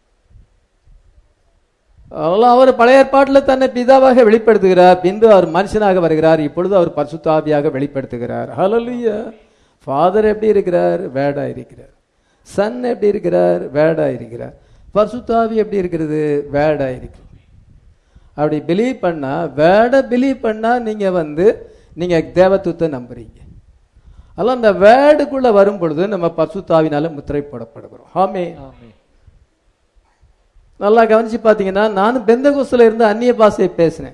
அதெல்லாம் அவர் பழைய ஏற்பாட்டில் தன்னை பிதாவாக வெளிப்படுத்துகிறார் பின்பு அவர் மனுஷனாக வருகிறார் இப்பொழுது அவர் பரிசுத்தாவியாக வெளிப்படுத்துகிறார் ஹalleluya ஃபாதர் எப்படி இருக்கிறார் வேடா இருக்கிறார் சன் எப்படி இருக்கிறார் வேடா இருக்கிறார் பரிசுத்தாவி எப்படி இருக்கிறது வேடா இருக்கிறது அப்படி பிலீவ் பண்ணா வேட பிலீவ் பண்ணா நீங்க வந்து நீங்க தேவத்துவத்தை நம்புறீங்க அதெல்லாம் அந்த வேர்டுக்குள்ள வரும் பொழுது நம்ம பரிசுத்தாவினால முத்திரை போடப்படுகிறோம் ஆமே ஆமென். நல்லா கவனிச்சு பார்த்தீங்கன்னா நானும் பெந்தகோஸ்ல இருந்து அந்நிய பாஷையை பேசினேன்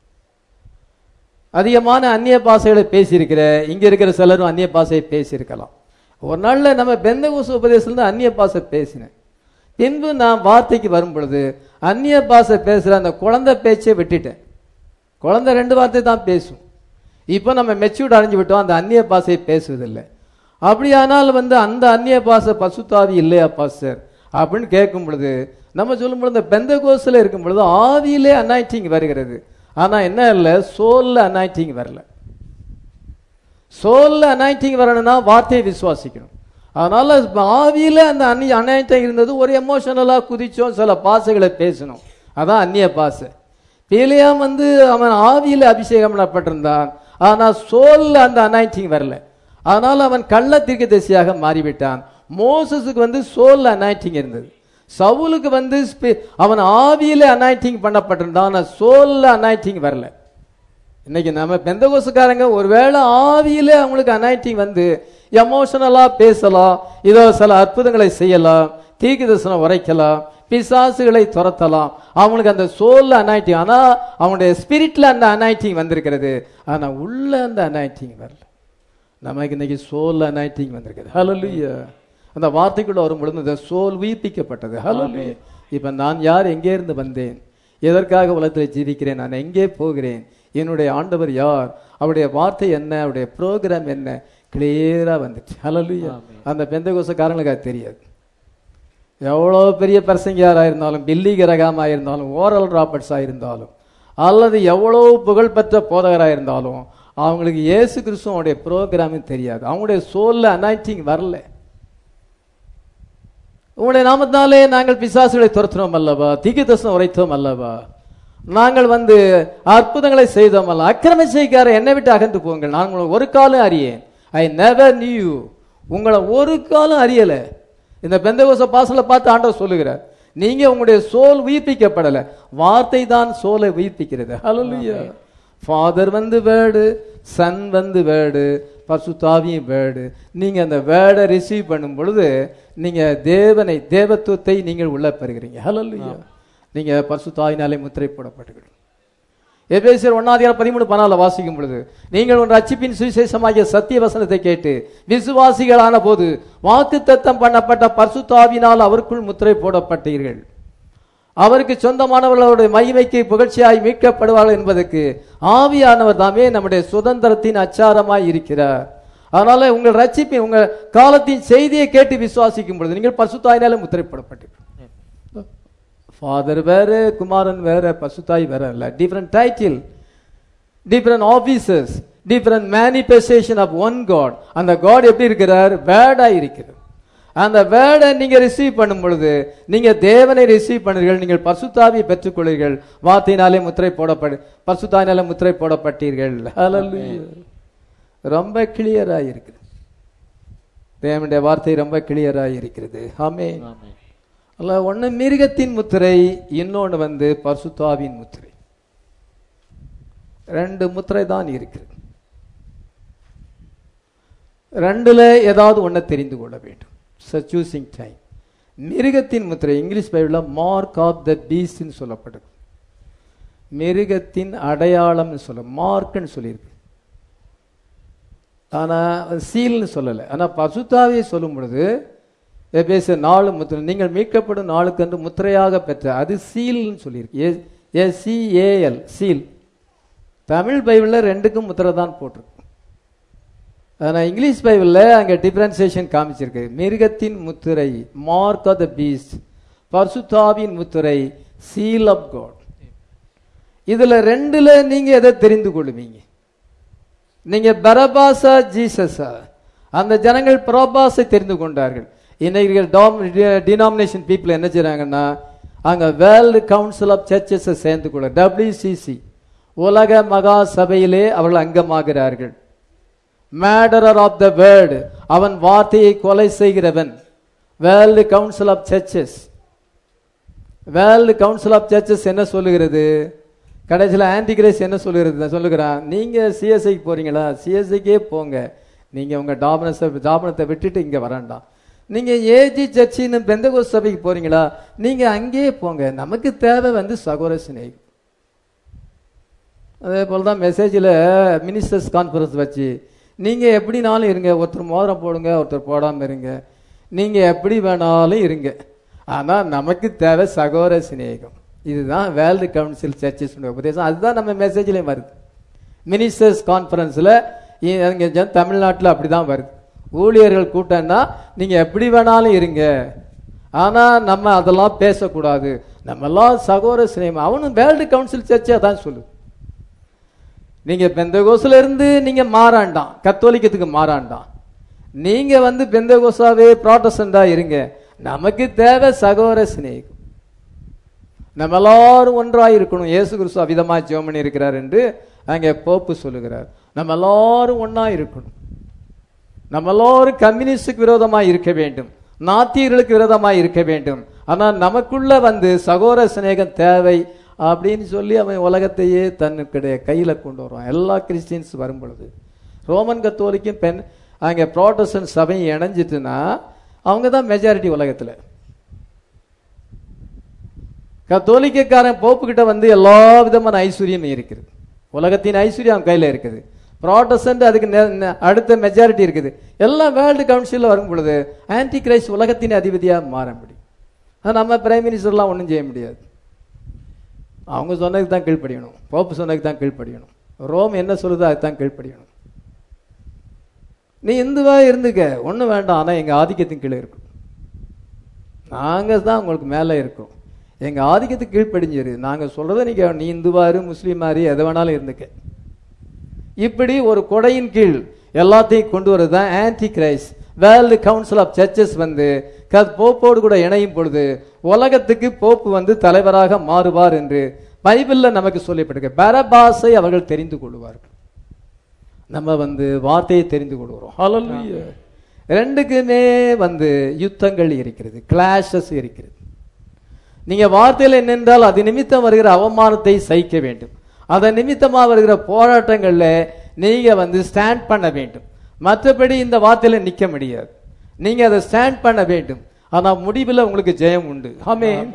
அதிகமான அந்நிய பாஷைகளை பேசியிருக்கிறேன் இங்க இருக்கிற சிலரும் அந்நிய பாஷையை பேசியிருக்கலாம் ஒரு நாள்ல நம்ம பெந்தகோஸ் உபதேசத்துல அந்நிய பாஷை பேசினேன் பின்பு நான் வார்த்தைக்கு வரும் பொழுது அந்நிய பாஷை பேசுற அந்த குழந்தை பேச்சை விட்டுட்டேன் குழந்தை ரெண்டு வார்த்தை தான் பேசும் இப்போ நம்ம மெச்சூர்ட் அடைஞ்சு விட்டோம் அந்த அந்நிய பாஷையை பேசுவதில்லை அப்படியானால் வந்து அந்த அந்நிய பாஷை பசுத்தாவி இல்லையா பாஸ்டர் அப்படின்னு கேட்கும் பொழுது நம்ம சொல்லும் பொழுது இந்த பெந்த கோஸில் இருக்கும் பொழுது ஆவியிலே அனாய்டிங் வருகிறது ஆனா என்ன இல்லை சோல்ல அனாய்டிங் வரல சோல்ல அனாய்டிங் வரணும்னா வார்த்தையை விசுவாசிக்கணும் அதனால ஆவியில அந்த அந்நிய அனாய்டிங் இருந்தது ஒரு எமோஷனலா குதிச்சோம் சில பாசைகளை பேசணும் அதான் அந்நிய பாசை பீலியாம் வந்து அவன் ஆவியில அபிஷேகம் பண்ணப்பட்டிருந்தான் ஆனா சோல்ல அந்த அனாய்டிங் வரல அதனால அவன் கள்ள தீர்க்கதரிசியாக மாறிவிட்டான் மோசஸுக்கு வந்து சோல்ல அனாய்டிங் இருந்தது சவுலுக்கு வந்து ஸ்பி- அவன் ஆவியில அனாய்டிங் பண்ணப்பட்டிருந்தான் ஆனா சோல்ல அனாய்டிங் வரல இன்னைக்கு நம்ம பெந்தகோசுக்காரங்க ஒருவேளை ஆவியில அவங்களுக்கு அனாயிட்டிங் வந்து எமோஷனலா பேசலாம் இதோ சில அற்புதங்களை செய்யலாம் தீர்க்க தரிசனம் உரைக்கலாம் பிசாசுகளை துரத்தலாம் அவங்களுக்கு அந்த சோல்ல அனாயிட்டிங் ஆனா அவங்களுடைய ஸ்பிரிட்ல அந்த அனாயிட்டிங் வந்திருக்கிறது ஆனா உள்ள அந்த அனாயிட்டிங் வரல நமக்கு இன்னைக்கு சோல் அனாயிட்டிங் வந்திருக்குது ஹalleluya அந்த வார்த்தைக்குள்ள வரும் பொழுது இந்த சோல் உயிர்ப்பிக்கப்பட்டது ஹalleluya இப்ப நான் யார் எங்கே இருந்து வந்தேன் எதற்காக உலகத்தில் ஜீவிக்கிறேன் நான் எங்கே போகிறேன் என்னுடைய ஆண்டவர் யார் அவருடைய வார்த்தை என்ன அவருடைய ப்ரோக்ராம் என்ன கிளியரா வந்துச்சு ஹalleluya அந்த பெந்தகோசக்காரங்களுக்கு அது தெரியாது எவ்வளோ பெரிய பிரசங்கியாராக இருந்தாலும் பில்லி கிரகாமாக இருந்தாலும் ஓரல் ராபர்ட்ஸாக இருந்தாலும் அல்லது எவ்வளோ புகழ்பெற்ற போதகராக இருந்தாலும் அவங்களுக்கு இயேசு கிறிஸ்துவோடைய ப்ரோக்ராமும் தெரியாது அவங்களுடைய சோல்ல அனாய்டிங் வரல உங்களுடைய நாமத்தாலே நாங்கள் பிசாசுகளை துரத்தினோம் அல்லவா தீர்க்கதரிசனம் உரைத்தோம் அல்லவா நாங்கள் வந்து அற்புதங்களை செய்தோம் அல்ல அக்கிரம செய்கார என்னை விட்டு அகன்று போங்கள் நான் உங்களை ஒரு காலம் அறியேன் ஐ நெவர் நியூ உங்களை ஒரு காலம் அறியல இந்த பெந்தகோச பாசல பார்த்து ஆண்டவர் சொல்லுகிறார் நீங்க உங்களுடைய சோல் உயிர்ப்பிக்கப்படல வார்த்தை தான் சோலை உயிர்ப்பிக்கிறது ஹalleluya ஃபாதர் வந்து வேர்டு சன் வந்து வேர்டு பசுத்தாவியும் வேர்டு நீங்க அந்த வேர்டை ரிசீவ் பண்ணும் பொழுது நீங்க தேவனை தேவத்துவத்தை நீங்கள் உள்ள பெறுகிறீங்க ஹalleluya நீங்க பசுத்தாவினாலே முத்திரை போடப்பட்டுகிறீங்க எபேசியர் ஒன்னாதிகாரம் பதிமூணு பனால வாசிக்கும் பொழுது நீங்கள் ஒரு ரட்சிப்பின் சுவிசேஷமாகிய சத்திய வசனத்தை கேட்டு விசுவாசிகளான போது வாக்குத்தத்தம் பண்ணப்பட்ட பரிசுத்தாவினால் அவருக்குள் முத்திரை போடப்பட்டீர்கள் அவருக்கு சொந்தமானவர்களுடைய மகிமைக்கு புகழ்ச்சியாய் மீட்கப்படுவார்கள் என்பதற்கு ஆவியானவர் தாமே நம்முடைய சுதந்திரத்தின் அச்சாரமாய் இருக்கிறார் அதனால உங்கள் ரட்சிப்பின் உங்கள் காலத்தின் செய்தியை கேட்டு விசுவாசிக்கும் பொழுது நீங்கள் பரிசுத்தாயினாலே முத்திரை போடப்பட்டீர்கள் ஃபாதர் வேற குமாரன் வேற பசுத்தாய் வேற இல்ல different title different officers different manifestation of one God அந்த காட் எப்படி இருக்கிறார் வேர்டா இருக்கிறார் அந்த வேர்டை நீங்க ரிசீவ் பண்ணும் பொழுது நீங்க தேவனை ரிசீவ் பண்ணுறீர்கள் நீங்கள் பசுத்தாவியை பெற்றுக்கொள்கிறீர்கள் வார்த்தையினாலே முத்திரை போடப்படு பசுத்தாயினாலே முத்திரை போடப்பட்டீர்கள் Hallelujah. ரொம்ப கிளியரா இருக்குது தேவனுடைய வார்த்தை ரொம்ப கிளியரா இருக்கிறது ஆமென் ஆமென். அல்ல ஒண்ணு மிருகத்தின் முத்திரை இன்னொன்னு வந்து பரிசுத்தாவின் முத்திரை ரெண்டு முத்திரை தான் இருக்கிறது ரெண்டுல ஏதாவது ஒண்ணை தெரிந்து கொள்ள வேண்டும் சூசிங் டைம் மிருகத்தின் முத்திரை இங்கிலீஷ் பைபிள்ல மார்க் ஆஃப் த பீஸ்ட்னு சொல்லப்படுது மிருகத்தின் அடையாளம்னு சொல்ல மார்க்னு சொல்லியிருக்கு ஆனா சீல்னு சொல்லலை ஆனா பசுத்தாவியை சொல்லும் பொழுது எபேச நாலு முத்திரை நீங்கள் மீட்கப்படும் நாளுக்கென்று முத்திரையாக பெற்ற அது சீல்னு சொல்லியிருக்கு எஸ்சிஏஎல் சீல் தமிழ் பைபிளில் ரெண்டுக்கும் முத்திரை தான் போட்டிருக்கு ஆனா இங்கிலீஷ் பைபிளில் அங்க டிஃபரன்சியேஷன் காமிச்சிருக்கு மிருகத்தின் முத்திரை மார்க் ஆஃப் த பீஸ்ட் பர்சுத்தாவின் முத்திரை சீல் ஆஃப் காட் இதுல ரெண்டுல நீங்க எதை தெரிந்து கொள்வீங்க நீங்க பரபாசா ஜீசஸா அந்த ஜனங்கள் பரபாசை தெரிந்து கொண்டார்கள் இன்னைக்கு டினாமினேஷன் பீப்புள் என்ன செய்றாங்கன்னா அங்க வேர்ல்டு கவுன்சில் ஆஃப் சர்ச்சஸ் சேர்ந்து கொள்ள டபிள்யூசிசி உலக மகா சபையிலே அவர்கள் அங்கமாகிறார்கள் மேடரர் ஆஃப் த வேர்டு அவன் வார்த்தையை கொலை செய்கிறவன் world council of churches world council of churches என்ன சொல்லுகிறது கடைசியில் ஆன்டிகிரேஸ் என்ன சொல்லுகிறது சொல்லுகிறான் நீங்க சிஎஸ்ஐக்கு போறீங்களா சிஎஸ்ஐக்கே போங்க நீங்க உங்க டாபனஸை தாபனத்தை விட்டுட்டு இங்க வரண்டாம் நீங்க ஏஜி சர்ச்சின்னு பெந்தகோஸ் சபைக்கு போறீங்களா நீங்க அங்கேயே போங்க நமக்கு தேவை வந்து சகோர சிநேகம் அதே போல தான் மெசேஜில் மினிஸ்டர்ஸ் கான்ஃபரன்ஸ் வச்சு நீங்கள் எப்படினாலும் இருங்க ஒருத்தர் மோதிரம் போடுங்க ஒருத்தர் போடாமல் இருங்க நீங்கள் எப்படி வேணாலும் இருங்க ஆனால் நமக்கு தேவை சகோர சிநேகம் இதுதான் வேர்ல்டு கவுன்சில் சர்ச்சஸ் உபதேசம் அதுதான் நம்ம மெசேஜ்லேயும் வருது மினிஸ்டர்ஸ் கான்ஃபரன்ஸில் இங்கே தமிழ்நாட்டில் அப்படி தான் வருது ஊழியர்கள் கூட்டம்னா நீங்கள் எப்படி வேணாலும் இருங்க ஆனால் நம்ம அதெல்லாம் பேசக்கூடாது நம்மெல்லாம் சகோர சிநேகம் அவனும் வேர்ல்டு கவுன்சில் சர்ச்சை அதான் சொல்லுது நீங்க பெந்தகோஸ்ல இருந்து நீங்க மாறாண்டாம் கத்தோலிக்கத்துக்கு மாறாண்டாம் நீங்க வந்து பெந்தகோசாவே ப்ராட்டஸ்டண்டா இருங்க நமக்கு தேவை சகோர சிநேகம் நம்ம எல்லாரும் ஒன்றாய் இருக்கணும் இயேசு கிறிஸ்து அவிதமா ஜெபம் பண்ணி இருக்கிறார் என்று அங்கே போப்பு சொல்லுகிறார் நம்ம எல்லாரும் ஒண்ணா இருக்கணும் நம்ம எல்லாரும் கம்யூனிஸ்டுக்கு விரோதமா இருக்க வேண்டும் நாத்தியர்களுக்கு விரோதமா இருக்க வேண்டும் ஆனா நமக்குள்ள வந்து சகோர சிநேகம் தேவை அப்படின்னு சொல்லி அவன் உலகத்தையே தன்னுடைய கையில கொண்டு வருவான் எல்லா கிறிஸ்டியன்ஸ் வரும் பொழுது ரோமன் கத்தோலிக்கும் பெண் அங்க ப்ராட்டஸ்டன்ட் சபையும் இணைஞ்சிட்டுன்னா அவங்க தான் மெஜாரிட்டி உலகத்துல கத்தோலிக்கக்காரன் போப்பு கிட்ட வந்து எல்லா விதமான ஐஸ்வர்யம் இருக்கிறது உலகத்தின் ஐஸ்வர்யம் அவன் கையில இருக்குது ப்ராட்டஸ்டன்ட் அதுக்கு நெ- நெ- அடுத்த மெஜாரிட்டி இருக்குது எல்லாம் வேர்ல்டு கவுன்சிலில் வரும் பொழுது ஆன்டி கிரைஸ்ட் உலகத்தின் அதிபதியா மாற முடியும் ஆனா நம்ம பிரைம் மினிஸ்டர்லாம் ஒன்றும் செய்ய முடியாது அவங்க சொன்னதுக்கு தான் கீழ்ப்படியணும் போப்பு சொன்னதுக்கு தான் கீழ்ப்படியணும் ரோம் என்ன சொல்லுதோ அதுக்கு தான் கீழ்ப்படியணும் நீ இந்துவா இருந்துக்க ஒன்றும் வேண்டாம் ஆனால் எங்கள் ஆதிக்கத்தின் கீழே இருக்கும் நாங்கள் தான் உங்களுக்கு மேலே இருக்கோம் எங்கள் ஆதிக்கத்துக்கு கீழ்ப்படிஞ்சிரு நாங்கள் சொல்கிறத நீங்கள் நீ இந்துவாரு முஸ்லீமாரு எதை வேணாலும் இருந்துக்க இப்படி ஒரு கொடையின் கீழ் எல்லாத்தையும் கொண்டு வரது தான் antichrist world council of churches வந்து க- போப்போடு கூட இணையும் பொழுது உலகத்துக்கு போப்பு வந்து தலைவராக மாறுவார் என்று பைபிள்ல நமக்கு சொல்லப்பட்டிருக்கு பரபாசை அவர்கள் தெரிந்து கொள்வார்கள் நம்ம வந்து வார்த்தையை தெரிந்து கொள்கிறோம் ஹalleluya ரெண்டுக்குமே வந்து யுத்தங்கள் இருக்கிறது கிளாஷஸ் இருக்கிறது நீங்க வார்த்தையில நின்றால் அது நிமித்தம் வருகிற அவமானத்தை சகிக்க வேண்டும் அதன் நிமித்தமா வருகிற போராட்டங்கள்ல நீங்க வந்து ஸ்டாண்ட் பண்ண வேண்டும் மற்றபடி இந்த வார்த்தையில நிக்க முடியாது நீங்க அதை ஸ்டாண்ட் பண்ண வேண்டும் ஆனா முடிவில் உங்களுக்கு ஜெயம் உண்டு ஆமென்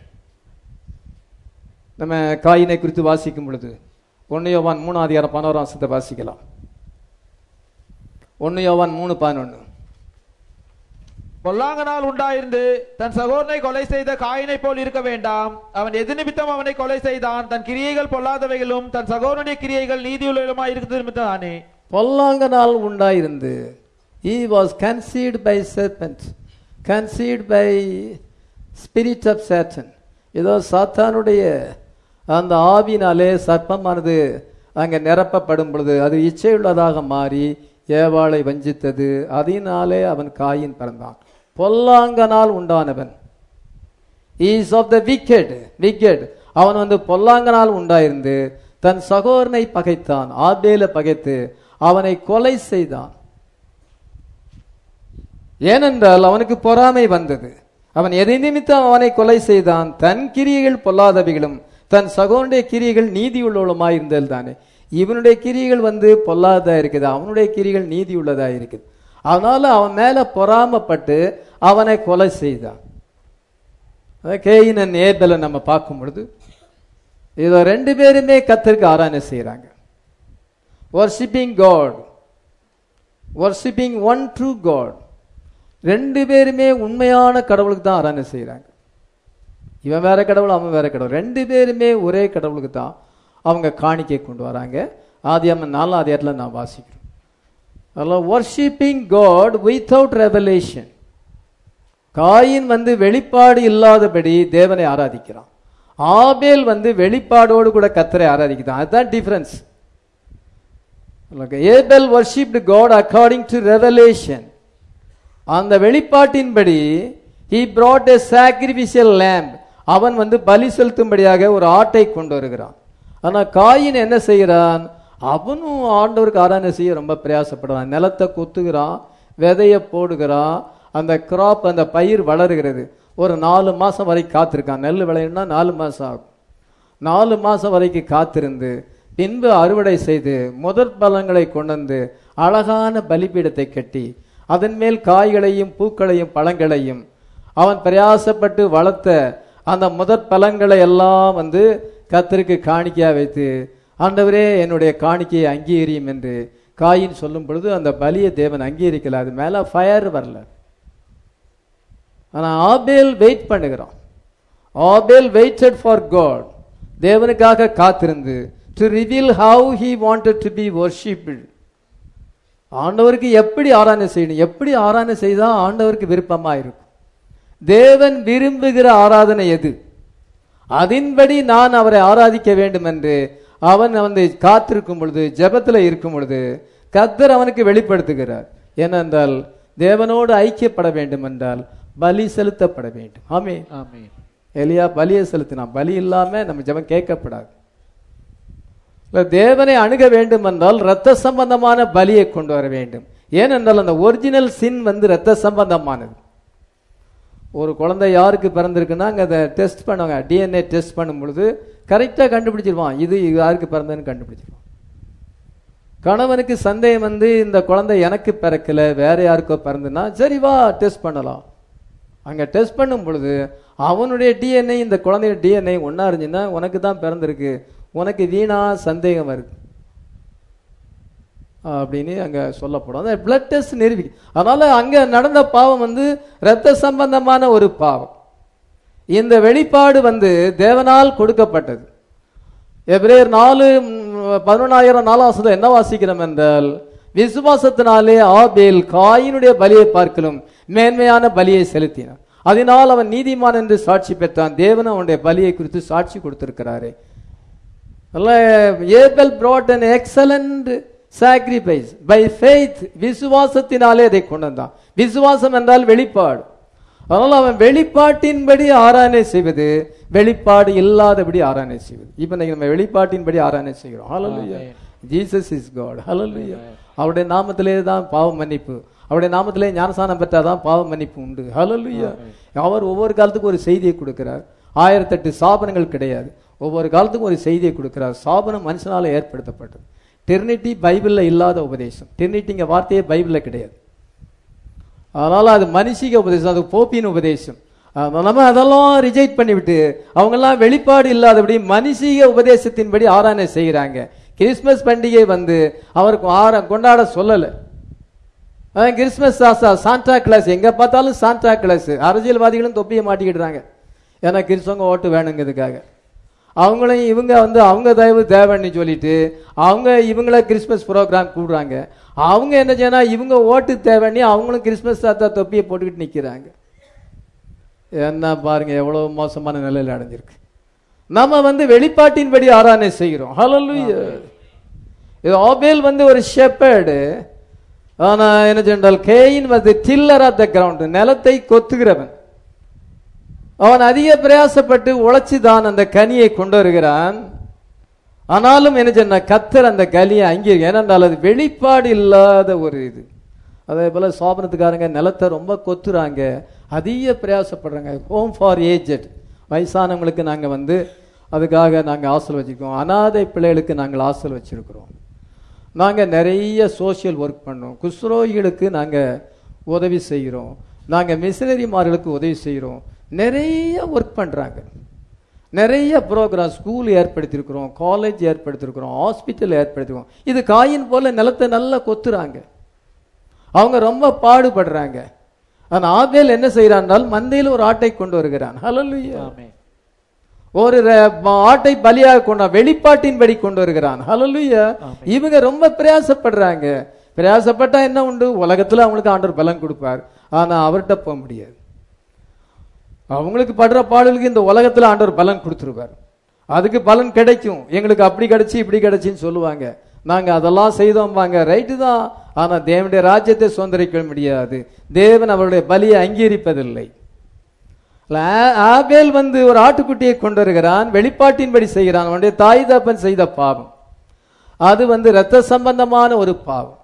நம்ம காயினை குறித்து வாசிக்கும் பொழுது ஒன்னு யோவான் மூணு அதிகாரம் பதினோராம் வசனத்தை வாசிக்கலாம் ஒன்னு யோவான் மூணு பதினொன்னு பொல்லாங்கனால் உண்டாயிருந்து தன் சகோதரனை கொலை செய்த காயினை போல் இருக்க வேண்டாம் அவன் எது நிமித்தம் அவனை கொலை செய்தான் தன் கிரியைகள் பொல்லாதவைகளும் தன் சகோதரனுடைய கிரியைகள் நீதியுள்ளதுமாய் இருக்கிறது நிமித்தம் தானே பொல்லாங்க நாள் உண்டாயிருந்து he was conceived by serpent conceived by spirit of satan ஏதோ சாத்தானுடைய அந்த ஆவினாலே சர்ப்பமானது அங்கே நிரப்பப்படும் பொழுது அது இச்சையுள்ளதாக மாறி ஏவாளை வஞ்சித்தது அதனாலே அவன் காயின் பிறந்தான் பொல்லாங்கனால் உண்டானவன் is of the wicked wicked அவன் வந்து பொல்லாங்கனால் உண்டாயிருந்து தன் சகோதரனை பகைத்தான் ஆபேல பகைத்து அவனை கொலை செய்தான் ஏனென்றால் அவனுக்கு பொறாமை வந்தது அவன் எதை நிமித்தம் அவனை கொலை செய்தான் தன் கிரியைகள் பொல்லாதவைகளும் தன் சகோனுடைய கிரியைகள் நீதி உள்ளவளுமாய் இருந்தது தானே இவனுடைய கிரியைகள் வந்து பொல்லாததா இருக்குது அவனுடைய கிரியைகள் நீதி உள்ளதா இருக்குது அதனால அவன் மேல பொறாமப்பட்டு அவனை கொலை செய்தான் கேயினன் ஏபலை நம்ம பார்க்கும் பொழுது இதை ரெண்டு பேருமே கத்திற்கு ஆராதனை செய்யறாங்க worshipping God worshipping one true God ரெண்டு பேருமே உண்மையான கடவுளுக்கு தான் ஆராதனை செய்யறாங்க இவன் வேற கடவுள் அவன் வேற கடவுள் ரெண்டு பேருமே ஒரே கடவுளுக்கு தான் அவங்க காணிக்கை கொண்டு வராங்க ஆதியாம நாலாம் அதிகாரத்தில் நான் வாசிக்கிறோம் அதில் worshipping God without revelation Cain வந்து வெளிப்பாடு இல்லாதபடி தேவனை ஆராதிக்கிறான் ஆபேல் வந்து வெளிப்பாடோடு கூட கத்தரை ஆராதிக்கிறான் அதுதான் difference Abel worshipped God according to revelation அந்த வெளிப்பாட்டின்படி he brought a sacrificial lamb அவன் வந்து பலி செலுத்தும்படியாக ஒரு ஆட்டை கொண்டு வருகிறான் ஆனா காயின் என்ன செய்கிறான் அவனும் ஆண்டவருக்கு ஆராதனை செய்ய ரொம்ப பிரயாசப்படுறான் நிலத்தை கொத்துகிறான் விதைய போடுகிறான் அந்த கிராப் அந்த பயிர் வளருகிறது ஒரு நாலு மாசம் வரை காத்திருக்கான் நெல் விளையணும்னா நாலு மாசம் ஆகும் நாலு மாசம் வரைக்கும் காத்திருந்து பின்பு அறுவடை செய்து முதற் பலங்களை கொண்டு வந்து அழகான பலிபீடத்தை கட்டி அதன் மேல் காய்களையும் பூக்களையும் பழங்களையும் அவன் பிரயாசப்பட்டு வளர்த்த அந்த முதற் பலன்களை எல்லாம் வந்து கத்தருக்கு காணிக்கையா வைத்து ஆண்டவரே என்னுடைய காணிக்கையை அங்கீகரியும் என்று காயின் சொல்லும் பொழுது அந்த பலியை தேவன் அங்கீகரிக்கல அது மேல ஃபயர் வரல ஆனா ஆபேல் வெயிட் பண்ணுகிறான் ஆபேல் வெயிட்டட் ஃபார் காட் தேவனுக்காக காத்திருந்து to reveal how he wanted to be worshipped ஆண்டவருக்கு எப்படி ஆராதனை செய்யணும் எப்படி ஆராதனை செய்தா ஆண்டவருக்கு விருப்பமா இருக்கும் தேவன் விரும்புகிற ஆராதனை எது அதன்படி நான் அவரை ஆராதிக்க வேண்டும் என்று அவன் வந்து காத்திருக்கும் பொழுது ஜெபத்துல இருக்கும் பொழுது கத்தர் அவனுக்கு வெளிப்படுத்துகிறார் ஏனென்றால் தேவனோடு ஐக்கியப்பட வேண்டும் என்றால் பலி செலுத்தப்பட வேண்டும் ஆமே ஆமென் எலியா பலியை செலுத்தினான் பலி இல்லாம நம்ம ஜெபம் கேட்கப்படாது இல்ல, தேவனை அணுக வேண்டும் என்றால் ரத்த சம்பந்தமான பலியை கொண்டு வர வேண்டும் ஏனென்றால் அந்த ஒரிஜினல் சின் வந்து ரத்த சம்பந்தமானது ஒரு குழந்தை யாருக்கு பிறந்திருக்குன்னா அங்கே அதை டெஸ்ட் பண்ணுவாங்க டிஎன்ஏ டெஸ்ட் பண்ணும் பொழுது கரெக்டாக கண்டுபிடிச்சிருவான் இது யாருக்கு பிறந்ததுன்னு கண்டுபிடிச்சிருவான் கணவனுக்கு சந்தேகம் வந்து இந்த குழந்தை எனக்கு பிறக்கல வேற யாருக்கோ பிறந்துன்னா சரி வா டெஸ்ட் பண்ணலாம் அங்க டெஸ்ட் பண்ணும் பொழுது அவனுடைய டிஎன்ஏ இந்த குழந்தைய டிஎன்ஏ ஒன்னா இருந்துச்சுன்னா உனக்கு தான் பிறந்திருக்கு உனக்கு வீணா சந்தேகம் வருது அப்படின்னு அங்க சொல்லப்படும் அந்த பிளட் டெஸ்ட் நிரூபி அதனால அங்க நடந்த பாவம் வந்து இரத்த சம்பந்தமான ஒரு பாவம் இந்த வெளிப்பாடு வந்து தேவனால் கொடுக்கப்பட்டது எபிரேயர் நாலு பதினொன்னாயிரம் நாலாசத்துல என்ன வாசிக்கிறோம் என்றால் விசுவாசத்தினாலே ஆபேல் காயினுடைய பலியை பார்க்கலும் மேன்மையான பலியை செலுத்தினான் அதனால் அவன் நீதிமான் என்று சாட்சி பெற்றான் தேவன் அவனுடைய பலியை குறித்து சாட்சி கொடுத்திருக்கிறாரே Abel brought an excellent sacrifice by faith விசுவாசத்தினாலே அதை கொண்டு வந்தான் விசுவாசம் என்றால் வெளிப்பாடு அதனால் அவன் வெளிப்பாட்டின்படி ஆராதனை செய்வது வெளிப்பாடு இல்லாதபடி ஆராதனை செய்வது இப்ப இன்னைக்கு நம்ம வெளிப்பாட்டின்படி ஆராதனை செய்கிறோம் hallelujah Jesus is God hallelujah அவருடைய நாமத்திலே தான் பாவ மன்னிப்பு அவருடைய நாமத்திலே ஞானசானம் பெற்றாதான் பாவ மன்னிப்பு உண்டு ஹalleluya அவர் ஒவ்வொரு காலத்துக்கும் ஒரு செய்தியை கொடுக்கிறார் ஆயிரத்தெட்டு சாபனங்கள் கிடையாது ஒவ்வொரு காலத்துக்கும் ஒரு செய்தியை கொடுக்கிறார் சாபனம் மனுஷனால ஏற்படுத்தப்பட்டது டெர்னிட்டி பைபிள்ல இல்லாத உபதேசம் டெர்னிட்டிங்க வார்த்தையே பைபிள்ல கிடையாது அதனால அது மனுஷிக உபதேசம் அது போப்பின் உபதேசம் அதனால நம்ம அதெல்லாம் ரிஜெக்ட் பண்ணிவிட்டு அவங்கெல்லாம் வெளிப்பாடு இல்லாதபடி மனுஷிக உபதேசத்தின்படி ஆராதனை செய்கிறாங்க கிறிஸ்மஸ் பண்டிகை வந்து அவருக்கு ஆர கொண்டாட சொல்லலை அதான் கிறிஸ்மஸ் சாசா சாண்டா கிளாஸ் எங்க பார்த்தாலும் சாண்டா கிளாஸ் அரசியல்வாதிகளும் தொப்பியை மாட்டிக்கிடுறாங்க ஏன்னா கிறிஸ்தவங்க ஓட்டு வேணுங்கிறதுக்காக அவங்களையும் இவங்க வந்து அவங்க தயவு தேவைன்னு சொல்லிட்டு அவங்க இவங்கள கிறிஸ்மஸ் ப்ரோக்ராம் கூடுறாங்க அவங்க என்ன செய்யணும் இவங்க ஓட்டு தேவைன்னு அவங்களும் கிறிஸ்மஸ் தாத்தா தொப்பியை போட்டுக்கிட்டு நிக்கிறாங்க என்ன பாருங்க எவ்வளவு மோசமான நிலையில அடைஞ்சிருக்கு நம்ம வந்து வெளிப்பாட்டின்படி ஆராதனை செய்கிறோம் ஹalleluya இது ஆபேல் வந்து ஒரு ஷெப்பர்டு ஆனா என்ன சொன்னால் கேயின் வந்து டில்லர் ஆஃப் த கிரவுண்ட் நிலத்தை கொத்துகிறவன் அவன் அதிக பிரயாசப்பட்டு உழைச்சி தான் அந்த கனியை கொண்டு வருகிறான் ஆனாலும் என்ன சொன்ன கத்தர் அந்த கனியை அங்கே ஏனென்றால் அது வெளிப்பாடு இல்லாத ஒரு இது அதே போல சோபனத்துக்காரங்க நிலத்தை ரொம்ப கொத்துறாங்க அதிக பிரயாசப்படுறாங்க ஹோம் ஃபார் ஏஜெட் வயசானவங்களுக்கு நாங்க வந்து அதுக்காக நாங்க ஆசல் வச்சிருக்கோம் அனாதை பிள்ளைகளுக்கு நாங்கள் ஆசல் வச்சிருக்கிறோம் நாங்க நிறைய சோஷியல் ஒர்க் பண்ணோம் குஷ்ரோகிகளுக்கு நாங்க உதவி செய்கிறோம் நாங்க மிஷினரிமார்களுக்கு உதவி செய்கிறோம் நிறைய ஒர்க் பண்றாங்க நிறைய ப்ரோக்ராம் ஸ்கூல் ஏற்படுத்தியிருக்கிறோம் காலேஜ் ஏற்படுத்தியிருக்கிறோம் ஹாஸ்பிட்டல் ஏற்படுத்திருக்கோம் இது காயின் போல நிலத்தை நல்லா கொத்துறாங்க அவங்க ரொம்ப பாடுபடுறாங்க ஆனா ஆபேல் என்ன செய்யறான் மந்தையில் ஒரு ஆட்டை கொண்டு வருகிறான் ஹalleluya ஆமென் ஒரு ர- ம- ஆட்டை பலியாக கொண்ட வெளிப்பாட்டின்படி கொண்டு வருகிறான் ஹalleluya ஆமென். இவங்க ரொம்ப பிரயாசப்படுறாங்க பிரயாசப்பட்டா என்ன உண்டு உலகத்துல அவங்களுக்கு ஆண்டவர் பலன் கொடுப்பார் ஆனா அவர்கிட்ட போக முடியாது அவங்களுக்கு படுற பாடலுக்கு இந்த உலகத்துல ஆண்டவர் பலன் கொடுத்துருவார் அதுக்கு பலன் கிடைக்கும் எங்களுக்கு அப்படி கிடைச்சு இப்படி கிடைச்சுன்னு சொல்லுவாங்க நாங்க அதெல்லாம் செய்தோம்பாங்க ரைட்டு தான் ஆனா தேவனுடைய ராஜ்யத்தை சுதந்திரிக்க முடியாது தேவன் அவருடைய பலியை அங்கீகரிப்பதில்லை ஆ- ஆபேல் வந்து ஒரு ஆட்டுக்குட்டியை கொண்டு வருகிறான் வெளிப்பாட்டின்படி செய்கிறான் அவனுடைய தாய் தப்பன் செய்த பாவம் அது வந்து ரத்த சம்பந்தமான ஒரு பாவம்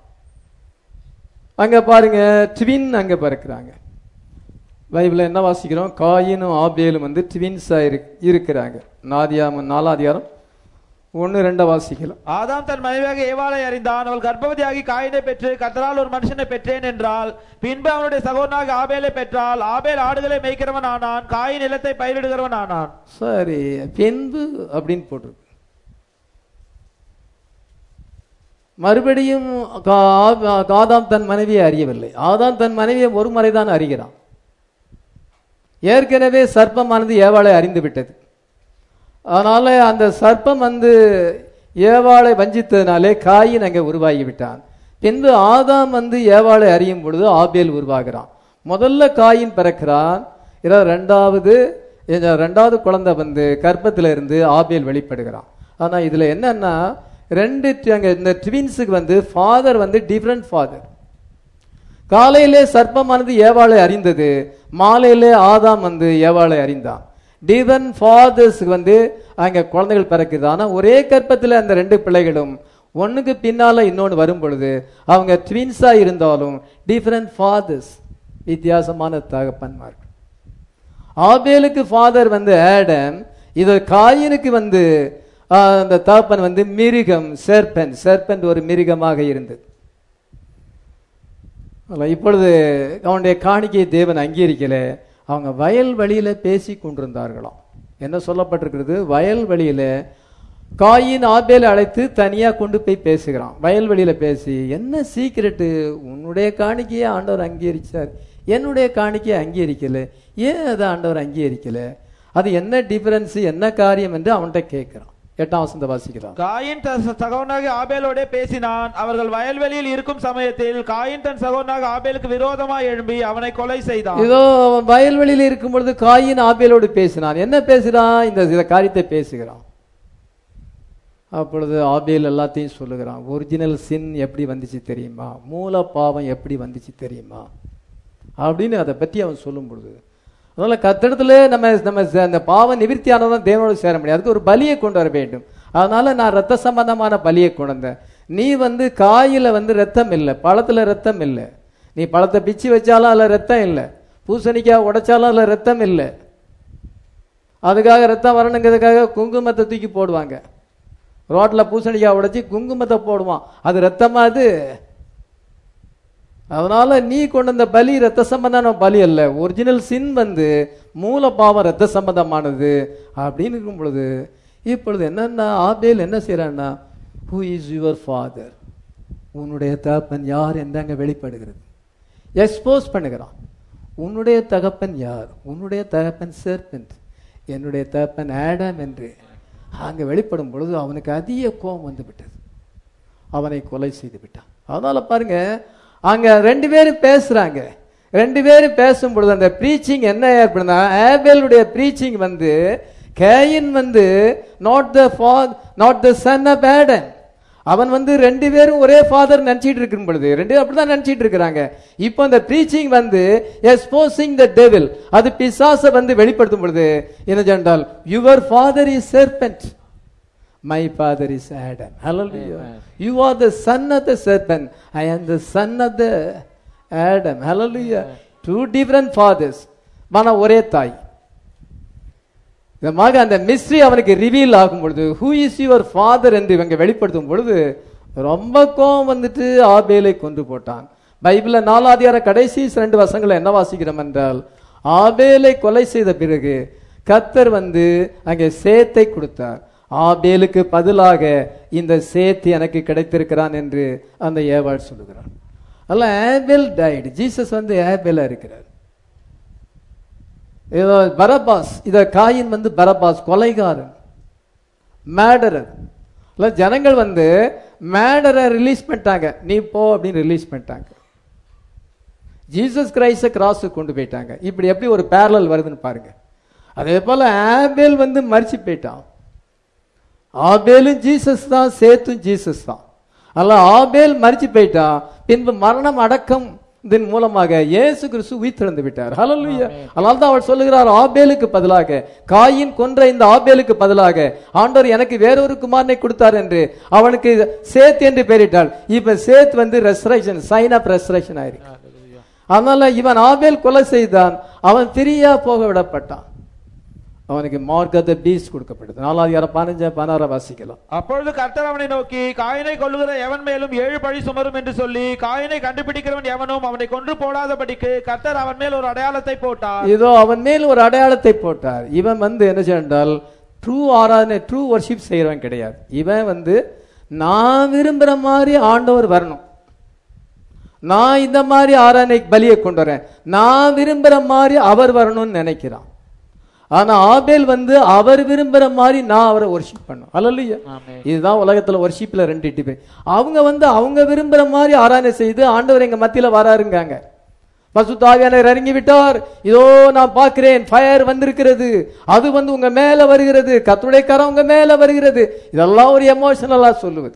அங்க பாருங்க ட்வின் அங்க பிறக்கிறாங்க பைபிள்ல என்ன வாசிக்கிறோம் காயினும் ஆபேலும் வந்து ட்வின்ஸா இருக்கிறாங்க நாதியாம நாலாதிகாரம் ஒன்னு ரெண்ட வாசிக்கலாம் ஆதாம் தன் மனைவியாக ஏவாளை அறிந்தான் அவள் கர்ப்பவதியாகி காயினை பெற்று கத்தரால் ஒரு மனுஷனை பெற்றேன் என்றால் பின்பு அவனுடைய சகோதரனாக ஆபேலை பெற்றால் ஆபேல் ஆடுகளை மேய்க்கிறவன் ஆனான் காயின் நிலத்தை பயிரிடுகிறவன் ஆனான் சரி பின்பு அப்படின்னு போட்டிருக்கு மறுபடியும் கா- ஆதாம் தன் மனைவியை அறியவில்லை ஆதாம் தன் மனைவியை ஒரு முறைதான் அறிகிறான் ஏற்கனவே சர்ப்பமானது ஏவாளை அறிந்து விட்டது அதனால அந்த சர்ப்பம் வந்து ஏவாளை வஞ்சித்ததினாலே காயின் அங்கே உருவாகி விட்டான் பின்பு ஆதாம் வந்து ஏவாளை அறியும் பொழுது ஆபேல் உருவாகிறான் முதல்ல காயின் பிறக்கிறான் இரா ரெண்டாவது இந்த ரெண்டாவது குழந்தை வந்து கர்ப்பத்துல இருந்து ஆபேல் வெளிப்படுகிறான் ஆனா இதுல என்னன்னா ரெண்டு டி- அங்க இந்த ட்வின்ஸுக்கு வந்து ஃபாதர் வந்து டிஃப்ரெண்ட் ஃபாதர் காலையிலே சர்ப்பமானது ஏவாளை அறிந்தது மாலையிலே ஆதாம் வந்து ஏவாளை அறிந்தான் டிவன் ஃபாதர்ஸ்க்கு வந்து அங்க குழந்தைகள் பிறக்குது ஆனா ஒரே கற்பத்துல அந்த ரெண்டு பிள்ளைகளும் ஒண்ணுக்கு பின்னால இன்னொன்னு வரும் பொழுது அவங்க ட்வின்ஸா இருந்தாலும் டிஃபரண்ட் ஃபாதர்ஸ் வித்தியாசமான தகப்பன்மார்கள் ஆபேலுக்கு ஃபாதர் வந்து ஆடம் இது காயினுக்கு வந்து ஆஹ், அந்த தகப்பன் வந்து மிருகம் serpent serpent ஒரு மிருகமாக இருந்தது அல்ல, இப்பொழுது அவனுடைய காணிக்கையை தேவன் அங்கீகரிக்கல அவங்க வயல் வழியில பேசி கொண்டிருந்தார்களாம் என்ன சொல்லப்பட்டிருக்கிறது வயல் வெளியில காயின் ஆபேல் அழைத்து தனியா கொண்டு போய் பேசுகிறான் வயல்வெளியில பேசி என்ன சீக்கிரட்டு உன்னுடைய காணிக்கையை ஆண்டவர் அங்கீகரிச்சார் என்னுடைய காணிக்கையை அங்கீகரிக்கல ஏன் அதை ஆண்டவர் அங்கீகரிக்கல அது என்ன டிஃபரன்ஸ் என்ன காரியம் என்று அவன்கிட்ட கேட்கிறான் எட்டாம் வசந்த வாசிக்கிறான் காயின் தன் சகோதரனாக ஆபேலோடே பேசினான் அவர்கள் வயல்வெளியில் இருக்கும் சமயத்தில் காயின் தன் சகோதரனாக ஆபேலுக்கு விரோதமாய் எழும்பி அவனை கொலை செய்தான் இதோ அவன் வயல்வெளியில் இருக்கும் பொழுது காயின் ஆபேலோடு பேசினான் என்ன பேசுறான் இந்த இந்த காரியத்தை பேசுகிறான் அப்பொழுது ஆபேல் எல்லாத்தையும் சொல்லுகிறான் ஒரிஜினல் சின் எப்படி வந்துச்சு தெரியுமா மூல பாவம் எப்படி வந்துச்சு தெரியுமா அப்படின்னு அதை பற்றி அவன் சொல்லும் பொழுது அதனால கத்திடத்துல நம்ம நம்ம ச- அந்த பாவம் நிவிர்த்தி ஆனதான் தேவனோடு சேர முடியாது அதுக்கு ஒரு பலியை கொண்டு வர வேண்டும் அதனால நான் ரத்த சம்பந்தமான பலியை கொண்டு வந்தேன் நீ வந்து காயில வந்து ரத்தம் இல்லை பழத்துல ரத்தம் இல்லை நீ பழத்தை பிச்சு வச்சாலும் அதுல ரத்தம் இல்லை பூசணிக்காய் உடைச்சாலும் அதுல ரத்தம் இல்லை அதுக்காக ரத்தம் வரணுங்கிறதுக்காக குங்குமத்தை தூக்கி போடுவாங்க ரோட்ல பூசணிக்காய் உடைச்சி குங்குமத்தை போடுவான் அது ரத்தமா அது அதனால நீ கொண்டு வந்த பலி ரத்த சம்பந்தமான பலி அல்ல ஒரிஜினல் சின் வந்து மூல பாவம் ரத்த சம்பந்தமானது அப்படின்னு இருக்கும் பொழுது இப்பொழுது என்னன்னா ஆபேல் என்ன செய்யறான்னா ஹூ இஸ் யுவர் ஃபாதர் உன்னுடைய தகப்பன் யார் என்று அங்க வெளிப்படுகிறது எக்ஸ்போஸ் பண்ணுகிறான் உன்னுடைய தகப்பன் யார் உன்னுடைய தகப்பன் சேர்பென்ட் என்னுடைய தகப்பன் ஆடம் என்று அங்க வெளிப்படும் பொழுது அவனுக்கு அதிக கோபம் வந்து விட்டது அவனை கொலை செய்து விட்டான் அதனால பாருங்க அங்க ரெண்டு பேரும் பேசுறாங்க ரெண்டு பேரும் பேசும் பொழுது அந்த ப்ரீச்சிங் என்ன ஏற்படுனா ஆபேலுடைய ப்ரீச்சிங் வந்து கேயின் வந்து not the not the son of Adam அவன் வந்து ரெண்டு பேரும் ஒரே ஃபாதர் நினைச்சிட்டு இருக்கும் பொழுது ரெண்டு பேரும் அப்படிதான் நினைச்சிட்டு இருக்கிறாங்க இப்போ இந்த ப்ரீச்சிங் வந்து எக்ஸ்போசிங் த டெவில் அது பிசாச வந்து வெளிப்படுத்தும் பொழுது என்ன சொன்னால் your father is serpent My father is Adam. Hallelujah. Amen. You are the son of the serpent. I am the son of the Adam. Hallelujah. Two different fathers. ஆனா ஒரே தாய் இதமாக அந்த மிஸ்ட்ரி அவனுக்கு ரிவீல் ஆகும் பொழுது ஹூ இஸ் யுவர் ஃபாதர் என்று இவங்க வெளிப்படுத்தும் பொழுது ரொம்ப கோவம் வந்துட்டு ஆபேலை கொன்று போட்டான் பைபிள்ல நாலாதிகார கடைசி ரெண்டு வசங்களை என்ன வாசிக்கிறோம் என்றால் ஆபேலை கொலை செய்த பிறகு கத்தர் வந்து அங்கே சேத்தை கொடுத்தார் ஆபேலுக்கு பதிலாக இந்த சேத்து எனக்கு கிடைத்திருக்கிறான் என்று அந்த ஏவாள் சொல்லுகிறான் அல்ல ஆபேல் டைடு ஜீசஸ் வந்து ஆபேலா இருக்கிறார் இதோ பரபாஸ் இத காயின் வந்து பரபாஸ் கொலைகாரன் மேடரர் இல்ல ஜனங்கள் வந்து மேடரை ரிலீஸ் பண்ணிட்டாங்க நீ போ அப்படின்னு ரிலீஸ் பண்ணிட்டாங்க ஜீசஸ் கிரைஸ்ட கிராஸ் கொண்டு போயிட்டாங்க இப்படி எப்படி ஒரு பேரலல் வருதுன்னு பாருங்க அதே போல ஆபேல் வந்து மறிச்சு போயிட்டான் ஆபேலும் ஜீசஸ் தான் சேத்தும் ஜீசஸ் தான் அல்ல ஆபேல் மறிச்சு போயிட்டான் பின்பு மரணம் அடக்கம் இதன் மூலமாக இயேசு கிறிஸ்து உயிர்த்தெழுந்து விட்டார் ஹalleluya அதனால தான் அவர் சொல்லுகிறார் ஆபேலுக்கு பதிலாக காயின் கொன்ற இந்த ஆபேலுக்கு பதிலாக ஆண்டவர் எனக்கு வேறொரு குமாரனை கொடுத்தார் என்று அவனுக்கு சேத் என்று பெயரிட்டாள் இப்ப சேத் வந்து ரெஸ்ரேஷன் சைன் ஆஃப் ரெஸ்ரேஷன் ஆயிருக்கு அதனால இவன் ஆபேல் கொலை செய்தான் அவன் திரியா போக விடப்பட்டான் அவனுக்கு மார்க் ஆஃப் த பீஸ் கொடுக்கப்பட்டது நாலாவது யார பதினஞ்சா பதினாறு வாசிக்கலாம் அப்பொழுது கர்த்தர் அவனை நோக்கி காயினை கொல்லுகிற எவன் மேலும் ஏழு பழி சுமரும் என்று சொல்லி காயினை கண்டுபிடிக்கிறவன் எவனும் அவனை கொன்று போடாதபடிக்கு கர்த்தர் அவன் மேல் ஒரு அடையாளத்தை போட்டார் இதோ அவன் மேல் ஒரு அடையாளத்தை போட்டார் இவன் வந்து என்ன செய்தால் ட்ரூ ஆராதனை ட்ரூ வர்ஷிப் செய்யறவன் கிடையாது இவன் வந்து நான் விரும்புற மாதிரி ஆண்டவர் வரணும் நான் இந்த மாதிரி ஆராதனை பலியை கொண்டு வரேன் நான் விரும்புற மாதிரி அவர் வரணும்னு நினைக்கிறான் ஆனா ஆபேல் வந்து அவர் விரும்புற மாதிரி நான் அவரை ஒர்ஷிப் பண்ணும் அல்லையா ஆமென். இதுதான் உலகத்துல ஒர்ஷிப்ல ரெண்டு டிபே அவங்க வந்து அவங்க விரும்புற மாதிரி ஆராதனை செய்து ஆண்டவர் எங்க மத்தியில வராருங்காங்க பசுத்தாவியானவர் இறங்கி விட்டார் இதோ நான் பார்க்கிறேன் ஃபயர் வந்திருக்கிறது அது வந்து உங்க மேல வருகிறது கத்துடைய கரம் உங்க மேல வருகிறது இதெல்லாம் ஒரு எமோஷனலா சொல்லுவது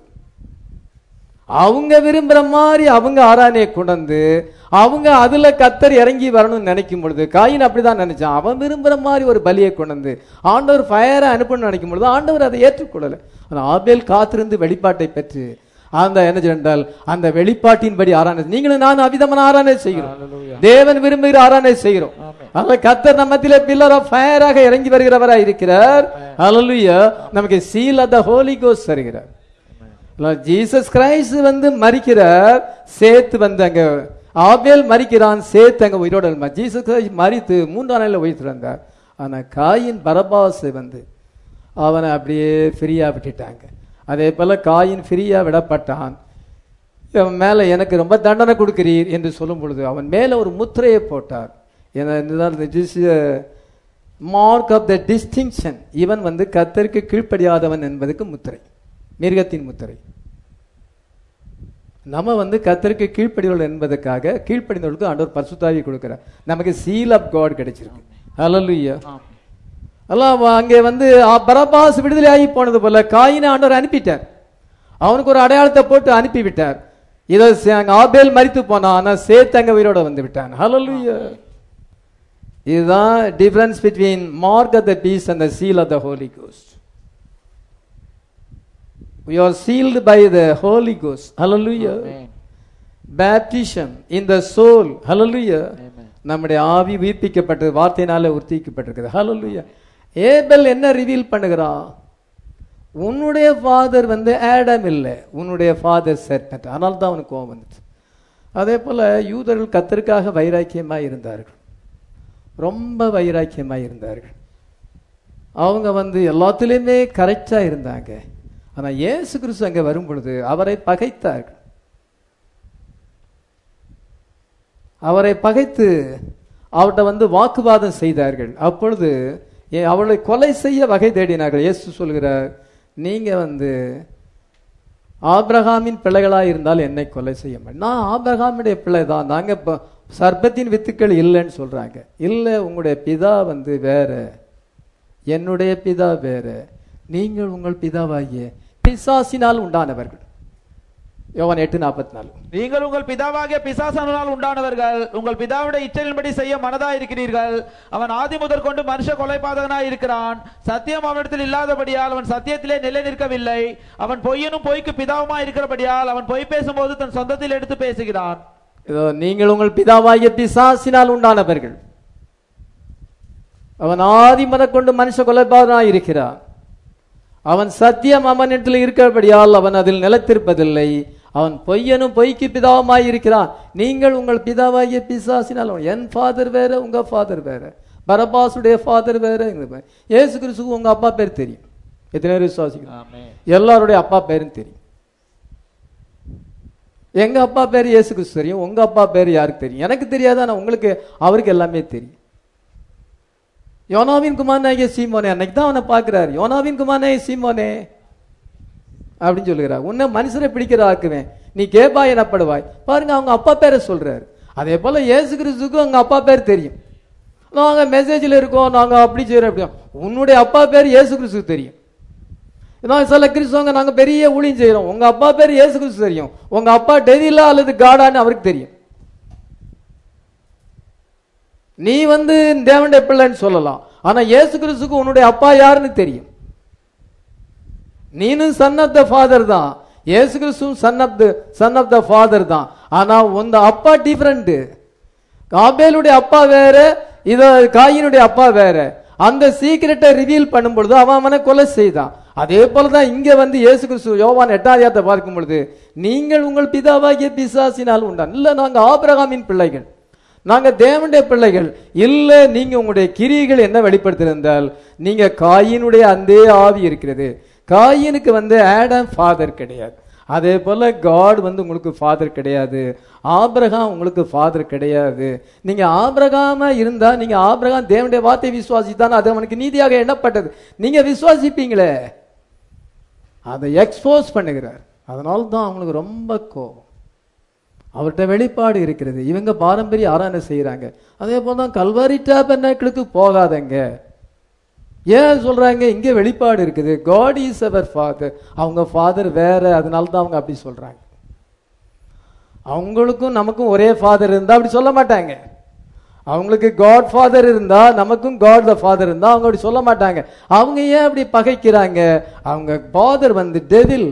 அவங்க விரும்புற மாதிரி அவங்க ஆராதனையை கொண்டு வந்து அவங்க அதுல கத்தர் இறங்கி வரணும்னு நினைக்கும் பொழுது காயின் அப்படிதான் நினைச்சான் அவன் விரும்புற மாதிரி ஒரு பலியை கொண்டு வந்து ஆண்டவர் ஃபயரை அனுப்பணும்னு நினைக்கும் பொழுது ஆண்டவர் அதை ஏற்றுக்கொள்ளல அந்த ஆபேல் காத்திருந்து வெளிப்பாட்டை பெற்று அந்த என்ன சொன்னால் அந்த வெளிப்பாட்டின்படி ஆராதனை நீங்களும் நான் அவிதமான ஆராதனை செய்கிறோம் தேவன் விரும்புகிற ஆராதனை செய்கிறோம் அதனால கத்தர் நம்மத்திலே பில்லர் ஆஃப் ஃபயராக இறங்கி வருகிறவரா இருக்கிறார் ஹalleluya நமக்கு seal of the Holy Ghost தருகிறார் ஜீசஸ் கிரைஸ்ட் வந்து மறிக்கிறார் சேத்து வந்து அங்க ஆபேல் மறிக்கிறான் சேத்து அங்க உயிரோட இருந்தார் ஜீசஸ் கிரைஸ்ட் மறித்து மூன்றாம் நாளில் உயிர்த்து வந்தார் ஆனா காயின் பரபாஸ் வந்து அவனை அப்படியே ஃப்ரீயா விட்டுட்டாங்க அதே போல காயின் ஃப்ரீயா விடப்பட்டான் இவன் மேல எனக்கு ரொம்ப தண்டனை கொடுக்கிறீர் என்று சொல்லும் பொழுது அவன் மேல ஒரு முத்திரையை போட்டார் மார்க் ஆஃப் த டிஸ்டிங்ஷன் இவன் வந்து கத்தருக்கு கீழ்ப்படியாதவன் என்பதுக்கு முத்திரை மிருகத்தின் முத்திரை நம்ம வந்து கத்தருக்கு கீழ்ப்படிகள் என்பதற்காக கீழ்ப்படிந்தவர்களுக்கு ஆண்டவர் பரிசுத்தாவி கொடுக்கிறார் நமக்கு சீல் ஆஃப் காட் கிடைச்சிருக்கு ஹalleluya எல்லாம் அங்கே வந்து அ- பரபாஸ் விடுதலை ஆகி போனது போல காயினை ஆண்டவர் அனுப்பிட்டார் அவனுக்கு ஒரு அடையாளத்தை போட்டு அனுப்பி விட்டார் இதோ சே- அங்க ஆபேல் மரித்து போனான் ஆனா சேத்து அங்க உயிரோட வந்து விட்டான் ஹalleluya இதுதான் difference between mark of the beast and the seal of the Holy Ghost we are sealed by the holy ghost hallelujah baptism in the soul hallelujah நம்முடைய ஆவி உயிர்ப்பிக்கப்பட்டது வார்த்தையினால உறுதிக்கப்பட்டிருக்குது hallelujah ஏபெல் என்ன ரிவீல் பண்ணுகிறான் உன்னுடைய ஃபாதர் வந்து ஆடம் இல்லை உன்னுடைய ஃபாதர் செர்பென்ட் அதனால தான் அவனுக்கு கோபம் வந்துச்சு அதே போல யூதர்கள் கத்தருக்காக வைராக்கியமாக இருந்தார்கள் ரொம்ப வைராக்கியமாக இருந்தார்கள் அவங்க வந்து எல்லாத்துலேயுமே கரெக்டாக இருந்தாங்க ஆனால் இயேசு கிறிஸ்து அங்கே வரும் பொழுது அவரை பகைத்தார்கள் அவரை பகைத்து அவர்கிட்ட வந்து வாக்குவாதம் செய்தார்கள் அப்பொழுது ஏ- அவளை கொலை செய்ய வகை தேடினார்கள் இயேசு சொல்கிறார் நீங்க வந்து ஆபிரகாமின் பிள்ளைகளாக இருந்தால் என்னை கொலை செய்ய மாட்டேன் நான் ஆபிரகாமுடைய பிள்ளை தான் நாங்க இப்ப சர்ப்பத்தின் வித்துக்கள் இல்லைன்னு சொல்றாங்க இல்லை உங்களுடைய பிதா வந்து வேற என்னுடைய பிதா வேற நீங்கள் உங்கள் பிதாவாகிய பிசாசினால் உண்டானவர்கள் யோவான் எட்டு நாற்பத்தி நாலு நீங்கள் உங்கள் பிதாவாகிய பிசாசனால் உண்டானவர்கள் உங்கள் பிதாவுடைய இச்சையின்படி செய்ய மனதாய் இருக்கிறீர்கள் அவன் ஆதி முதற் கொண்டு மனுஷ கொலைபாதகனாய் இருக்கிறான் சத்தியம் அவனிடத்தில் இல்லாதபடியால் அவன் சத்தியத்திலே நிலை நிற்கவில்லை அவன் பொய்யனும் பொய்க்கு பிதாவுமாய் இருக்கிறபடியால் அவன் பொய் பேசும்போது தன் சொந்தத்தில் எடுத்து பேசுகிறான் இதோ நீங்கள் உங்கள் பிதாவாகிய பிசாசினால் உண்டானவர்கள் அவன் ஆதி கொண்டு மனுஷ கொலைபாதனாய் இருக்கிறான் அவன் சத்தியம் அவனிடத்தில் இருக்கிறபடியால் அவன் அதில் நிலைத்திருப்பதில்லை அவன் பொய்யனும் பொய்க்கு பிதாவுமாய் இருக்கிறான் நீங்கள் உங்கள் பிதாவாகிய பிசாசினால் என் ஃபாதர் வேற உங்க ஃபாதர் வேற பரபாசுடைய ஃபாதர் வேற எங்க ஏசு கிறிஸ்துக்கு உங்க அப்பா பேர் தெரியும் எத்தனை பேர் விசுவாசிக்கிறோம் எல்லாருடைய அப்பா பேரும் தெரியும் எங்க அப்பா பேர் இயேசு கிறிஸ்து தெரியும் உங்க அப்பா பேர் யாருக்கு தெரியும் எனக்கு தெரியாது ஆனா உங்களுக்கு அவருக்கு எல்லாமே தெரியும் யோனாவின் குமாரனாகிய சீமோனே அன்னைக்கு தான் அவனை பார்க்கிறாரு யோனாவின் குமாரனாகிய சீமோனே அப்படின்னு சொல்லுகிறார் உன்னை மனுஷரை பிடிக்கிற ஆக்குவேன் நீ கேபாய் எனப்படுவாய் பாருங்க அவங்க அப்பா பேரை சொல்றாரு அதே போல இயேசு கிறிஸ்துக்கும் அவங்க அப்பா பேர் தெரியும் நாங்க மெசேஜ்ல இருக்கோம் நாங்க அப்படி செய்யறோம் அப்படி உன்னுடைய அப்பா பேர் இயேசு கிறிஸ்துக்கு தெரியும் நான் சில கிறிஸ்தவங்க நாங்க பெரிய ஊழியம் செய்யறோம் உங்க அப்பா பேர் இயேசு கிறிஸ்து தெரியும் உங்க அப்பா டெதிலா அல்லது காடான்னு அவருக்கு தெரியும் நீ வந்து தேவனுடைய பிள்ளைன்னு சொல்லலாம் ஆனா இயேசு கிறிஸ்துக்கு உன்னுடைய அப்பா யாருன்னு தெரியும் நீனும் சன் ஆஃப் த ஃபாதர் தான் இயேசு கிறிஸ்துவும் son of the son of the father தான் ஆனா உந்த அப்பா டிஃபரெண்ட் காபேலுடைய அப்பா வேற இத காயினுடைய அப்பா வேற அந்த சீக்கிரட்டை ரிவீல் பண்ணும் பொழுது அவன் அவனை கொலை செய்தான் அதே போலதான் இங்க வந்து இயேசு கிறிஸ்து யோவான் எட்டாதியாத்தை பார்க்கும் பொழுது நீங்கள் உங்கள் பிதாவாகிய பிசாசினால் உண்டான் இல்ல நாங்க ஆபிரகாமின் பிள்ளைகள் நாங்க தேவனுடைய பிள்ளைகள் இல்ல நீங்க உங்களுடைய கிரியைகள் என்ன வெளிப்படுத்திருந்தால் நீங்க காயினுடைய அந்த ஆவி இருக்கிறது காயினுக்கு வந்து ஆடம் ஃபாதர் கிடையாது அதே போல காட் வந்து உங்களுக்கு ஃபாதர் கிடையாது ஆபிரகாம் உங்களுக்கு ஃபாதர் கிடையாது நீங்க ஆபிரகாம இருந்தா நீங்க ஆபிரகாம் தேவனுடைய வார்த்தை விசுவாசித்தான் அது அவனுக்கு நீதியாக எண்ணப்பட்டது நீங்க விசுவாசிப்பீங்களே அதை எக்ஸ்போஸ் பண்ணுகிறார் அதனால தான் அவங்களுக்கு ரொம்ப கோபம் அவர்கிட்ட வெளிப்பாடு இருக்கிறது இவங்க பாரம்பரிய ஆராதனை செய்யறாங்க அதே போல தான் கல்வாரி டேபர்னாக்களுக்கு போகாதங்க ஏன் சொல்றாங்க இங்க வெளிப்பாடு இருக்குது காட் இஸ் அவர் ஃபாதர் அவங்க ஃபாதர் வேற அதனால தான் அவங்க அப்படி சொல்றாங்க அவங்களுக்கும் நமக்கும் ஒரே ஃபாதர் இருந்தா அப்படி சொல்ல மாட்டாங்க அவங்களுக்கு காட் ஃபாதர் இருந்தா நமக்கும் காட் த ஃபாதர் இருந்தா அவங்க அப்படி சொல்ல மாட்டாங்க அவங்க ஏன் அப்படி பகைக்கிறாங்க அவங்க ஃபாதர் வந்து டெவில்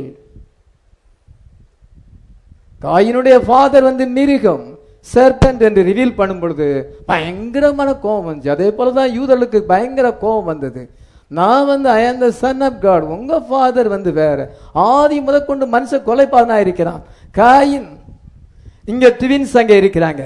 காயினுடைய ஃபாதர் வந்து மிருகம் சர்பென்ட் என்று ரிவீல் பண்ணும் பொழுது பயங்கரமான கோபம் வந்துச்சு அதே போலதான் யூதர்களுக்கு பயங்கர கோபம் வந்தது நான் வந்து I am the son of God உங்க ஃபாதர் வந்து வேற ஆதி முதற்கொண்டு மனுஷ கொலைப்பாதனா இருக்கிறான் காயின் இங்க ட்வின்ஸ் அங்க இருக்கிறாங்க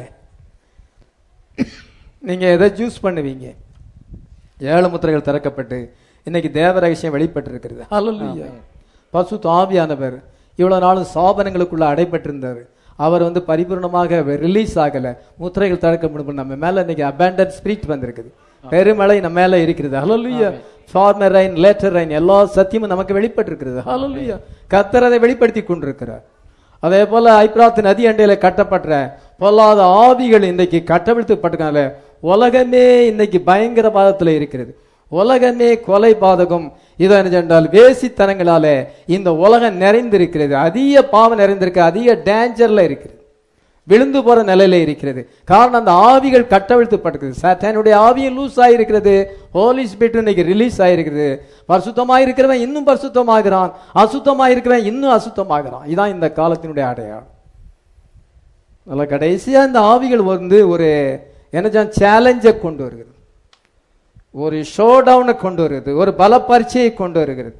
நீங்க எதை ஜூஸ் பண்ணுவீங்க ஏழு முத்திரைகள் திறக்கப்பட்டு இன்னைக்கு தேவ ரகசியம் வெளிப்பட்டு இருக்கிறது ஹalleluya பசு தாவியானவர் இவ்வளவு நாளும் சாபனங்களுக்குள்ள அடைபட்டிருந்தார் அவர் வந்து பரிபூர்ணமாக ரிலீஸ் ஆகல முத்திரைகள் திறக்கப்படும் நம்ம மேல இன்னைக்கு அபேண்டன் ஸ்பிரிட் வந்திருக்குது பெருமழை நம்ம மேல இருக்கிறது hallelujah former rain latter rain எல்லா சத்தியமும் நமக்கு வெளிப்பட்டு இருக்கிறது ஹalleluya கர்த்தர் அதை வெளிப்படுத்தி கொண்டிருக்கிறார் அதே போல ஐப்ராத் நதி அண்டையில கட்டப்பட்ட பொல்லாத ஆவிகள் இன்னைக்கு கட்டவிழ்த்துப்பட்டனால உலகமே இன்னைக்கு பயங்கரவாதத்துல இருக்கிறது உலகமே கொலை பாதகம் இது என்ன சென்றால் வேசித்தனங்களாலே இந்த உலகம் நிறைந்திருக்கிறது அதிக பாவம் நிறைந்திருக்கு அதிக டேஞ்சர்ல இருக்கிறது விழுந்து போற நிலையில இருக்கிறது காரணம் அந்த ஆவிகள் கட்டவிழ்த்துப்பட்டிருக்குது சாத்தானுடைய ஆவியும் லூஸ் ஆயிருக்கிறது ஹோலி ஸ்பிரிட் இன்னைக்கு ரிலீஸ் ஆயிருக்கிறது பரிசுத்தமா இருக்கிறவன் இன்னும் பரிசுத்தமாகிறான் அசுத்தமா இருக்கிறவன் இன்னும் அசுத்தமாகிறான் இதான் இந்த காலத்தினுடைய அடையாளம் நல்ல கடைசியா இந்த ஆவிகள் வந்து ஒரு என்ன சேலஞ்சை கொண்டு வருகிறது ஒரு ஷோ டவுனை கொண்டு வருகிறது ஒரு பல பரீட்சையை கொண்டு வருகிறது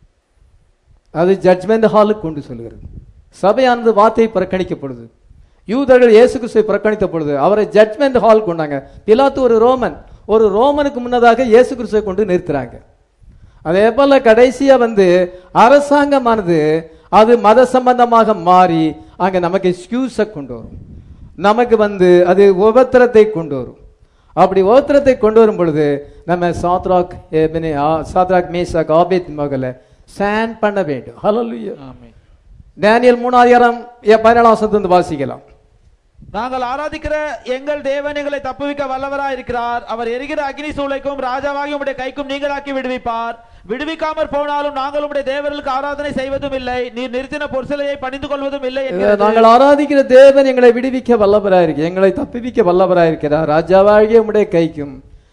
அது ஜட்மெண்ட் ஹாலுக்கு கொண்டு செல்கிறது சபையானது வார்த்தையை புறக்கணிக்கப்படுது யூதர்கள் இயேசு கிறிஸ்துவை புறக்கணித்த பொழுது அவரை ஜட்மெண்ட் ஹால் கொண்டாங்க பிலாத்து ஒரு ரோமன் ஒரு ரோமனுக்கு முன்னதாக இயேசு கிறிஸ்துவை கொண்டு நிறுத்துறாங்க அதே போல கடைசியா வந்து அரசாங்கமானது அது மத சம்பந்தமாக மாறி அங்க நமக்கு எக்ஸ்கியூஸை கொண்டு வரும் நமக்கு வந்து அது உபத்திரத்தை கொண்டு வரும் அப்படி உபத்திரத்தை கொண்டு வரும் பொழுது நம்ம சாத்ராக் எபினே, ஆ- சாத்ராக் மேசாக் ஆபேத் மகள ஸ்டாண்ட் பண்ண வேண்டும் ஹalleluya ஆமென். டேனியல் மூணாயிரம் பதினேழாம் வசனத்திலிருந்து வாசிக்கலாம் நாங்கள் ஆராதிக்கிற எங்கள் தேவன் எங்களை தப்புவிக்க வல்லவராய் இருக்கிறார் அவர் எரிகிற அக்னி சூளைக்கும் ராஜாவாகி உம்முடைய கைக்கும் நீங்களாக்கி விடுவிப்பார் விடுவிக்காமற் போனாலும் நாங்கள் உம்முடைய தேவர்களுக்கு ஆராதனை செய்வதும் இல்லை நீர் நிறுத்தின பொற்சிலையை பணிந்து கொள்வதும் இல்லை இதை என்கிறது. நாங்கள் ஆராதிக்கிற தேவன் எங்களை விடுவிக்க வல்லவராய் இருக்கு எங்களை தப்புவிக்க வல்லவராய் இருக்கிறார் ராஜாவாகிய உம்முடைய கைக்கும்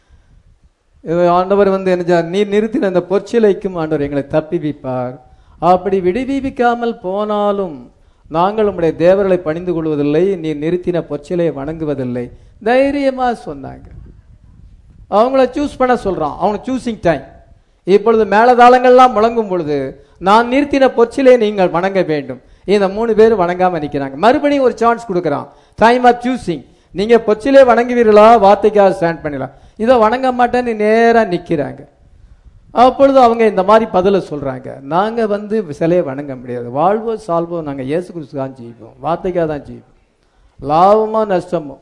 இது ஆண்டவர் வந்து என்ன செய்றார்? நீர் நிறுத்தின அந்த பொற்சிலைக்கும் ஆண்டவர் எங்களை தப்பிவிப்பார் அப்படி விடுவிக்காமல் போனாலும் நாங்கள் உம்முடைய தேவர்களை பணிந்து கொள்வதில்லை நீர் நிறுத்தின பொற்சிலையை வணங்குவதில்லை தைரியமா சொன்னாங்க அவங்கள சூஸ் பண்ண சொல்றான் அவன் சூசிங் டைம் இப்பொழுது மேலதாளங்கள்லாம் முழங்கும் பொழுது நான் நிறுத்தின பொச்சிலே நீங்கள் வணங்க வேண்டும் இந்த மூணு பேர் வணங்காம நிக்கிறாங்க மறுபடியும் ஒரு சான்ஸ் கொடுக்கறான் டைம் ஆஃப் சூசிங் நீங்க பொச்சிலே வணங்குவீர்களா வார்த்தைக்காக ஸ்டாண்ட் பண்ணலாம் இதை வணங்க மாட்டேன்னு நேரா நிக்கிறாங்க அப்பொழுது அவங்க இந்த மாதிரி பதில சொல்றாங்க நாங்க வந்து சிலையை வணங்க முடியாது வாழ்வோ சால்வோ நாங்க இயேசு கிறிஸ்து தான் ஜெயிப்போம் வார்த்தைக்காக தான் ஜெயிப்போம் லாபமோ நஷ்டமோ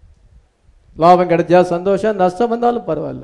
லாபம் கிடைச்சா சந்தோஷம் நஷ்டம் வந்தாலும் பரவாயில்ல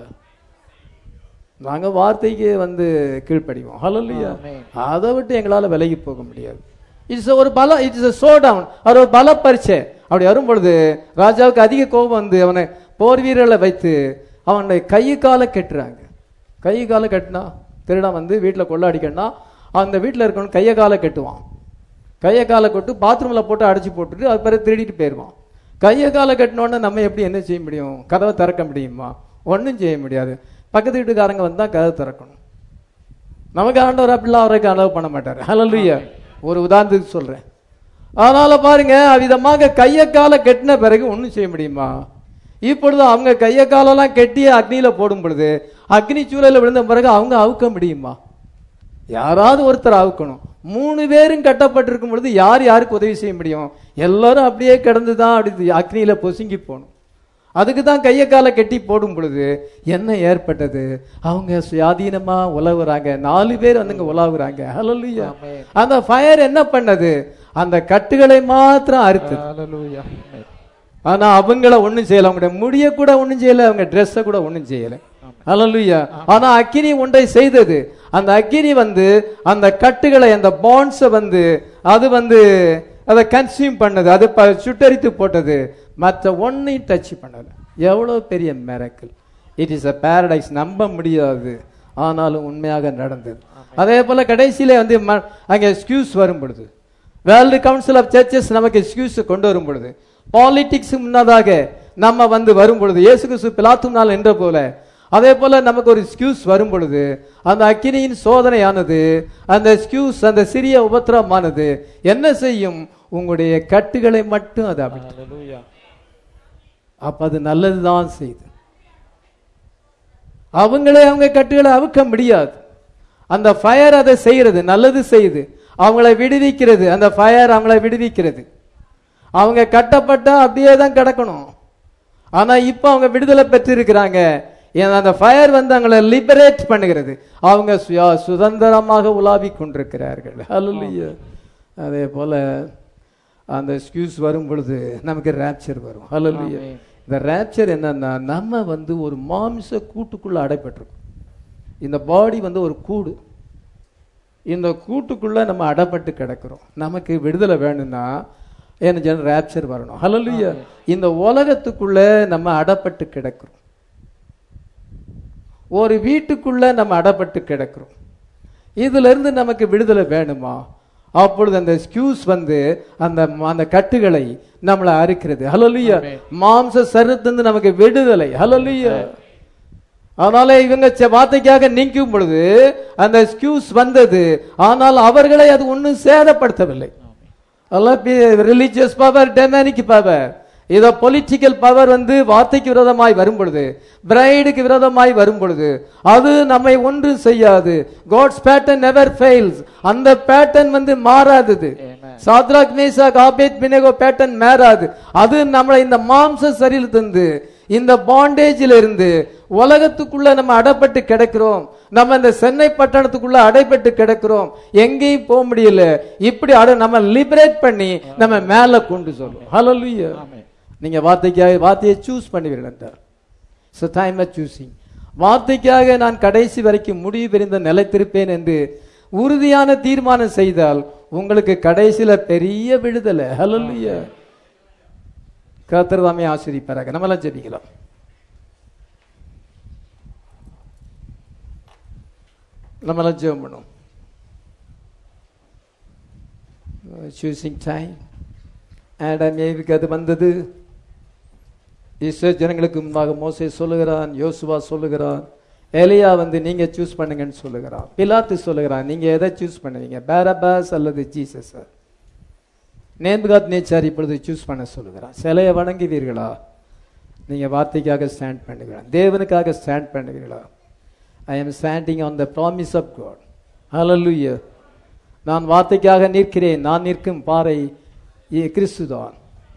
நாங்க வார்த்தைக்கு வந்து கீழ்ப்படிவோம் ஹalleluya ஆமென். அதை விட்டு எங்களால விலகி போக முடியாது இட்ஸ் ஒரு பல இட்ஸ் சோ டவுன் அவர் ஒரு பல பரிச்சை அப்படி வரும் பொழுது ராஜாவுக்கு அதிக கோபம் வந்து அவனை போர் வீரர்களை வைத்து அவனை கை காலை கட்டுறாங்க கை காலை கட்டினா திருடன் வந்து வீட்டில் கொள்ள அடிக்கணும்னா அந்த வீட்டில் இருக்கணும் கையை காலை கட்டுவான் கையை காலை கட்டு பாத்ரூமில் போட்டு அடைச்சி போட்டுட்டு அது பிறகு திருடிட்டு போயிடுவான் கையை காலை கட்டினோடனே நம்ம எப்படி என்ன செய்ய முடியும் கதவை திறக்க முடியுமா ஒன்றும் செய்ய முடியாது பக்கத்து வீட்டுக்காரங்க வந்தால் கதவை திறக்கணும் நமக்கு ஆண்டவர் அப்படிலாம் அவருக்கு அலோவ் பண்ண மாட்டார் ஹalleluya ஒரு உதாரணத்துக்கு சொல்றேன் அதனால பாருங்க அவ்விதமாக கைய கால கெட்டின பிறகு ஒண்ணும் செய்ய முடியுமா இப்பொழுது அவங்க கைய காலெல்லாம் கெட்டி அக்னியில போடும் பொழுது அக்னி சூழல விழுந்த பிறகு அவங்க அவுக்க முடியுமா யாராவது ஒருத்தர் அவுக்கணும் மூணு பேரும் கட்டப்பட்டிருக்கும் பொழுது யார் யாருக்கு உதவி செய்ய முடியும் எல்லாரும் அப்படியே கிடந்து தான் அப்படி அக்னியில பொசுங்கி போகணும் அதுக்கு தான் கையை காலை கட்டி போடும் பொழுது என்ன ஏற்பட்டது அவங்க சுயாதீனமா உலவுறாங்க நாலு பேர் வந்துங்க உலாவுறாங்க ஹalleluya ஆமென். அந்த ஃபயர் என்ன பண்ணது அந்த கட்டுகளை மாத்திரம் அறுத்தது ஹalleluya. ஆமென். ஆனா அவங்கள ஒண்ணும் செய்யல அவங்களுடைய முடிய கூட ஒண்ணும் செய்யல அவங்க ட்ரெஸ்ஸை கூட ஒண்ணும் செய்யல ஹalleluya ஆனா அக்கினி ஒன்றை செய்தது அந்த அக்கினி வந்து அந்த கட்டுகளை அந்த பாண்ட்ஸை வந்து அது வந்து அதை கன்சியூம் பண்ணது அது ப- சுட்டரித்து போட்டது மற்ற ஒன்னையும் டச் பண்ணல எவ்வளவு பெரிய miracle it is a paradise நம்ப முடியாது ஆனாலும் உண்மையாக நடந்தது அதே போல கடைசியில வந்து ம- அங்க எக்ஸ்கியூஸ் வரும் பொழுது வேர்ல்டு கவுன்சில் ஆஃப் சர்ச்சஸ் நமக்கு எக்ஸ்கியூஸ் கொண்டு வரும் பொழுது பாலிடிக்ஸ் முன்னதாக நம்ம வந்து வரும் பொழுது இயேசு கிறிஸ்து பிலாத்தும் நாள் என்ற போல அதே போல நமக்கு ஒரு எக்ஸ்கியூஸ் வரும் பொழுது அந்த அக்கினியின் சோதனையானது அந்த எக்ஸ்கியூஸ் அந்த சிறிய உபத்திரமானது என்ன செய்யும் உங்களுடைய கட்டுகளை மட்டும் அது அப்படி ஹalleluya. அப்ப அது நல்லதுதான் செய்யுது அவங்களே அவங்க கட்டுகளை அவுக்க முடியாது அந்த ஃபயர் அதை செய்யறது நல்லது செய்யுது அவங்கள விடுவிக்கிறது அந்த ஃபயர் அவங்கள விடுவிக்கிறது அவங்க கட்டப்பட்டா அப்படியே தான் கிடக்கணும் ஆனா இப்ப அவங்க விடுதலை பெற்றிருக்கிறாங்க ஏன்னா அந்த ஃபயர் வந்து அவங்களை லிபரேட் பண்ணுகிறது அவங்க சுயா- சுதந்திரமாக உலாவி கொண்டிருக்கிறார்கள் ஹalleluya அதே போல அந்த எக்ஸ்கியூஸ் வரும் பொழுது நமக்கு ரேப்சர் வரும் ஹalleluya ஆமென். இந்த ரேப்சர் என்னன்னா நம்ம வந்து ஒரு மாமிச கூட்டுக்குள்ள அடைப்பட்டிருக்கோம் இந்த பாடி வந்து ஒரு கூடு இந்த கூட்டுக்குள்ள நம்ம அடப்பட்டு கிடக்கிறோம் நமக்கு விடுதலை வேணும்னா என்ன ஜன ரேப்சர் வரணும் ஹalleluya இந்த உலகத்துக்குள்ள நம்ம அடப்பட்டு கிடக்கிறோம் ஒரு வீட்டுக்குள்ள நம்ம அடப்பட்டு கிடக்கிறோம் இதுல இருந்து நமக்கு விடுதலை வேணுமா அப்பொழுது அந்த எக்ஸ்கியூஸ் வந்து அந்த அந்த கட்டுகளை நம்மளை அறுக்கிறது ஹalleluya ஆமென். மாம்ச சரத்திலிருந்து நமக்கு விடுதலை ஹalleluya அதனால இவங்க செ- வார்த்தைக்காக நீக்கும் பொழுது அந்த எக்ஸ்கியூஸ் வந்தது ஆனால் அவர்களை அது ஒன்றும் சேதப்படுத்தவில்லை ரிலீஜியஸ் பவர் டெமானிக் பவர் இதோ பொலிட்டிக்கல் பவர் வந்து வார்த்தைக்கு விரோதமாய் வரும் பொழுது பிரைடுக்கு விரோதமாய் வரும் பொழுது அது நம்மை ஒன்று செய்யாது காட்ஸ் பேட்டர்ன் நெவர் ஃபெயில்ஸ் அந்த பேட்டர்ன் வந்து மாறாதது Shadrach Meshach Abednego pattern மாறாது அது நம்மளை இந்த மாம்ச சரீரத்திலிருந்து இந்த பாண்டேஜில் இருந்து உலகத்துக்குள்ள நம்ம அடைப்பட்டு கிடக்கிறோம் நம்ம இந்த சென்னை பட்டணத்துக்குள்ள அடைப்பட்டு கிடக்கிறோம் எங்கேயும் போக முடியல இப்படி அட நம்ம லிபரேட் பண்ணி நம்ம மேல கொண்டு சொல்லுவோம் ஹalleluya நீங்க வார்த்தைக்காக வார்த்தையை சூஸ் பண்ணுவீர்கள் என்றார் ஸோ டைம் சூசிங் வார்த்தைக்காக நான் கடைசி வரைக்கும் முடிவு பெறிந்த நிலைத்திருப்பேன் என்று உறுதியான தீர்மானம் செய்தால் உங்களுக்கு கடைசியில பெரிய விடுதலை ஹalleluya கர்த்தர் தாமே ஆசிரிப்பாராக நம்மளாம் ஜெபிக்கலாம் நம்மளாம் ஜெபம் பண்ணும் சூசிங் டைம் ஆடம் ஏவிக்கு அது வந்தது இஸ்ரேல் ஜனங்களுக்கு முன்பாக மோசே சொல்லுகிறான் யோசுவா சொல்லுகிறான் எலியா வந்து நீங்க சூஸ் பண்ணுங்கன்னு சொல்லுகிறான் பிலாத்து சொல்லுகிறான் நீங்க எதை சூஸ் பண்ணுவீங்க பேரபாஸ் அல்லது ஜீசஸ் நேர்முகாத் நேச்சார் இப்பொழுது சூஸ் பண்ண சொல்லுகிறான் சிலையை வணங்குவீர்களா நீங்க வார்த்தைக்காக ஸ்டாண்ட் பண்ணுவீங்களா தேவனுக்காக ஸ்டாண்ட் பண்ணுவீர்களா I am standing on the promise of God hallelujah நான் வார்த்தைக்காக நிற்கிறேன் நான் நிற்கும் பாறை இ- கிறிஸ்துதான்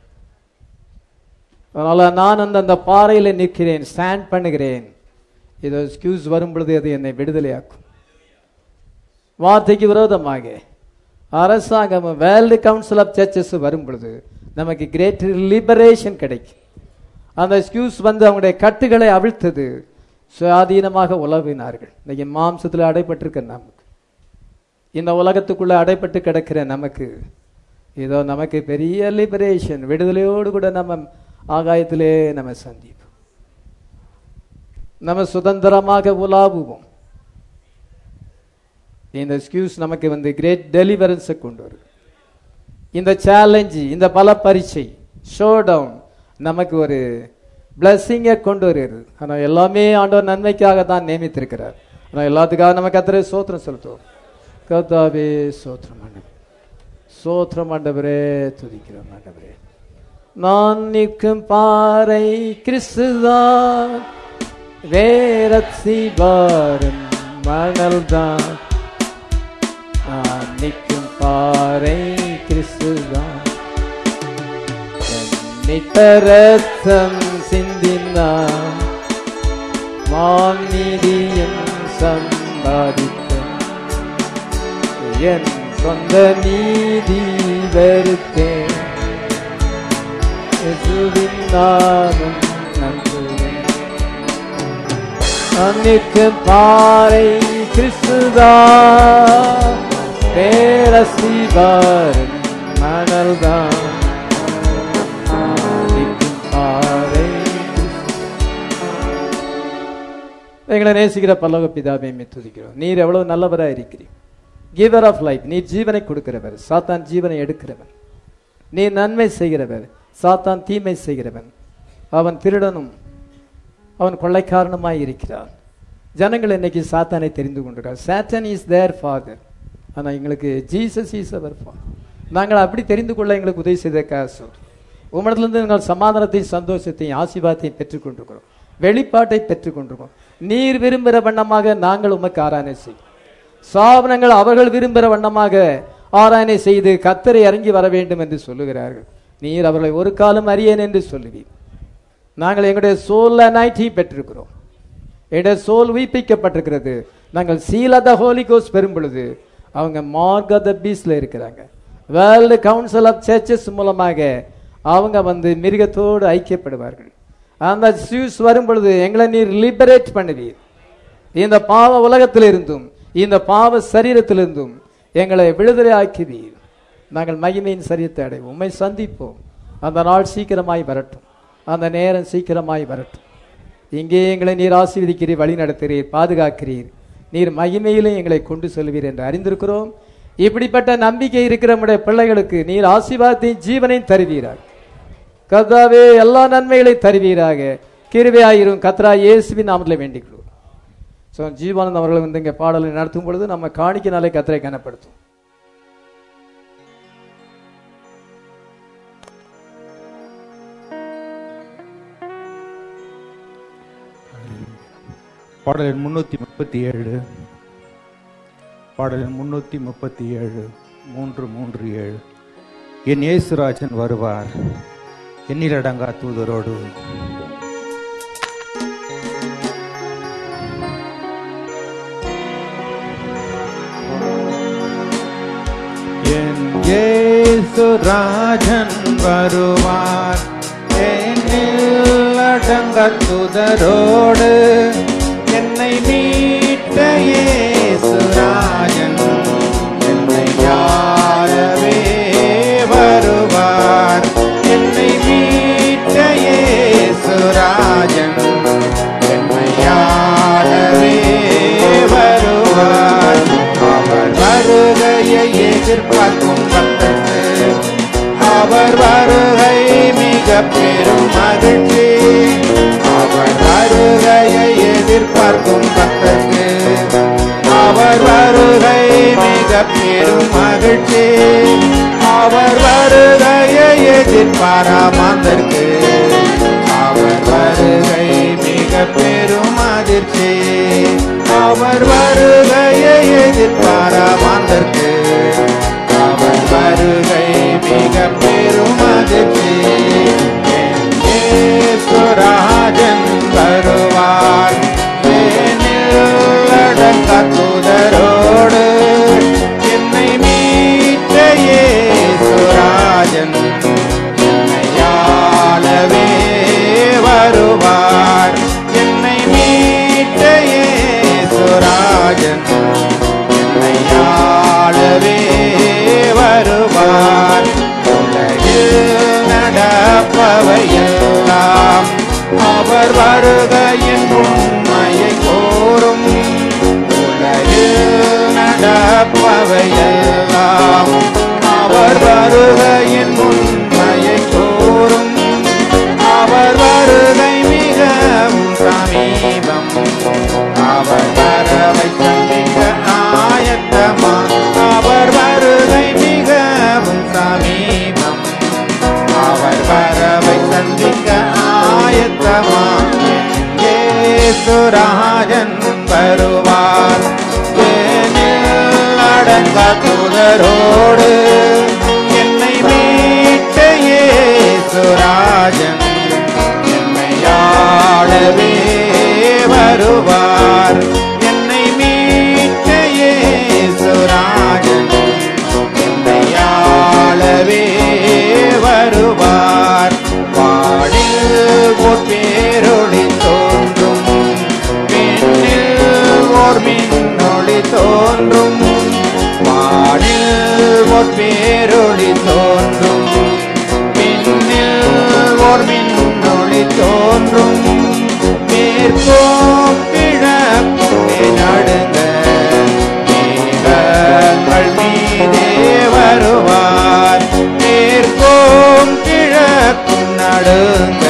அதனால நான் அந்த அந்த பாறையில் நிற்கிறேன் ஸ்டாண்ட் பண்ணுகிறேன் இதோ எக்ஸ்கியூஸ் வரும் பொழுது அது என்னை விடுதலையாக்கும் வார்த்தைக்கு விரோதமாக அரசாங்கம் வேர்ல்டு கவுன்சில் ஆஃப் சர்ச்சஸ் வரும் பொழுது நமக்கு கிரேட் லிபரேஷன் கிடைக்கும் அந்த எக்ஸ்கியூஸ் வந்து அவங்களுடைய கட்டுகளை அவிழ்த்தது சுயாதீனமாக உலவினார்கள் இன்னைக்கு மாம்சத்தில் அடைப்பட்டிருக்க நமக்கு இந்த உலகத்துக்குள்ள அடைப்பட்டு கிடக்கிற நமக்கு இதோ நமக்கு பெரிய லிபரேஷன் விடுதலையோடு கூட நம்ம ஆகாயத்திலே நம்ம சந்திப்போம் நம்ம சுதந்திரமாக உலாவுவோம் இந்த எக்ஸ்கியூஸ் நமக்கு வந்து கிரேட் டெலிவரன்ஸை கொண்டு வரும் இந்த சேலஞ்சு இந்த பல பரீட்சை ஷோ டவுன் நமக்கு ஒரு பிளஸ்ஸிங்கை கொண்டு வருகிறது ஆனால் எல்லாமே ஆண்டவர் நன்மைக்காக தான் நியமித்திருக்கிறார் ஆனால் எல்லாத்துக்காக நம்ம கத்திர சோத்திரம் செலுத்துவோம் கர்த்தாவே சோத்திரம் ஆண்டவர் சோத்திரம் ஆண்டவரே துதிக்கிறோம் ஆண்டவரே நான் நிற்கும் பாறை கிறிஸ்துதான் வேரத்தி பாரம் மணல்தான் நான் நிற்கும் பாறை கிறிஸ்துதான் நித்தரத்தம் சிந்தினான் மாநிதியம் சம்பாதித்த என் சொந்த நீதி வெறுத்தேன் இயேசுவின் நாமம் நம்புவேன் அன்னிற்கு பாறை கிறிஸ்துதா பேரசிவாரன் மணல்தான் அன்னிக்கும் பாறை எங்களை நேசிக்கிற பல்லவ பிதாவை துதிக்கிறோம் நீர் எவ்வளவு நல்லவராக இருக்கிறீர் கிவர் ஆஃப் லைஃப் நீர் ஜீவனை கொடுக்கிறவர் சாத்தான் ஜீவனை எடுக்கிறவன் நீர் நன்மை செய்கிறவர் சாத்தான் தீமை செய்கிறவன் அவன் திருடனும் அவன் கொள்ளைக்காரனுமாய் இருக்கிறான் ஜனங்கள் இன்னைக்கு சாத்தானை தெரிந்து கொண்டிருக்கார் சாத்தான் இஸ் தேர் ஃபாதர் ஆனால் எங்களுக்கு ஜீசஸ் இஸ் அவர் ஃபாதர் நாங்கள் அப்படி தெரிந்து கொள்ள எங்களுக்கு உதவி செய்த காசு உம்மிடத்திலிருந்து நாங்கள் சமாதானத்தையும் சந்தோஷத்தையும் ஆசீர்வாதத்தையும் பெற்றுக்கொண்டிருக்கிறோம் வெளிப்பாட்டை பெற்றுக்கொண்டிருக்கிறோம் நீர் விரும்புகிற வண்ணமாக நாங்கள் உமக்கு ஆராதனை செய்யும் சாபனங்கள் அவர்கள் விரும்புகிற வண்ணமாக ஆராதனை செய்து கத்தரை இறங்கி வர வேண்டும் என்று சொல்லுகிறார்கள் நீர் அவர்களை ஒரு காலம் அறியேன் என்று சொல்லுவீர் நாங்கள் எங்களுடைய சோல் நைட்டி பெற்றிருக்கிறோம் என்னுடைய சோல் உயிர்ப்பிக்கப்பட்டிருக்கிறது நாங்கள் சீல் த ஹோலி கோஸ் பெறும் பொழுது அவங்க மார்க் த பீஸ்ல இருக்கிறாங்க வேர்ல்டு கவுன்சில் ஆஃப் சர்ச்சஸ் மூலமாக அவங்க வந்து மிருகத்தோடு ஐக்கியப்படுவார்கள் அந்த சியூஸ் வரும் பொழுது எங்களை நீர் லிபரேட் பண்ணுவீர் இந்த பாவ உலகத்திலிருந்தும் இந்த பாவ சரீரத்திலிருந்தும் எங்களை விடுதலை ஆக்குவீர் நாங்கள் மகிமையின் சரீரத்தை அடைவோம் உண்மை சந்திப்போம் அந்த நாள் சீக்கிரமாய் வரட்டும் அந்த நேரம் சீக்கிரமாய் வரட்டும் இங்கே எங்களை நீர் ஆசீர்வதிக்கிறீர் வழி நடத்துகிறீர் பாதுகாக்கிறீர் நீர் மகிமையிலே எங்களை கொண்டு செல்வீர் என்று அறிந்திருக்கிறோம் இப்படிப்பட்ட நம்பிக்கை இருக்கிற நம்முடைய பிள்ளைகளுக்கு நீர் ஆசீர்வாதத்தையும் ஜீவனையும் தருவீராக கர்த்தாவே எல்லா நன்மைகளையும் தருவீராக கிருபையாயிரும் கத்ரா இயேசுவின் நாமத்தில் வேண்டிக் கொள்வோம் ஸோ ஜீவானந்த் அவர்கள் வந்து இங்கே பாடலை நடத்தும் பொழுது நம்ம காணிக்கினாலே கத்தரை கனப்படுத்தும் பாடல் எண் முன்னூற்றி முப்பத்தி ஏழு பாடல் எண் முன்னூற்றி முப்பத்தி ஏழு மூன்று மூன்று ஏழு என் இயேசுராஜன் வருவார் எண்ணிலடங்கா தூதரோடு என் இயேசுராஜன் வருவார் என்னில் அடங்க துதரோடு என்னை மீட்ட இயேசுராஜன் என்னை யாரவே வருவார் என்னை மீட்ட இயேசுராஜன் என்னை யாரவே வருவார் அவர் வருகையை எதிர்பார்க்கும் பக்தர்கள் அவர் வருகை மிக பெரும் மகிழ்ச்சி அவர் வருகையை எதிர்பார்க்கும் பக்தர்கள் அவர் வருகை மிக பெரும் மகிழ்ச்சி அவர் வருகையை எதிர்பாராமந்தற்கு அவர் வருகை மிக பெரும் அதிர்ச்சி அவர் வருகையை எதிர்பாராமந்தற்கு அவர் வருகை மிக பெரும் அதிர்ச்சி சுராஜன் வருவார் அடங்க துதரோடு என்னை மீட்ட சுராஜன் என்னையாளவே வருவார் என்னை மீட்ட சுராஜன் என்னையாளவே வருவார் உலகில் நடப்பவையெல்லாம் அவர் வருகையின் உண்மையை கோரும் உலகில் நடப்பவையெல்லாம் அவர் வருகையின் உண்மையை கோரும் அவர் வருகை மிகவும் சமீபம் அவர் வரவை சந்திக்க ஆயத்தமா அவர் வருகை மிகவும் சமீபம் அவர் வரவை சந்திக்க ஆயத்தமா சுராஜன் வருவார் ஏனில் அடங்க துதரோடு என்னை மீட்ட சுராஜன் என்னையாளவே வருவார் என்னை மீட்ட சுராஜன் என்னையாளவே வருவார் வாழில் ஓர் பேரொளி தோன்றும் பெண்ணில் ஓர் மின்னொளி தோன்றும் வானில் ஓர் பேரொளி தோன்றும் பின்னில் ஓர் மின்னொளி தோன்றும் மேற்கோம் கிழக்கும் நடுங்க மேகங்கள் மீதே வருவார் மேற்கோம் கிழக்கும் நடுங்க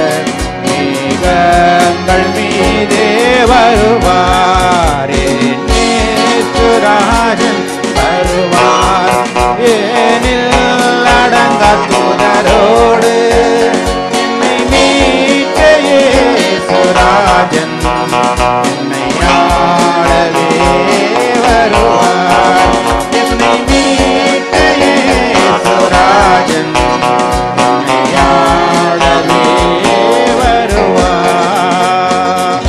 மேகங்கள் மீதே வருவார் சுராஜன் வருவார் ஏனில் அடங்க துதரோடு என்னை மீட்ட சுராஜன் என்னை ஆளவே வருவார் என்னை மீட்ட சுராஜன் என்னை ஆளவே வருவார்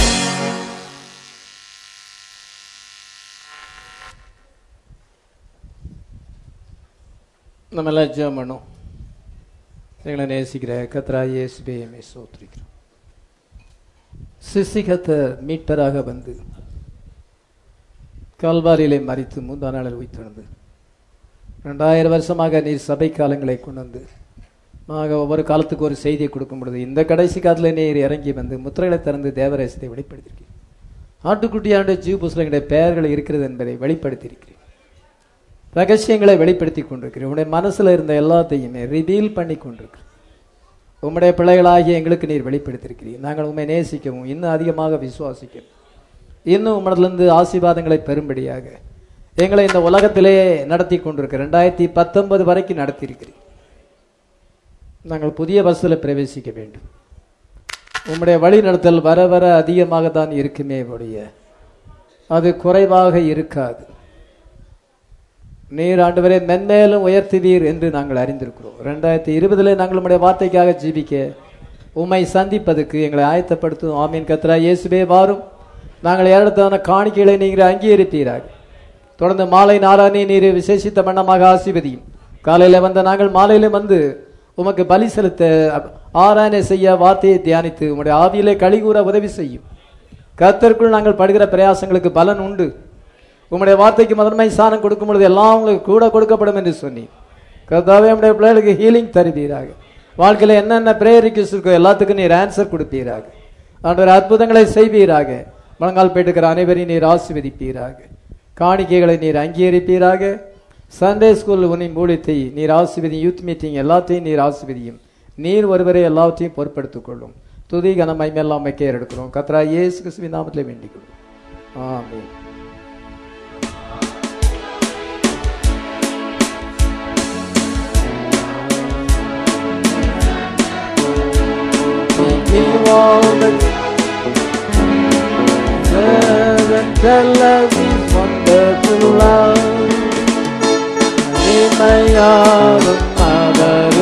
நம்ம எல்லாம் ஜெபம் பண்ணோம் எங்களை நேசிக்கிற கத்ரா இயேசுபேயமை சோத்திரிக்கிறோம் சிசிகத்த மீட்பராக வந்து கல்வாரியிலே மறித்து முந்தா நாளில் உயிர்த்தெழுந்து ரெண்டாயிரம் வருஷமாக நீர் சபை காலங்களை கொண்டு வந்து ஆக ஒவ்வொரு காலத்துக்கு ஒரு செய்தியை கொடுக்கும் பொழுது இந்த கடைசி காலத்தில் நீர் இறங்கி வந்து முத்திரைகளை திறந்து தேவரேசத்தை வெளிப்படுத்தியிருக்கீர் ஆட்டுக்குட்டியாண்டு ஜீவ புஸ்தகங்களுடைய பெயர்கள் இருக்கிறது என்பதை வெளிப்படுத்தியிருக்கிறேன் ரகசியங்களை வெளிப்படுத்தி கொண்டிருக்கிறேன் உங்களுடைய மனசுல இருந்த எல்லாத்தையுமே ரிவீல் பண்ணி கொண்டிருக்கிறேன் உம்முடைய பிள்ளைகளாகிய எங்களுக்கு நீர் வெளிப்படுத்தியிருக்கிறீர் நாங்கள் உண்மை நேசிக்கவும் இன்னும் அதிகமாக விசுவாசிக்கவும் இன்னும் உம்மிடத்திலிருந்து ஆசீர்வாதங்களை பெறும்படியாக எங்களை இந்த உலகத்திலே நடத்தி கொண்டிருக்க ரெண்டாயிரத்தி பத்தொன்பது வரைக்கும் நடத்தியிருக்கிறீர் நாங்கள் புதிய பஸ்ஸில் பிரவேசிக்க வேண்டும் உம்முடைய வழிநடத்தல் வர வர அதிகமாக தான் இருக்குமே ஒழிய அது குறைவாக இருக்காது நீர் ஆண்டவரே மென்மேலும் உயர்த்துவீர் என்று நாங்கள் அறிந்திருக்கிறோம் ரெண்டாயிரத்தி இருபதுல நாங்கள் உம்முடைய வார்த்தைக்காக ஜீவிக்க உம்மை சந்திப்பதற்கு எங்களை ஆயத்தப்படுத்தும் ஆமீன் கத்ரா இயேசுவே வாரும் நாங்கள் ஏறத்தான காணிக்கைகளை நீங்கள் அங்கீகரிப்பீராக தொடர்ந்து மாலை நாளானே நீர் விசேஷித்த வண்ணமாக ஆசீர்வதியும் காலையில வந்த நாங்கள் மாலையில வந்து உமக்கு பலி செலுத்த ஆராயணை செய்ய வார்த்தையை தியானித்து உம்முடைய ஆவியிலே கழிகூற உதவி செய்யும் கர்த்தருக்குள் நாங்கள் படுகிற பிரயாசங்களுக்கு பலன் உண்டு உம்முடைய வார்த்தைக்கு முதன்மை ஸ்தானம் கொடுக்கும் பொழுது எல்லாம் உங்களுக்கு கூட கொடுக்கப்படும் என்று சொன்னி கர்த்தாவே நம்முடைய பிள்ளைகளுக்கு ஹீலிங் தருவீராக வாழ்க்கையில என்னென்ன பிரேயர் இருக்கோ எல்லாத்துக்கும் நீர் ஆன்சர் கொடுப்பீராக ஆண்டவர் அற்புதங்களை செய்வீராக முழங்கால் போயிட்டுக்கிற அனைவரையும் நீர் ஆசீர்வதிப்பீராக காணிக்கைகளை நீர் அங்கீகரிப்பீராக சண்டே ஸ்கூல் உன்னை மூலித்தை நீர் ஆசிர்வதியும் யூத் மீட்டிங் எல்லாத்தையும் நீர் ஆசிர்வதியும் நீர் ஒருவரை எல்லாத்தையும் பொறுப்படுத்திக் கொள்ளும் துதி கனமை எல்லாம் கேர் எடுக்கிறோம் கத்ரா இயேசு கிறிஸ்துவின் நாமத்திலே வேண்டிக் கொள்ளும் ஆமென் We give all the and tell us His wonderful love. மகிமையாலும் our